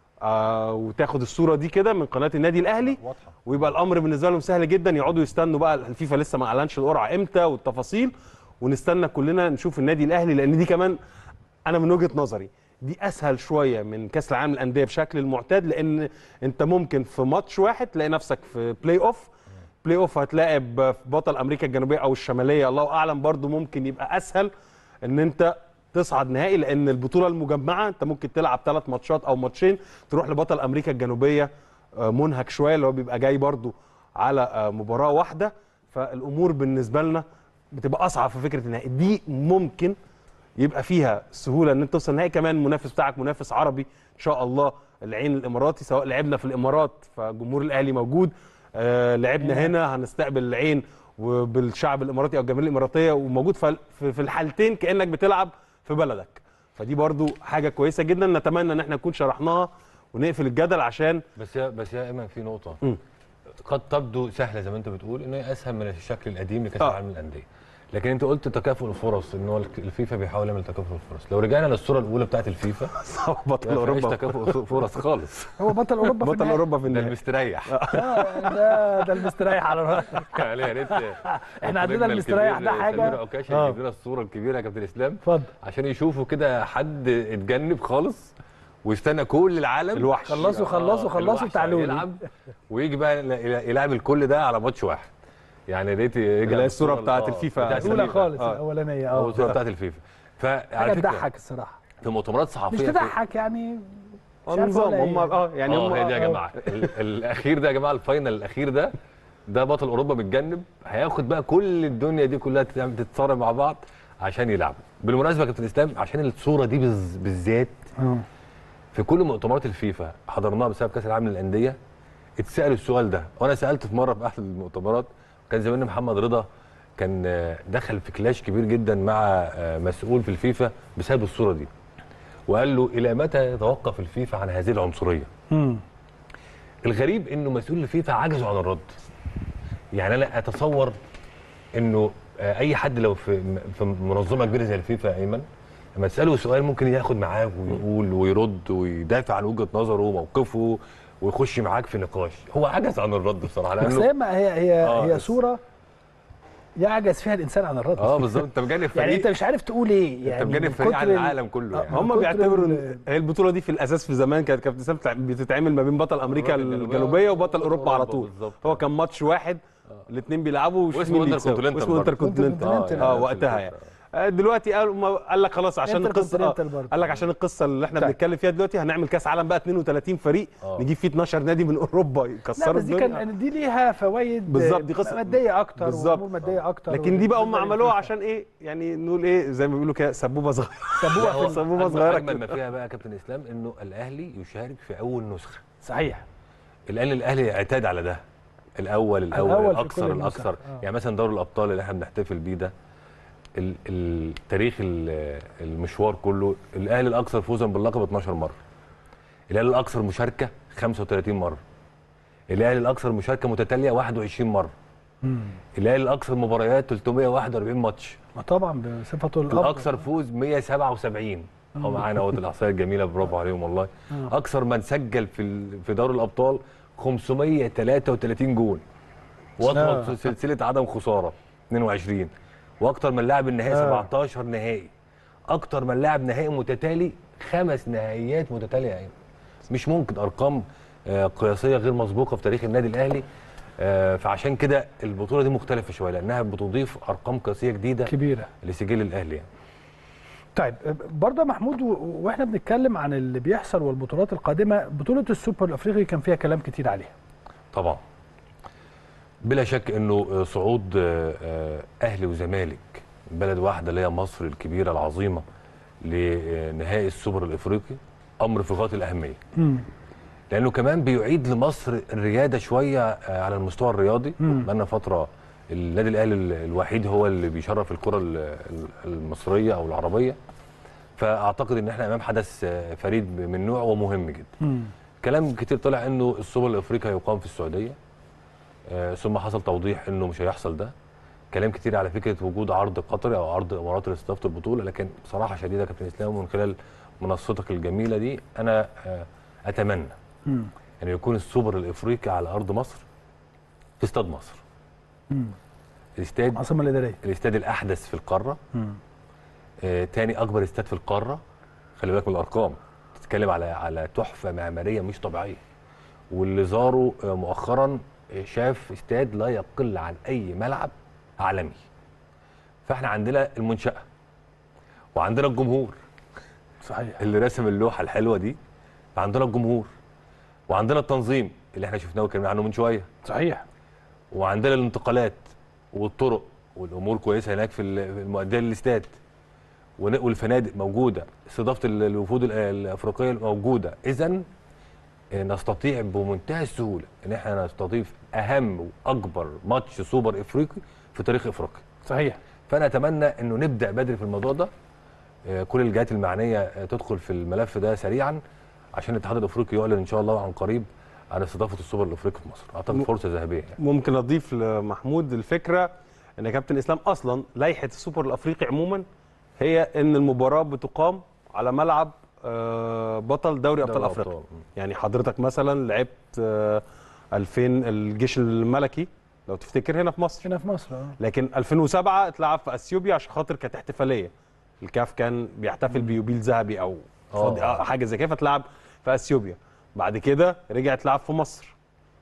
آه وتاخد الصوره دي كده من قناه النادي الاهلي واضحه ويبقى الامر بالنسبه لهم سهل جدا يقعدوا يستنوا بقى الفيفا لسه ما اعلنش القرعه امتى والتفاصيل ونستنى كلنا نشوف النادي الاهلي لان دي كمان انا من وجهه نظري دي اسهل شويه من كاس العالم للانديه بشكل المعتاد لان انت ممكن في ماتش واحد تلاقي نفسك في بلاي اوف بلاي اوف هتلاعب في بطل امريكا الجنوبيه او الشماليه الله اعلم برضو ممكن يبقى اسهل ان انت تصعد نهائي لان البطوله المجمعه انت ممكن تلعب ثلاث ماتشات او ماتشين تروح لبطل امريكا الجنوبيه آه، منهك شويه اللي هو بيبقى جاي برضو على آه، مباراه واحده فالامور بالنسبه لنا بتبقى اصعب في فكره النهائي دي ممكن يبقى فيها سهوله ان انت توصل النهائي كمان المنافس بتاعك منافس عربي ان شاء الله العين الاماراتي سواء لعبنا في الامارات فجمهور الاهلي موجود آه لعبنا هنا هنستقبل العين وبالشعب الاماراتي او الجماهير الاماراتيه وموجود فال- في في الحالتين كانك بتلعب في بلدك فدي برضو حاجه كويسه جدا نتمنى ان احنا نكون شرحناها ونقفل الجدل عشان بس يا بس يا ايمن في نقطه مم. قد تبدو سهله زي ما انت بتقول ان هي اسهل من الشكل القديم لكاس آه. العالم للانديه لكن انت قلت تكافؤ الفرص ان هو الفيفا بيحاول يعمل تكافؤ الفرص لو رجعنا للصوره الاولى بتاعت الفيفا بطل ما فيهاش اوروبا تكافؤ فرص خالص هو بطل اوروبا في بطل النهائي. اوروبا في ده النهائي المستريح آه، ده ده المستريح على الرأي. يعني يا ريت احنا عندنا مخرجنا المستريح ده الكبير حاجة. سمير عكاشة آه. يجيب لنا الصوره الكبيره يا كابتن اسلام اتفضل عشان يشوفوا كده حد اتجنب خالص ويستنى كل العالم الوحش. خلصوا خلصوا آه، خلصوا الوحش تعالوا لي. يلعب ويجي بقى يلا- يلعب الكل ده على ماتش واحد يعني يا ريت يجي اللي هي الصورة بتاعت الفيفا. بتاعت الاولى الفيفا. خالص آه. الاولانيه او اه الصوره بتاعت الفيفا حاجه فعلى فكره تضحك الصراحه في مؤتمرات صحفيه مش في- تضحك يعني مش عارف نظام أقول هم إيه. اه يعني اه هم هي دي يا آه. جماعه ال- الاخير ده يا جماعه الفاينل الاخير ده ده بطل اوروبا متجنب هياخد بقى كل الدنيا دي كلها تتعمل- تتصارع مع بعض عشان يلعبوا بالمناسبه يا كابتن اسلام عشان الصوره دي بز- بالذات آه. في كل مؤتمرات الفيفا حضرناها بسبب كاس العالم للانديه اتسال السؤال ده وانا سالت في مره في احد المؤتمرات كان زميلنا محمد رضا كان آه، دخل في كلاش كبير جدا مع آه، مسؤول في الفيفا بسبب الصوره دي وقال له الى متى يتوقف الفيفا عن هذه العنصريه مم. الغريب انه مسؤول الفيفا عجزوا عن الرد يعني انا اتصور انه آه، اي حد لو في في منظمه كبيره زي الفيفا يا ايمن لما تساله سؤال ممكن ياخد معاك ويقول ويرد ويدافع عن وجهه نظره وموقفه ويخش معاك في نقاش هو عجز عن الرد بصراحه بس لانه هي ما هي هي آه، هي بس- صوره يعجز فيها الانسان عن الرد اه بالظبط انت مجانب فريق يعني انت مش عارف تقول ايه يعني انت مجانب من فريق على كتر ال- العالم كله آه، يعني هم كتر بيعتبروا ال- ان هي البطوله دي في الاساس في زمان كانت كابتن سام بتع- بتتعمل ما بين بطل امريكا الجنوبية الجنوبيه وبطل اوروبا على أوروبا طول بالظبط. هو كان ماتش واحد الاثنين بيلعبوا وشوف واسمه مين اللي انتر يكسب. كونتيننتال واسمه انتر برضه. كونتيننتال كونتيننتال، اه آه، وقتها نفس يعني آه، دلوقتي قال ما- قال لك خلاص عشان انتر القصه آه كونتيننتال برضه. قال لك عشان القصه اللي احنا طيب. بنتكلم فيها دلوقتي هنعمل كاس عالم بقى 32 فريق آه. نجيب فيه 12 نادي من اوروبا لا يكسروا بس دي الدنيا كان دي ليها فوائد بالظبط، دي قصة- ماديه اكتر بالظبط. وامور ماديه اكتر لكن دي بقى هم بالنسبة عملوها للفيفا. عشان ايه يعني نقول ايه زي ما بيقولوا كده سبوبه صغيره سابوها في ال- سبوبه أجمل- صغيره اجمل ما كده فيها بقى يا كابتن اسلام انه الاهلي يشارك في اول نسخه صحيح الان الاهلي اعتاد على ده الاول الاول, الأول في الاكثر كل النسخ. الاكثر آه. يعني مثلا دوري الابطال اللي احنا بنحتفل بيه ده ال- التاريخ ال- المشوار كله الاهلي الاكثر فوزا باللقب 12 مره الاهلي الاكثر مشاركه 35 مره الاهلي الاكثر مشاركه متتاليه 21 مره الاهلي الاكثر مباريات 341 ماتش ما طبعا بصفته الافضل الاكثر فوز 177 هو معانا اهوت الاحصائيه الجميله برافو عليهم والله آه. اكثر من سجل في ال- في دوري الابطال 533 جول آه. واطول سلسله عدم خساره 22 واكثر من لاعب النهائي آه. 17 نهائي اكثر من لاعب نهائي متتالي خمس نهائيات متتاليه يعني مش ممكن ارقام آه، قياسيه غير مسبوقه في تاريخ النادي الاهلي آه، فعشان كده البطوله دي مختلفه شويه لانها بتضيف ارقام قياسيه جديده كبيره لسجل الاهلي يعني. طيب برضه يا محمود و- واحنا بنتكلم عن اللي بيحصل والبطولات القادمه بطوله السوبر الافريقي كان فيها كلام كتير عليها طبعا بلا شك انه آه، صعود آه، آه، اهلي وزمالك بلد واحده اللي هي مصر الكبيره العظيمه لنهائي السوبر الافريقي امر في غايه الاهميه مم. لانه كمان بيعيد لمصر الرياده شويه آه، على المستوى الرياضي بقالنا فتره النادي الاهلي ال- الوحيد هو اللي بيشرف الكره ال- ال- المصريه او العربيه فاعتقد ان احنا امام حدث آه، فريد من نوعه ومهم جدا مم. كلام كتير طلع انه السوبر الافريقي هيقام في السعوديه آه، ثم حصل توضيح انه مش هيحصل ده كلام كتير على فكره وجود عرض قطري او عرض امارات لاستضافه البطوله لكن بصراحه شديده يا كابتن اسلام من خلال منصتك الجميله دي انا آه، اتمنى مم. ان يكون السوبر الافريقي على ارض مصر في استاد مصر مم. الاستاد العاصمه الاداريه الاستاد الاحدث في القاره مم. آه، تاني اكبر استاد في القاره خلي بالك من الارقام تتكلم على على تحفه معماريه مش طبيعيه واللي زاروا آه، مؤخرا آه، شاف استاد لا يقل عن اي ملعب عالمي فاحنا عندنا المنشاه وعندنا الجمهور صحيح اللي رسم اللوحه الحلوه دي عندنا الجمهور وعندنا التنظيم اللي احنا شفناه واتكلمنا عنه من شويه صحيح وعندنا الانتقالات والطرق والامور كويسه هناك في ال- في المؤديه للاستاد ون- والفنادق موجوده استضافه ال- الوفود ال- الافريقيه موجوده اذا نستطيع بمنتهى السهوله ان احنا نستضيف اهم واكبر ماتش سوبر افريقي في تاريخ افريقيا صحيح فانا اتمنى انه نبدا بدري في الموضوع ده آه، كل الجهات المعنيه آه، تدخل في الملف ده سريعا عشان الاتحاد الافريقي يعلن ان شاء الله عن قريب عن استضافه السوبر الافريقي في مصر اعتقد م- فرصه ذهبيه يعني. ممكن اضيف لمحمود الفكره ان كابتن اسلام اصلا لائحه السوبر الافريقي عموما هي ان المباراه بتقام على ملعب آه، بطل دوري ابطال دوري افريقيا أبطال. يعني حضرتك مثلا لعبت آه، 2000 الجيش الملكي لو تفتكر هنا في مصر هنا في مصر اه لكن 2007 اتلعب في اثيوبيا عشان خاطر كانت احتفاليه الكاف كان بيحتفل بيوبيل ذهبي او فاضي آه. آه، حاجه زي كده فتلعب في اثيوبيا بعد كده رجع تلعب في مصر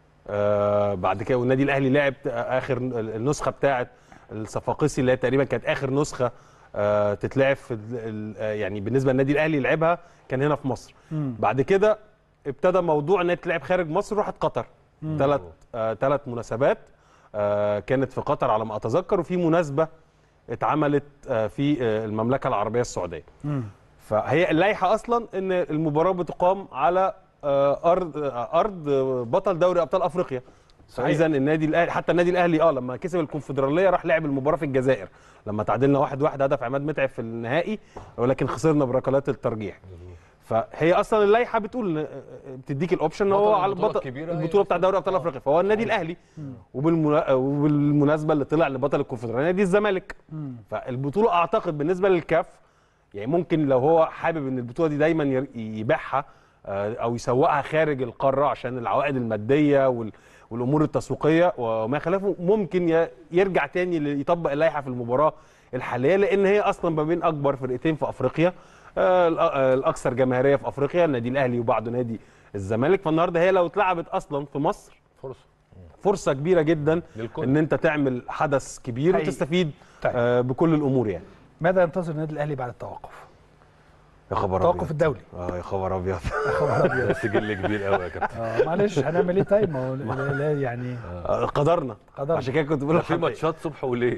آه بعد كده والنادي الاهلي لعب اخر النسخه بتاعه الصفاقسي اللي هي تقريبا كانت اخر نسخه آه تتلعب في ال- ال- آه، يعني بالنسبه للنادي الاهلي لعبها كان هنا في مصر مم. بعد كده ابتدى موضوع انها تلعب خارج مصر راحت قطر ثلاث آه ثلاث مناسبات آه كانت في قطر على ما اتذكر وفي مناسبه اتعملت آه في آه المملكه العربيه السعوديه مم. فهي اللائحه اصلا ان المباراه بتقام على آه، ارض آه، ارض آه، بطل دوري ابطال افريقيا فاذا النادي الاهلي حتى النادي الاهلي اه لما كسب الكونفدراليه راح لعب المباراه في الجزائر لما تعادلنا واحد واحد هدف عماد متعب في النهائي ولكن خسرنا بركلات الترجيح فهي اصلا اللائحه بتقول إن- بتديك الاوبشن ان هو بطل على البطولة البطل الكبيرة البطوله بتاع دوري ابطال افريقيا فهو النادي الاهلي وبالمنا... وبالمناسبه اللي طلع لبطل الكونفدراليه نادي الزمالك فالبطوله اعتقد بالنسبه للكاف يعني ممكن لو هو حابب ان البطوله دي دايما ير- يبيعها آه، او يسوقها خارج القاره عشان العوائد الماديه وال- والامور التسويقيه وما خلافه ممكن ي- يرجع تاني ل- يطبق اللائحه في المباراه الحاليه لان هي اصلا ما بين اكبر فرقتين في افريقيا آه، الأ- آه، الاكثر جماهيريه في افريقيا النادي الاهلي وبعده نادي الزمالك فالنهارده هي لو اتلعبت اصلا في مصر فرصه فرصه كبيره جدا للكل. ان انت تعمل حدث كبير حقيقي. وتستفيد طيب. آه، بكل الامور يعني ماذا ينتظر النادي الاهلي بعد التوقف؟ يا خبر التوقف الدولي اه يا خبر ابيض ده سجل كبير قوي يا كابتن اه معلش هنعمل ايه طيب ما هو لا- لا يعني آه، قدرنا قدرنا. عشان كده كنت بقول ده في لحضرتك- ماتشات صبح وليل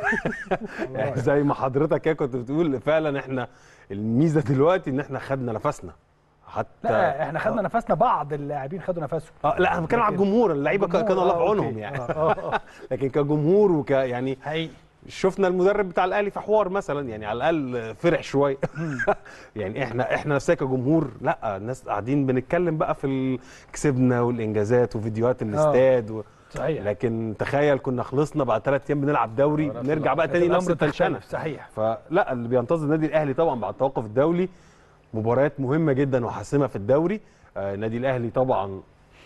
يعني زي ما حضرتك كده كنت بتقول فعلا احنا الميزه دلوقتي ان احنا خدنا نفسنا حتى لا احنا خدنا نفسنا بعض اللاعبين خدوا نفسهم اه لا انا بتكلم على لكن- الجمهور اللعيبه الجمهور، كانوا الله آه، في عونهم أوكي. يعني آه، آه، آه. لكن كجمهور وك يعني حقيقي شفنا المدرب بتاع الاهلي في حوار مثلا يعني على الاقل فرح شويه يعني احنا احنا نفسنا كجمهور لا الناس قاعدين بنتكلم بقى في ال- كسبنا والانجازات وفيديوهات الاستاد و... صحيح لكن تخيل كنا خلصنا بعد ثلاث ايام بنلعب دوري نرجع بقى تاني نفس الأمر التنشنه تختلف، صحيح فلا اللي بينتظر النادي الاهلي طبعا بعد التوقف الدولي مباريات مهمه جدا وحاسمه في الدوري آه، النادي الاهلي طبعا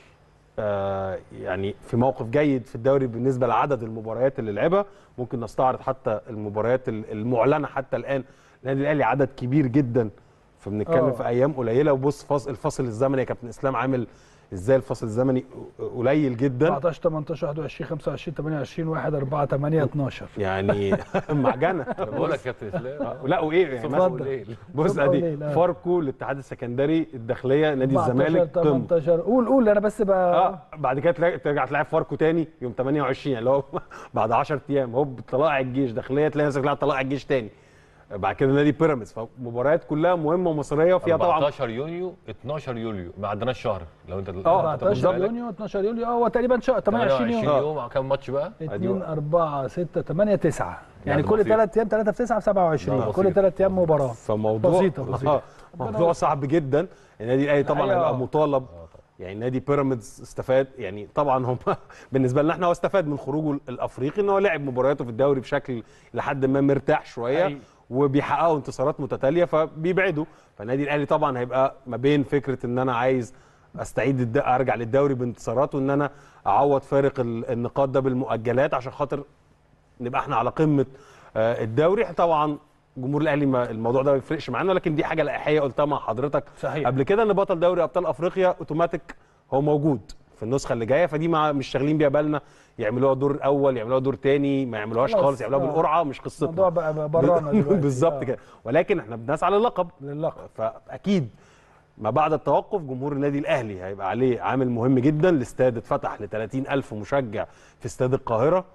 آه، يعني في موقف جيد في الدوري بالنسبه لعدد المباريات اللي لعبها ممكن نستعرض حتى المباريات ال- المعلنه حتى الان النادي الاهلي عدد كبير جدا فبنتكلم آه. في ايام قليله وبص فاصل الفاصل الزمني يا كابتن اسلام عامل ازاي الفاصل الزمني قليل جدا 14 18 21 25 28 1 4 8 12 يعني معجنه بقول لك يا كابتن اسلام لا وايه يعني صبح مثلا وليل بص صبح ادي وليل، آه. فاركو الاتحاد السكندري الداخليه نادي 14 الزمالك قمه 18 قول قول انا بس بقى اه بعد كده تلاقي- ترجع تلعب فاركو تاني يوم 28 اللي هو بعد 10 ايام هوب طلائع الجيش داخليه تلاقي نفسك تلعب طلائع الجيش تاني بعد كده نادي بيراميدز فمباريات كلها مهمه ومصريه وفيها طبعا 14 يونيو 12 يوليو ما عندناش شهر لو انت اه، أنت واخد 14 بالك. يونيو 12 يوليو اه هو تقريبا شهر 28 يوم 28 يوم كام ماتش بقى 2 4 6 8 9 يعني ده كل بسيط. 3 ايام 3 في 9 ب 27 ده كل بسيط. 3 ايام مباراه فموضوع بسيطة، بسيطة. آه، موضوع صعب جدا النادي الاهلي طبعا الحقيقة هيبقى آه. مطالب يعني نادي بيراميدز استفاد يعني طبعا هم بالنسبه لنا احنا هو استفاد من خروجه الافريقي ان هو لعب مبارياته في الدوري بشكل لحد ما مرتاح شويه حقيقي. وبيحققوا انتصارات متتاليه فبيبعدوا فالنادي الاهلي طبعا هيبقى ما بين فكره ان انا عايز استعيد الد... ارجع للدوري بانتصارات وان انا اعوض فارق ال- النقاط ده بالمؤجلات عشان خاطر نبقى احنا على قمه آه، الدوري طبعا جمهور الاهلي ما الموضوع ده ما بيفرقش معانا لكن دي حاجه لائحيه قلتها مع حضرتك صحيح. قبل كده ان بطل دوري ابطال افريقيا اوتوماتيك هو موجود في النسخه اللي جايه فدي ما مش شاغلين بيها بالنا يعملوها دور اول يعملوها دور تاني ما يعملوهاش خلاص، خالص يعملوها آه. بالقرعه مش قصتنا الموضوع بقى بقى برانا دلوقتي بالظبط آه، كده ولكن احنا بنسعى للقب للقب فاكيد ما بعد التوقف جمهور النادي الاهلي هيبقى عليه عامل مهم جدا الاستاد اتفتح ل 30000 مشجع في استاد القاهره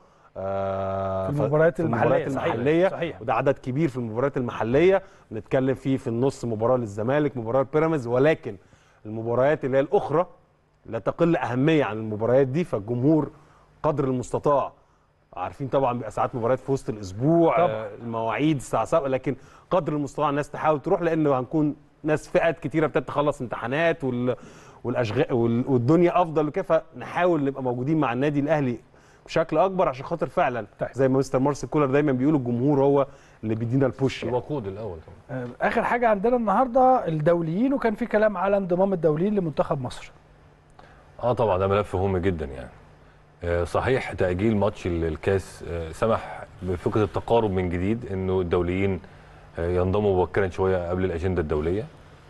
آه، في ف- المباريات في المحلية، المباريات صحيح، المحليه صحيح. وده عدد كبير في المباريات المحليه بنتكلم فيه في النص مباراه للزمالك مباراه بيراميدز ولكن المباريات اللي هي الاخرى لا تقل اهميه عن المباريات دي فالجمهور قدر المستطاع عارفين طبعا بيبقى ساعات مباريات في وسط الاسبوع طبعاً. آه، المواعيد الساعه 7 لكن قدر المستطاع الناس تحاول تروح لانه هنكون ناس فئات كتيره ابتدت تخلص امتحانات وال والاشغال وال- والدنيا افضل وكده فنحاول نبقى موجودين مع النادي الاهلي بشكل اكبر عشان خاطر فعلا طيب. زي ما مستر مارسيل كولر دايما بيقول الجمهور هو اللي بيدينا البوش يعني. الوقود الاول طبعا آه، اخر حاجه عندنا النهارده الدوليين وكان في كلام على انضمام الدوليين لمنتخب مصر اه طبعا ده ملف مهم جدا يعني آه، صحيح تأجيل ماتش ال- الكاس آه، سمح بفكرة التقارب من جديد انه الدوليين آه، ينضموا مبكرا شوية قبل الأجندة الدولية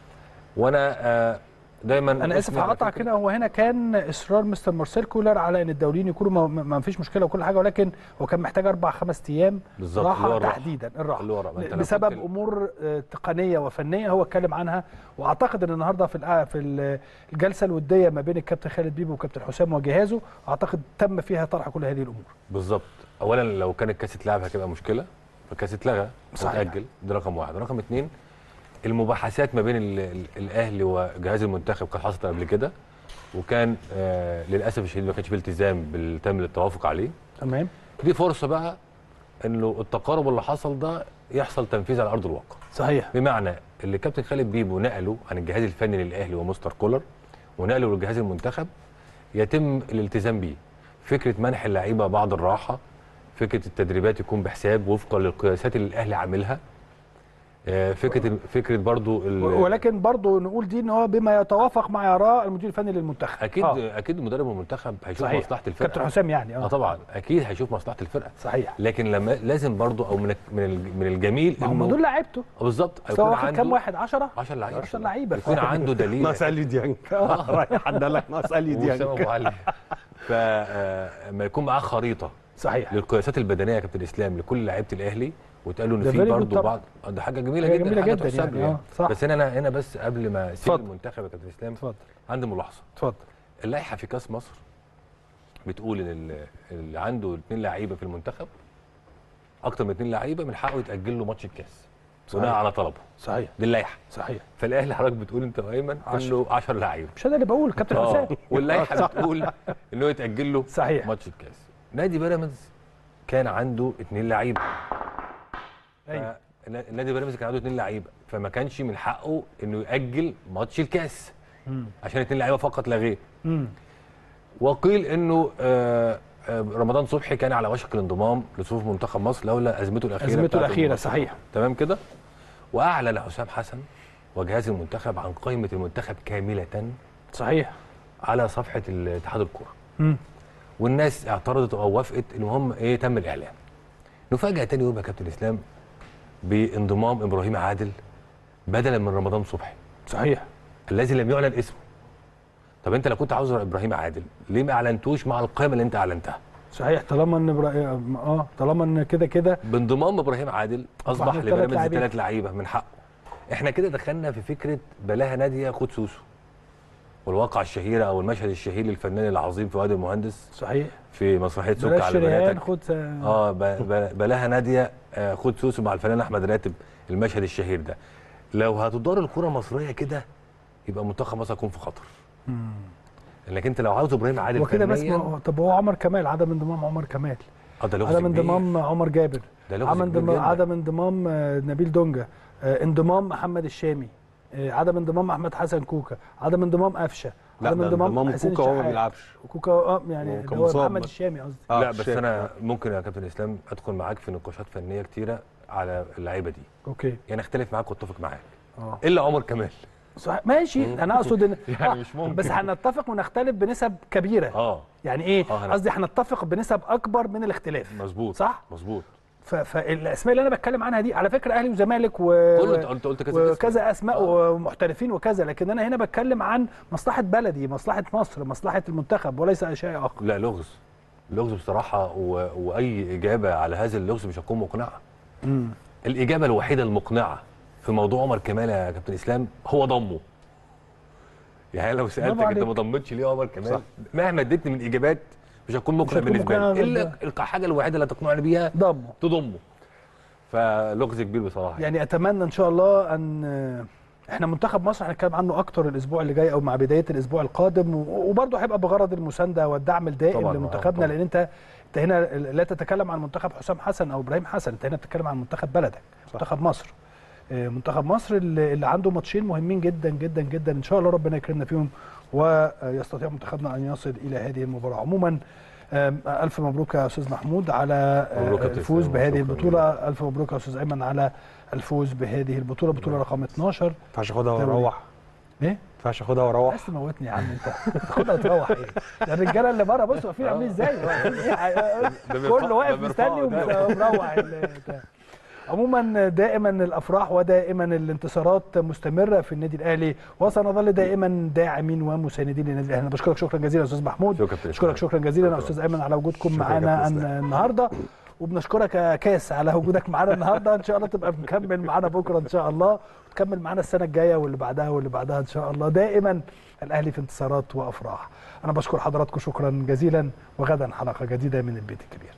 وانا آه، دايما انا اسف بسمع على هقطعك فكرة- هنا هو هنا كان اصرار مستر مارسيل كولر على ان الدوليين يكونوا ما, ما فيش مشكله وكل حاجه ولكن هو كان محتاج اربع خمس ايام بالظبط، اللي هو راحه الراحة. تحديدا الراحه اللي هو الراحة. ما أنت لو بسبب كنت- امور آه، تقنيه وفنيه هو اتكلم عنها واعتقد ان النهارده في الآ- في ال- الجلسه الوديه ما بين الكابتن خالد بيبو والكابتن حسام وجهازه اعتقد تم فيها طرح كل هذه الامور بالظبط اولا لو كان الكاس اتلعب هتبقى مشكله فالكاس اتلغى صحيح. وتاجل ده رقم واحد رقم اثنين المباحثات ما بين ال- ال- الاهلي وجهاز المنتخب كانت حصلت قبل كده وكان آه للاسف الشديد ما كانش فيه التزام بالتم التوافق عليه تمام دي فرصه بقى انه التقارب اللي حصل ده يحصل تنفيذ على ارض الواقع صحيح بمعنى اللي كابتن خالد بيبو نقله عن الجهاز الفني للاهلي ومستر كولر ونقله للجهاز المنتخب يتم الالتزام بيه فكره منح اللعيبه بعض الراحه فكره التدريبات يكون بحساب وفقا للقياسات اللي الاهلي عاملها آه، فكره فكره برضو ال- ولكن برضه نقول دي ان هو بما يتوافق مع يراه المدير الفني للمنتخب اكيد آه. اكيد مدرب المنتخب هيشوف صحيح مصلحه الفرقه كابتن حسام يعني اه طبعا اكيد هيشوف مصلحه الفرقه صحيح لكن لما لازم برضو او من من الج- من الجميل ما هم دول لعيبته بالظبط بس هو واخد كام واحد 10 10 لعيبه 10 لعيبه يكون عنده دليل ناقص اليو ديانج رايح حد قال لك ناقص اليو وسام ديانج ابو علي فلما يكون معاه خريطه صحيح للقياسات البدنيه يا كابتن اسلام لكل لعيبه الاهلي وتقال له ان ده في very good برضه طبعا. بعض آه، ده حاجه جميله حاجة جدا جميلة حاجه جدا تحسب يعني، لي آه، يعني. صح. بس هنا هنا بس قبل ما اسيب اتفضل. المنتخب يا كابتن اسلام اتفضل عندي ملاحظه اتفضل اللائحه في كاس مصر بتقول ان ال- اللي عنده اثنين لعيبه في المنتخب اكتر من اثنين لعيبه من حقه يتاجل له ماتش الكاس بناء صحيح. على طلبه صحيح دي اللائحه صحيح فالاهلي حضرتك بتقول انت وايمن انه 10 لعيبه مش انا اللي بقول كابتن اه حسام واللائحه بتقول انه يتاجل له صحيح ماتش الكاس نادي بيراميدز كان عنده اثنين لعيبه أيوة. ف- نادي بيراميدز كان عنده اثنين لعيبه فما كانش من حقه انه ياجل ماتش الكاس مم. عشان اثنين لعيبه فقط لا غير مم. وقيل انه آه، آه، رمضان صبحي كان على وشك الانضمام لصفوف منتخب مصر لولا ازمته الاخيره ازمته بتاعت الاخيره المنتخب. صحيح تمام كده واعلن حسام حسن وجهاز المنتخب عن قائمه المنتخب كامله صحيح على صفحه اتحاد الكوره مم. والناس اعترضت او وافقت ان هم ايه تم الاعلان نفاجئ تاني يوم يا كابتن اسلام بانضمام ابراهيم عادل بدلا من رمضان صبحي صحيح الذي لم يعلن اسمه طب انت لو كنت عاوز ابراهيم عادل ليه ما اعلنتوش مع القائمه اللي انت اعلنتها صحيح طالما ان إبرا- اه طالما ان كده كده بانضمام ابراهيم عادل اصبح أصبح ثلاث لبيراميدز لاعبين. ثلاث لعيبه من حقه احنا كده دخلنا في فكره بلاها ناديه خد سوسو والواقعه الشهيره او المشهد الشهير للفنان العظيم فؤاد المهندس صحيح في مسرحيه سك بلاش على شريهان بناتك خد س- اه ب- ب- بلاها ناديه آه، خد سوسو مع الفنان احمد راتب المشهد الشهير ده لو هتدار الكره المصريه كده يبقى منتخب مصر هيكون في خطر لانك انت لو عاوز ابراهيم عادل وكده بس فنياً- ما طب هو عمر كمال عدم انضمام عمر كمال اه ده لغز عدم كبير. انضمام عمر جابر ده لغز عدم كبير انضمام جداً. عدم انضمام آه، نبيل دونجا آه، انضمام محمد الشامي آه، عدم انضمام احمد حسن كوكا عدم انضمام قفشه لا عدم ده انضمام حسين كوكا هو ما الشحات. بيلعبش كوكا اه يعني هو اللي كان هو مصاب محمد بس. الشامي قصدي آه، لا بس شايف. انا ممكن يا كابتن اسلام ادخل معاك في نقاشات فنيه كتيره على اللعيبه دي اوكي يعني اختلف معاك واتفق معاك اه الا عمر كمال صح ماشي انا اقصد ان يعني آه، مش ممكن. بس هنتفق ونختلف بنسب كبيره اه يعني ايه آه، هن- قصدي هنتفق بنسب اكبر من الاختلاف مظبوط صح مظبوط ف- فالاسماء اللي انا بتكلم عنها دي على فكره اهلي وزمالك و... كله انت قلت قلت كذا اسم. وكذا اسماء آه. ومحترفين وكذا لكن انا هنا بتكلم عن مصلحه بلدي مصلحه مصر مصلحه المنتخب وليس شيء اخر لا لغز لغز بصراحه و... واي اجابه على هذا اللغز مش هتكون مقنعه امم الاجابه الوحيده المقنعه في موضوع عمر كمال يا كابتن اسلام هو ضمه يعني لو سالتك انت عليك. ما ضمتش ليه عمر كمال صح. مهما اديتني من اجابات مش هتكون مقنع هتكون بالنسبه مقنعة لي الا بالنسبة الحاجه الوحيده اللي هتقنعني بيها ضمه تضمه فلغز كبير بصراحه يعني اتمنى ان شاء الله ان احنا منتخب مصر هنتكلم عنه اكتر الاسبوع اللي جاي او مع بدايه الاسبوع القادم و- وبرضه هيبقى بغرض المسانده والدعم الدائم طبعاً، لمنتخبنا طبعاً. لان انت انت هنا لا تتكلم عن منتخب حسام حسن او ابراهيم حسن انت هنا بتتكلم عن منتخب بلدك منتخب مصر آه، منتخب مصر اللي اللي عنده ماتشين مهمين جدا جدا جدا ان شاء الله ربنا يكرمنا فيهم ويستطيع منتخبنا ان يصل الى هذه المباراه عموما آم، الف مبروك يا استاذ محمود على آه، مبروك يا كابتن الفوز إسلام، بهذه شكراً البطوله الف مبروك يا استاذ ايمن على الفوز بهذه البطوله بطوله رقم 12 ما ينفعش اخدها تمام. واروح ايه ما ينفعش اخدها واروح عايز تموتني يا عم انت خدها وتروح ايه ده الرجاله اللي بره بصوا واقفين عاملين ازاي واقفين ايه كله واقف مستني ومروح ال- بتاع. عموما دائما الافراح ودائما الانتصارات مستمره في النادي الاهلي وسنظل دائما داعمين ومساندين للنادي الاهلي انا بشكرك شكرا جزيلا يا استاذ محمود شكرا كابتن اشكرك إسلام. شكرا جزيلا يا شكراً. استاذ ايمن على وجودكم شكراً معانا كابتن إسلام. النهارده وبنشكرك يا كاس على وجودك معانا النهارده ان شاء الله تبقى مكمل معانا بكره ان شاء الله وتكمل معانا السنه الجايه واللي بعدها واللي بعدها ان شاء الله دائما الاهلي في انتصارات وافراح انا بشكر حضراتكم شكرا جزيلا وغدا حلقه جديده من البيت الكبير